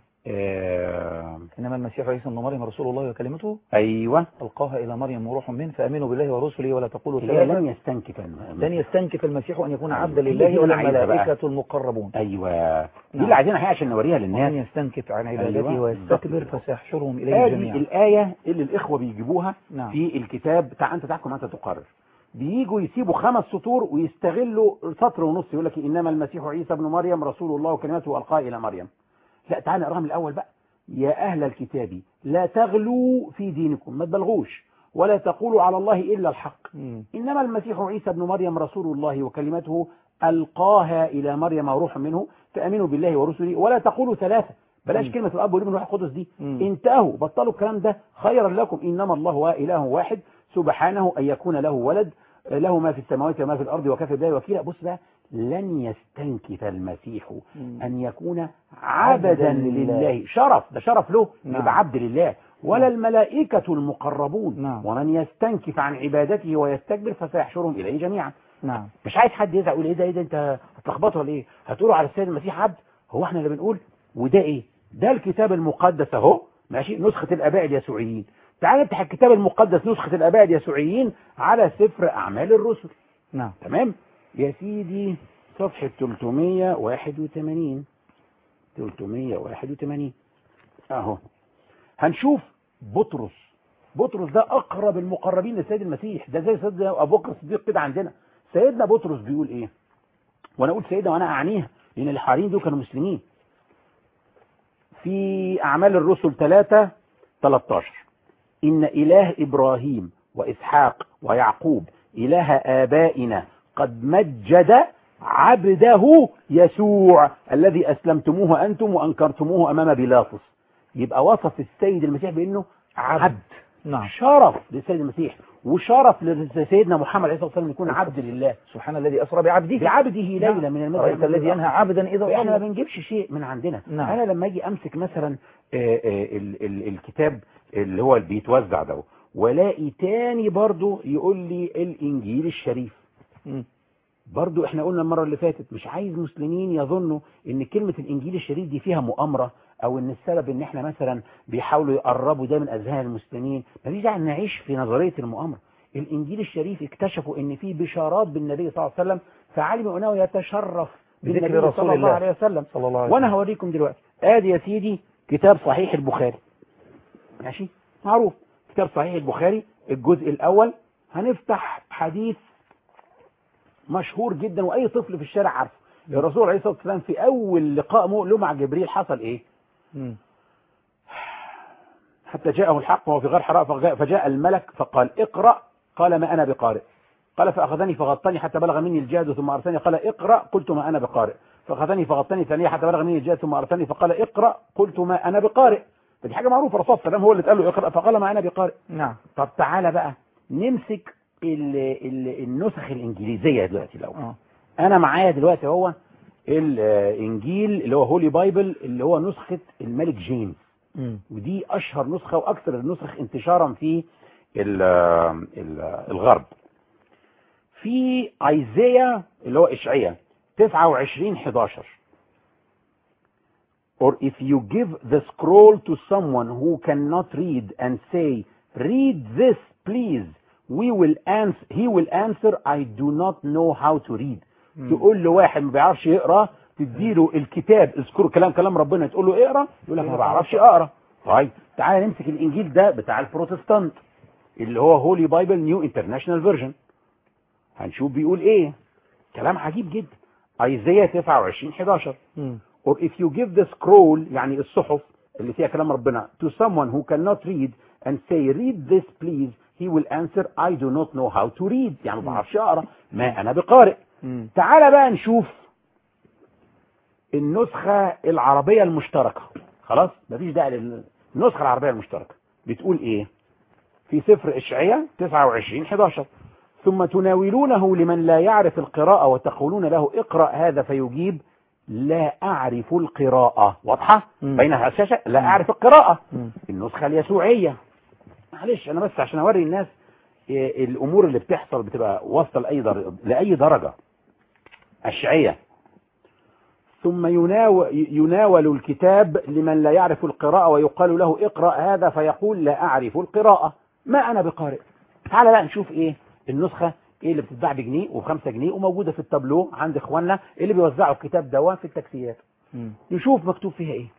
آه، إنما المسيح عيسى ابن مريم رسول الله وكلمته ايوه ألقاها إلى مريم وروح منه فآمنوا بالله ورسله ولا تقولوا اللي هي لم ثلاثة يستنكف الم- لن يستنكف المسيح أن يكون أيوة. عبدا هي دي لله اللي ولا أنا عايزها بقى. الملائكة المقربون ايوه دي نعم. اللي عايزينها عشان نوريها ومن للناس يستنكف عن عبادته أيوة. ويستكبر فسيحشرهم إليه هذه جميعا الآية اللي الإخوة بيجيبوها نعم. في الكتاب بتاع أنت تحكم أنت تقرر بييجوا يسيبوا خمس سطور ويستغلوا سطر ونص يقول لك إنما المسيح عيسى ابن مريم رسول الله وكلمته ألقاها إلى مريم لا تعال نقراها من الأول بقى يا أهل الكتاب لا تغلوا في دينكم ما تبلغوش ولا تقولوا على الله إلا الحق مم. إنما المسيح عيسى ابن مريم رسول الله وكلمته ألقاها إلى مريم وروح منه فأمنوا بالله ورسله ولا تقولوا ثلاثة بلاش مم. كلمة الأب والابن والروح القدس دي مم. انتهوا بطلوا الكلام ده خيرا لكم إنما الله هو إله واحد سبحانه أن يكون له ولد له ما في السماوات وما في الأرض وكفى بالله وكيلا بص بقى لن يستنكف المسيح مم. أن يكون عبدا عبداً لله. لله شرف ده شرف له نعم. يبقى عبد لله ولا الملائكة المقربون نعم. ومن يستنكف عن عبادته ويستكبر فسيحشرهم إليه جميعا نعم مش عايز حد يزعل يقول ايه ده ايه ده انت هتلخبطه ولا ايه هتقولوا على السيد المسيح عبد هو احنا اللي بنقول وده ايه ده الكتاب المقدس اهو ماشي نسخة الاباء اليسوعيين تعال نفتح الكتاب المقدس نسخة الاباء اليسوعيين على سفر اعمال الرسل نعم تمام يا سيدي صفحة 381 381 اهو هنشوف بطرس بطرس ده اقرب المقربين للسيد المسيح ده زي سيدنا ابو بكر الصديق كده عندنا سيدنا بطرس بيقول ايه وانا اقول سيدنا وانا اعنيها لان الحواريين دول كانوا مسلمين في اعمال الرسل 3 13 ان اله ابراهيم واسحاق ويعقوب اله ابائنا قد مجد عبده يسوع الذي اسلمتموه انتم وانكرتموه امام بيلاطس يبقى وصف السيد المسيح بانه عبد نعم شرف للسيد المسيح وشرف لسيدنا محمد عليه الصلاه والسلام يكون عبد لله سبحان الذي أسرى بعبده بعبده ليلة من المسجد رأيت الذي ينهى عبدا إذا احنا ما ضل بنجيبش شيء من عندنا نعم. انا لما اجي امسك مثلا آه، آه، ال- ال- الكتاب اللي هو اللي بيتوزع ده والاقي تاني برضو يقول لي الانجيل الشريف مم. برضو احنا قلنا المرة اللي فاتت مش عايز مسلمين يظنوا ان كلمة الانجيل الشريف دي فيها مؤامرة او ان السبب ان احنا مثلا بيحاولوا يقربوا ده من اذهان المسلمين مفيش داعي نعيش في نظرية المؤامرة الانجيل الشريف اكتشفوا ان فيه بشارات بالنبي صلى الله عليه وسلم فعلموا انه يتشرف بذكر بالنبي رسول صلى الله الله. عليه وسلم صلى الله عليه وانا وسلم. هوريكم دلوقتي ادي يا سيدي كتاب صحيح البخاري ماشي معروف كتاب صحيح البخاري الجزء الاول هنفتح حديث مشهور جدا واي طفل في الشارع عارفه الرسول عليه الصلاه والسلام في اول لقاء له مع جبريل حصل ايه مم. حتى جاءه الحق وهو في غار حراء فجاء, فجاء الملك فقال اقرأ قال ما أنا بقارئ قال فأخذني فغطني حتى بلغ مني الجهد ثم أرسلني قال اقرأ قلت ما أنا بقارئ فأخذني فغطني ثانية حتى بلغ مني الجهد ثم أرسلني فقال اقرأ قلت ما أنا بقارئ فدي حاجة معروفة الرسول صلى الله عليه وسلم هو اللي قال له اقرأ فقال ما أنا بقارئ نعم طب تعالى بقى نمسك ال ال النسخ الإنجليزية دلوقتي الأول آه. انا معايا دلوقتي هو الانجيل اللي هو هولي بايبل اللي هو نسخة الملك جيمس مم. ودي اشهر نسخة واكثر النسخ انتشارا في ال ال الغرب في ايزيا اللي هو اشعيا 29 11 or if you give the scroll to someone who cannot read and say read this please we will answer he will answer I do not know how to read تقول لواحد ما بيعرفش يقرا تديله الكتاب اذكروا كلام كلام ربنا تقول له اقرا يقول لك ما بعرفش اقرا طيب تعالى نمسك الانجيل ده بتاع البروتستانت اللي هو هولي بايبل نيو انترناشونال فيرجن هنشوف بيقول ايه كلام عجيب جدا ايزيا 29 11 or if you give the scroll يعني الصحف اللي فيها كلام ربنا to someone who cannot read and say read this please he will answer I do not know how to read يعني ما بعرفش اقرا ما انا بقارئ تعالى بقى نشوف النسخة العربية المشتركة خلاص مفيش داعي لل- النسخة العربية المشتركة بتقول ايه في سفر اشعياء 29 11 ثم تناولونه لمن لا يعرف القراءة وتقولون له اقرأ هذا فيجيب لا أعرف القراءة واضحة بينها الشاشة لا أعرف القراءة النسخة اليسوعية معلش أنا بس عشان أوري الناس إيه الأمور اللي بتحصل بتبقى واصلة لأي درجة, لأي درجة أشعية ثم يناول, يناول الكتاب لمن لا يعرف القراءة ويقال له اقرأ هذا فيقول لا أعرف القراءة ما أنا بقارئ تعال بقى نشوف إيه النسخة ايه اللي بتتباع بجنيه وبخمسة جنيه وموجودة في التابلو عند اخواننا اللي بيوزعوا الكتاب ده في التاكسيات نشوف مكتوب فيها ايه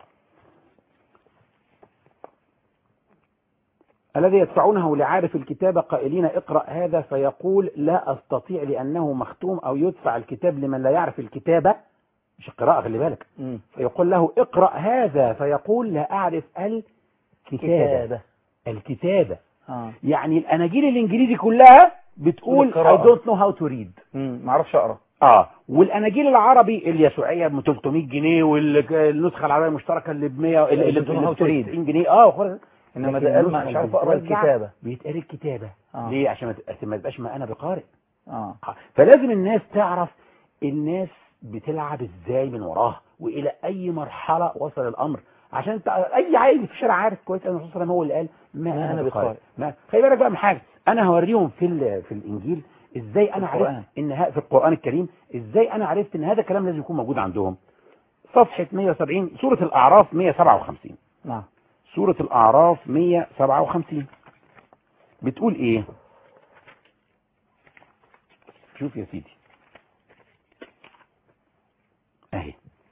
الذي يدفعونه لعارف الكتاب قائلين اقرأ هذا فيقول لا استطيع لانه مختوم او يدفع الكتاب لمن لا يعرف الكتابة مش القراءة خلي بالك فيقول له اقرأ هذا فيقول لا اعرف الكتابة الكتابة اه يعني الاناجيل الانجليزي كلها بتقول I القراءة. don't know how to read ما اعرفش اقرا اه والاناجيل العربي اليسوعيه ب 300 جنيه والنسخه العربيه المشتركه اللي ب 100 اللي اللي don't know how to read. 90 جنيه اه وخلاص. انما لكن ده قال النسخة ما- مش عارف اقرا اللي بتوزع الكتابة بيتقال الكتابه آه. ليه عشان ما ت- ما تبقاش ما انا بقارئ اه فلازم الناس تعرف الناس بتلعب ازاي من وراها والى اي مرحله وصل الامر عشان تع- اي عيل في الشارع عارف كويس ان الرسول صلى الله عليه وسلم هو اللي قال ما, ما انا أنا بقارئ بقارئ. ما خلي بالك بقى من حاجه انا هوريهم في ال- في الانجيل ازاي انا القرآن. عرفت ان ه- في القران الكريم ازاي انا عرفت ان هذا الكلام لازم يكون موجود عندهم صفحه 170 سوره الاعراف 157 نعم سورة الأعراف 157 بتقول إيه شوف يا سيدي أهي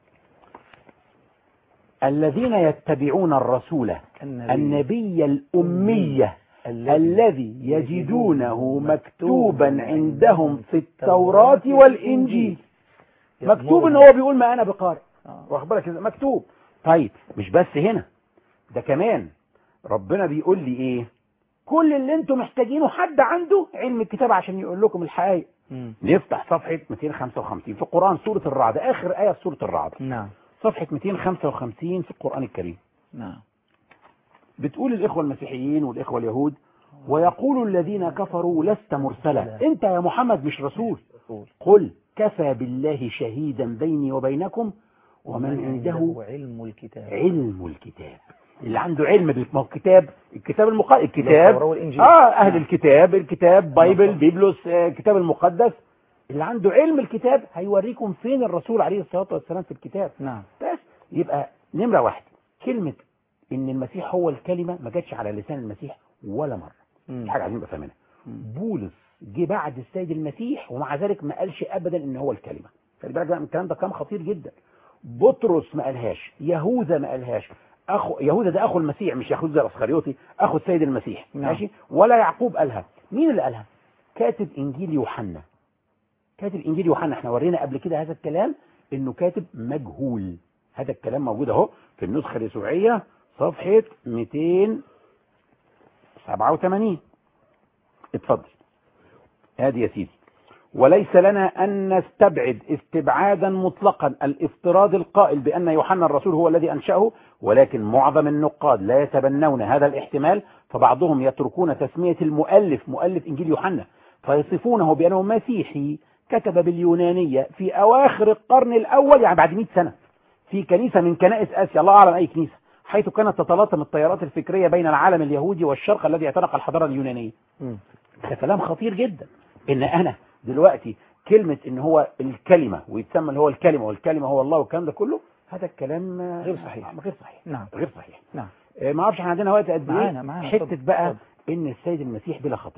الذين يتبعون الرسول النبي الأمية الذي يجدونه مكتوبا عندهم في التوراة والإنجيل مكتوب ان هو بيقول ما انا بقارئ واخد بالك إزاي؟ مكتوب طيب مش بس هنا ده كمان ربنا بيقول لي ايه كل اللي انتم محتاجينه حد عنده علم الكتاب عشان يقول لكم الحقائق نفتح صفحة 255 في القرآن سورة الرعد آخر آية في سورة الرعد نعم صفحة 255 في القرآن الكريم نعم بتقول الإخوة المسيحيين والإخوة اليهود ويقول الذين كفروا لست مرسلا انت يا محمد مش رسول قل كفى بالله شهيدا بيني وبينكم ومن عنده علم الكتاب علم الكتاب اللي عنده علم بال- ما هو الكتاب الكتاب المق... الكتاب التوراة والإنجيل. اه اهل الكتاب الكتاب بايبل بيبلوس آه، الكتاب المقدس اللي عنده علم الكتاب هيوريكم فين الرسول عليه الصلاة والسلام في الكتاب نعم بس يبقى نمرة واحد كلمة ان المسيح هو الكلمة ما جاتش على لسان المسيح ولا مرة دي حاجة عايزين نبقى فاهمينها بولس جه بعد السيد المسيح ومع ذلك ما قالش ابدا ان هو الكلمة خلي بالك بقى من الكلام ده كلام خطير جدا بطرس ما قالهاش يهوذا ما قالهاش اخو يهوذا ده اخو المسيح مش يهوذا الاسخريوطي اخو السيد المسيح نعم. ماشي ولا يعقوب قالها مين اللي قالها كاتب انجيل يوحنا كاتب انجيل يوحنا احنا ورينا قبل كده هذا الكلام انه كاتب مجهول هذا الكلام موجود اهو في النسخه اليسوعيه صفحه 287 اتفضل ادي يا سيدي وليس لنا أن نستبعد استبعادا مطلقا الافتراض القائل بأن يوحنا الرسول هو الذي أنشأه ولكن معظم النقاد لا يتبنون هذا الاحتمال فبعضهم يتركون تسمية المؤلف مؤلف إنجيل يوحنا فيصفونه بأنه مسيحي كتب باليونانية في أواخر القرن الأول يعني بعد 100 سنة في كنيسة من كنائس آسيا الله أعلم أي كنيسة حيث كانت تتلاطم التيارات الفكرية بين العالم اليهودي والشرق الذي اعتنق الحضارة اليونانية ده كلام خطير جدا ان انا دلوقتي كلمة ان هو الكلمة ويتسمى اللي هو الكلمة والكلمة هو الله والكلام ده كله هذا الكلام غير صحيح. غير صحيح نعم غير صحيح نعم آه، ما اعرفش احنا عندنا وقت قد ايه معانا- معانا، حتة اتفضل، بقى اتفضل. ان السيد المسيح بلا خطية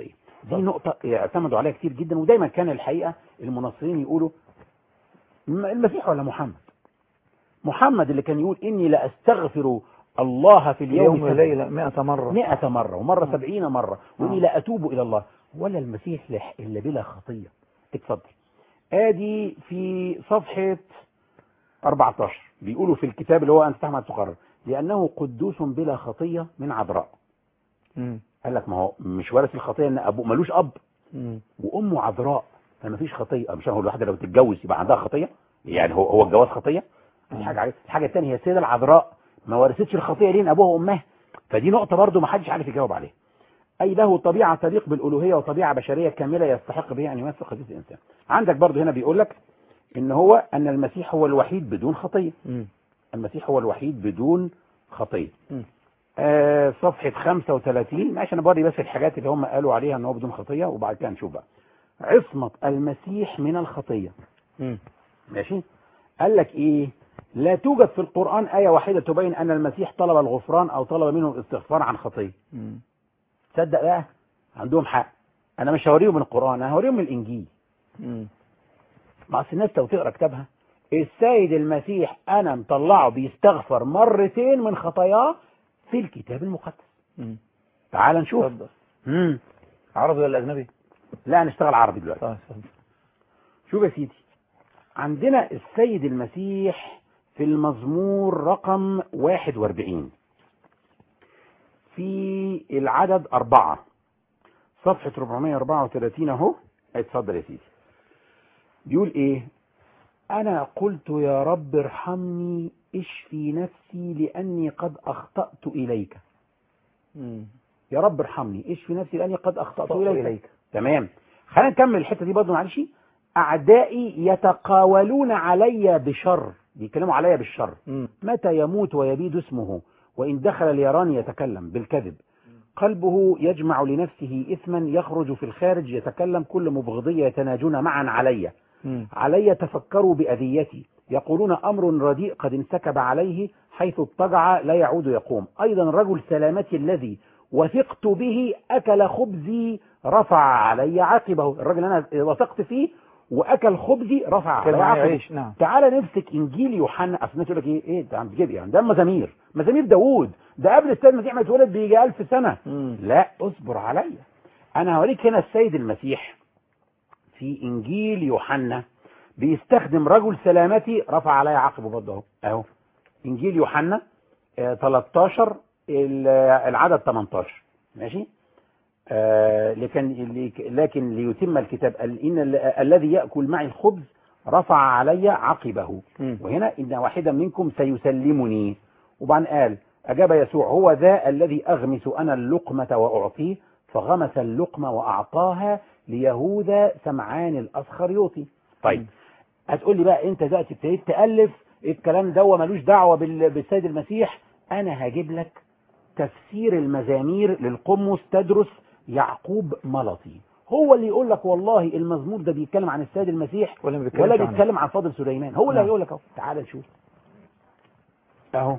دي نقطة اعتمدوا عليها كتير جدا ودايما كان الحقيقة المناصرين يقولوا م- المسيح ولا محمد محمد اللي كان يقول إني لأستغفر الله في اليوم يوم سبعين وليلة 100 مرة مئة مرة ومرة سبعين مرة وإني لا أتوب إلى الله ولا المسيح لح- إلا بلا خطية اتفضل آدي في صفحة 14 بيقولوا في الكتاب اللي هو أنت أحمد تقرر لأنه قدوس بلا خطية من عذراء مم. قال لك ما هو مش وارث الخطية إن أبوه ملوش أب مم. وأمه عذراء فما فيش خطية مش هو الواحدة لو تتجوز يبقى عندها خطية يعني هو هو الجواز خطية دي حاجة عارف. الحاجة الثانية هي السيدة العذراء ما ورثتش الخطية لين أبوها وأمها فدي نقطة برضو ما حدش عارف يجاوب عليها أي له طبيعة تليق بالألوهية وطبيعة بشرية كاملة يستحق بها أن يمثل قضية الإنسان عندك برضو هنا بيقول لك إن هو أن المسيح هو الوحيد بدون خطية مم. المسيح هو الوحيد بدون خطية مم. آه صفحة 35 ماشي أنا بوري بس الحاجات اللي هم قالوا عليها أن هو بدون خطية وبعد كده نشوف بقى عصمة المسيح من الخطية مم. ماشي قال لك ايه لا توجد في القرآن آية واحدة تبين أن المسيح طلب الغفران أو طلب منه الاستغفار عن خطية مم. تصدق بقى عندهم حق أنا مش هوريهم من القرآن أنا هوريهم من الإنجيل مم. مع أصل الناس لو تقرا كتابها السيد المسيح أنا مطلعه بيستغفر مرتين من خطاياه في الكتاب المقدس مم. تعال نشوف اتفضل مم. عربي ولا أجنبي؟ لا هنشتغل عربي دلوقتي طيب اتفضل شوف يا سيدي عندنا السيد المسيح في المزمور رقم 41 في العدد أربعة صفحة 434 أهو اتفضل يا سيدي بيقول إيه أنا قلت يا رب ارحمني اشفي نفسي لأني قد أخطأت إليك مم. يا رب ارحمني اشفي نفسي لأني قد أخطأت أخطأت إليك, إليك. تمام خلينا نكمل الحتة دي برضه معلش أعدائي يتقاولون علي بشر بيتكلموا علي بالشر مم. متى يموت ويبيد اسمه وإن دخل ليران يتكلم بالكذب قلبه يجمع لنفسه إثما يخرج في الخارج يتكلم كل مبغضية يتناجون معا علي مم. علي تفكروا بأذيتي يقولون أمر رديء قد انسكب عليه حيث اضطجع لا يعود يقوم أيضا رجل سلامتي الذي وثقت به أكل خبزي رفع علي عاقبه الراجل أنا وثقت فيه وأكل خبزي رفع علي كان معايا عاقبه عيش نعم تعالى نمسك انجيل يوحنا اصل الناس يقول لك ايه ايه ده عم تجيب يعني ده مزامير مزامير داوود ده قبل السيد المسيح ما يتولد بيجي 1000 سنه مم. لا اصبر عليا انا هوريك هنا السيد المسيح في انجيل يوحنا بيستخدم رجل سلامتي رفع عليا عقبه برضه اهو اهو انجيل يوحنا آه، 13 ال- آه، العدد 18 ماشي آه، لكن لكن ليتم الكتاب قال ان ال- الذي ياكل معي الخبز رفع علي عقبه مم. وهنا ان واحدا منكم سيسلمني وبعدين قال اجاب يسوع هو ذا الذي اغمس انا اللقمه واعطيه فغمس اللقمه واعطاها ليهوذا سمعان الاسخريوطي طيب هتقول لي بقى انت دلوقتي ابتديت تالف الكلام ده ملوش دعوه بال- بالسيد المسيح انا هجيب لك تفسير المزامير للقمص تدرس يعقوب ملطي هو اللي يقول لك والله المزمور ده بيتكلم عن السيد المسيح ولا ما بيتكلمش ولا عنه. بيتكلم عن فاضل سليمان هو اللي نعم. هيقول لك اهو تعال نشوف اهو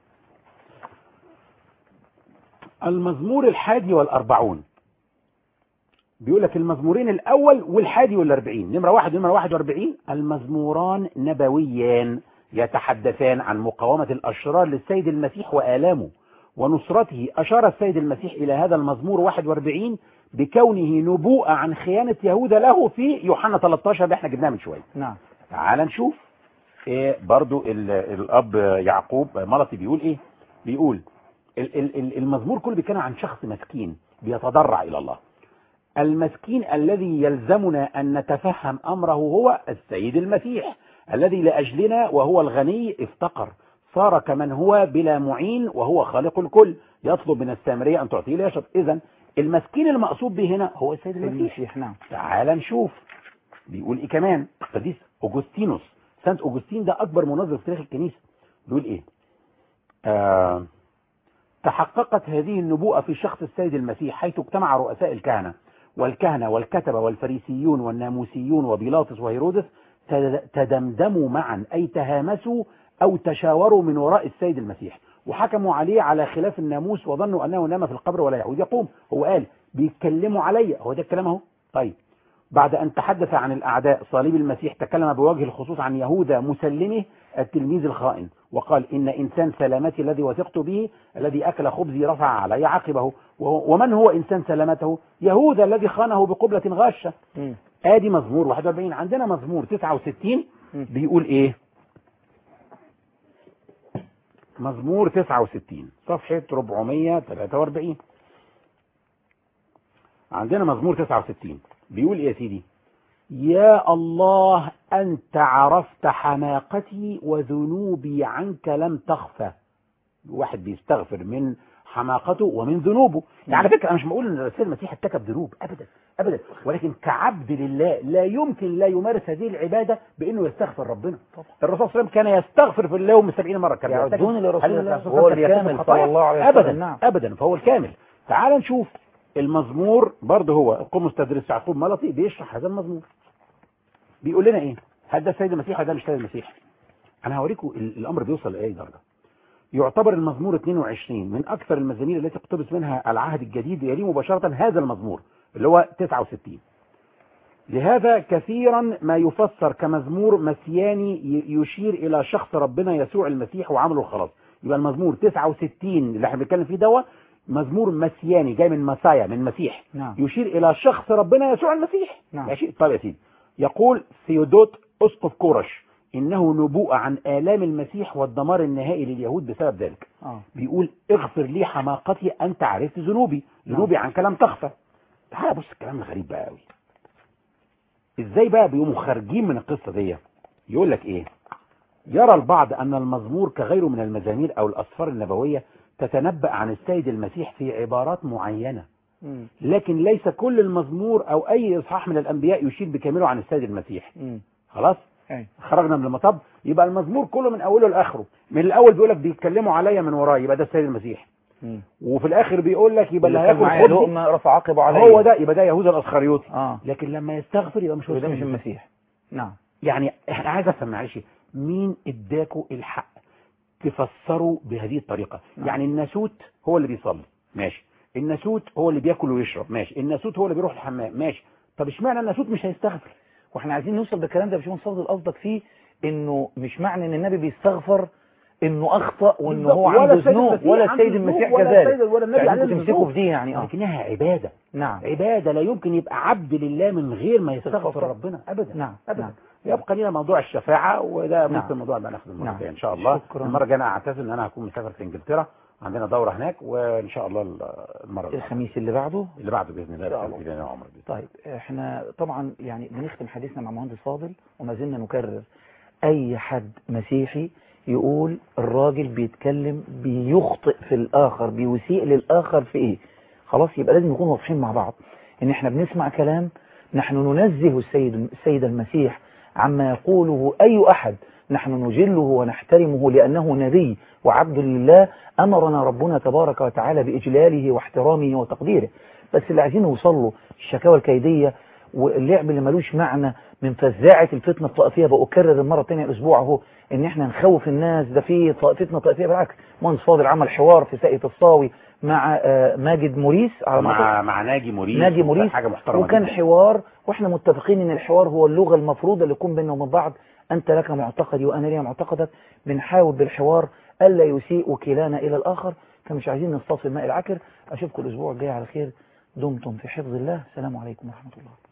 المزمور الحادي والأربعون بيقول لك المزمورين الأول والحادي والأربعين نمرة واحد ونمرة واحد وأربعين المزموران نبويان يتحدثان عن مقاومة الأشرار للسيد المسيح وآلامه ونصرته أشار السيد المسيح إلى هذا المزمور 41 بكونه نبوءة عن خيانة يهوذا له في يوحنا 13 اللي احنا جبناها من شوية نعم تعال نشوف إيه برضو ال- الاب يعقوب ملطي بيقول ايه بيقول ال- ال- ال- المزمور كله بيتكلم عن شخص مسكين بيتضرع الى الله المسكين الذي يلزمنا ان نتفهم امره هو السيد المسيح الذي لاجلنا وهو الغني افتقر صار كمن هو بلا معين وهو خالق الكل يطلب من السامريه ان تعطيه ليشرب اذا المسكين المقصود به هنا هو السيد المسيح المسيح نعم تعال نشوف بيقول ايه كمان قديس اوجستينوس سانت اوجستين ده اكبر منظر في تاريخ الكنيسه بيقول ايه آه تحققت هذه النبوءة في شخص السيد المسيح حيث اجتمع رؤساء الكهنة والكهنة والكتبة والفريسيون والناموسيون وبيلاطس وهيرودس تد- تدمدموا معا أي تهامسوا أو تشاوروا من وراء السيد المسيح وحكموا عليه على خلاف الناموس وظنوا انه نام في القبر ولا يعود يقوم هو قال بيتكلموا علي هو ده الكلام اهو طيب بعد أن تحدث عن الأعداء صليب المسيح تكلم بوجه الخصوص عن يهوذا مسلمه التلميذ الخائن وقال إن إنسان سلامتي الذي وثقت به الذي أكل خبزي رفع علي عقبه و- ومن هو إنسان سلامته يهوذا الذي خانه بقبلة غاشة آدي مزمور 41 عندنا مزمور 69 بيقول إيه مزمور 69 صفحة 443 عندنا مزمور 69 بيقول ايه يا سيدي يا الله أنت عرفت حماقتي وذنوبي عنك لم تخفى واحد بيستغفر من حماقته ومن ذنوبه يعني على فكرة أنا مش بقول أن رسول المسيح ارتكب ذنوب أبدا أبدا ولكن كعبد لله لا يمكن لا يمارس هذه العبادة بأنه يستغفر ربنا الرسول صلى الله عليه وسلم كان يستغفر في اليوم 70 مرة كان يعدون بيرتكب- لرسول هل الله الرسول وهو كان يرتكب الكامل خطايا؟ صلى الله عليه وسلم، أبدا نعم. أبدا فهو الكامل تعال نشوف المزمور برضه هو القمص تدريس يعقوب ملطي بيشرح هذا المزمور بيقول لنا ايه هل ده السيد المسيح ولا ده مش السيد المسيح انا هوريكم ال- الامر بيوصل لاي درجه يعتبر المزمور 22 من اكثر المزامير التي اقتبس منها العهد الجديد يلي مباشره هذا المزمور اللي هو 69 لهذا كثيرا ما يفسر كمزمور مسياني ي- يشير الى شخص ربنا يسوع المسيح وعمله الخلاص يبقى المزمور 69 اللي احنا بنتكلم فيه دوا مزمور مسياني جاي من مسايا من مسيح نعم. يشير الى شخص ربنا يسوع المسيح نعم. ماشي طيب يا سيدي يقول ثيودوت اسقف كورش انه نبوءه عن الام المسيح والدمار النهائي لليهود بسبب ذلك آه. بيقول اغفر لي حماقتي انت عرفت ذنوبي ذنوبي عن كلام تخفى تعال بص الكلام الغريب بقى قوي ازاي بقى بيقوموا خارجين من القصه دي يقول لك ايه يرى البعض ان المزمور كغيره من المزامير او الاسفار النبويه تتنبأ عن السيد المسيح في عبارات معينه مم. لكن ليس كل المزمور او اي اصحاح من الانبياء يشير بكامله عن السيد المسيح مم. خلاص أي. خرجنا من المطب يبقى المزمور كله من اوله لاخره من الاول بيقول لك بيتكلموا عليا من وراي يبقى ده السيد المسيح مم. وفي الاخر بيقول لك يبقى اللي اللي كان هياكل معايا خبزي لقمة رفع عقبه عليه هو ده يبقى ده يهوذا الاسخريوطي اه لكن لما يستغفر يبقى مش هو وده مش السيد المسيح نعم يعني احنا عايز افهم معلش مين اداكوا الحق تفسروا بهذه الطريقه نعم. يعني الناسوت هو اللي بيصلي ماشي الناسوت هو اللي بياكل ويشرب ماشي الناسوت هو اللي بيروح الحمام ماشي طب اشمعنى الناسوت مش هيستغفر واحنا عايزين نوصل بالكلام ده مش نوصل قصدك فيه انه مش معنى ان النبي بيستغفر انه اخطا وانه هو ولا عنده السيد ذنوب المسيح ولا عنده السيد المسيح ذنوب، ولا كذلك السيد ولا النبي فعندكم عليه تمسكوا الذنوب. في دي يعني اه لكنها عباده نعم عباده لا يمكن يبقى عبد لله من غير ما يستغفر استغفر. ربنا ابدا نعم ابدا نعم. يبقى لنا موضوع الشفاعه وده نعم. ممكن موضوع بقى ناخده المره نعم. الجايه ان شاء الله شكراً. المره الجايه انا اعتذر ان انا هكون مسافر في انجلترا عندنا دوره هناك وان شاء الله المره اللي الخميس اللي بعده اللي بعده باذن الله إن شاء بخير الله. باذن الله عمر بإذن طيب احنا طبعا يعني بنختم حديثنا مع مهندس فاضل وما زلنا نكرر اي حد مسيحي يقول الراجل بيتكلم بيخطئ في الاخر بيسيء للاخر في ايه خلاص يبقى لازم نكون واضحين مع بعض ان احنا بنسمع كلام نحن ننزه السيد السيد المسيح عما يقوله اي احد نحن نجله ونحترمه لانه نبي وعبد لله امرنا ربنا تبارك وتعالى باجلاله واحترامه وتقديره بس اللي عايزين نوصل له الشكاوى الكيديه واللعب اللي ملوش معنى من فزاعه الفتنه الطائفيه بأكرر المره الثانيه الاسبوع اهو ان احنا نخوف الناس ده في ط- فتنه طائفيه بالعكس مهندس فاضل عمل حوار في ساقية الصاوي مع آه، ماجد موريس على ما مع أعتقد. مع ناجي موريس ناجي موريس حاجه محترمه وكان جداً. حوار واحنا متفقين ان الحوار هو اللغه المفروضه اللي يكون بيننا وبين بعض انت لك معتقدي وانا لي معتقدك بنحاول بالحوار الا يسيء وكلانا الى الاخر فمش عايزين نصطاد في الماء العكر اشوفكم الاسبوع الجاي على خير دمتم في حفظ الله السلام عليكم ورحمه الله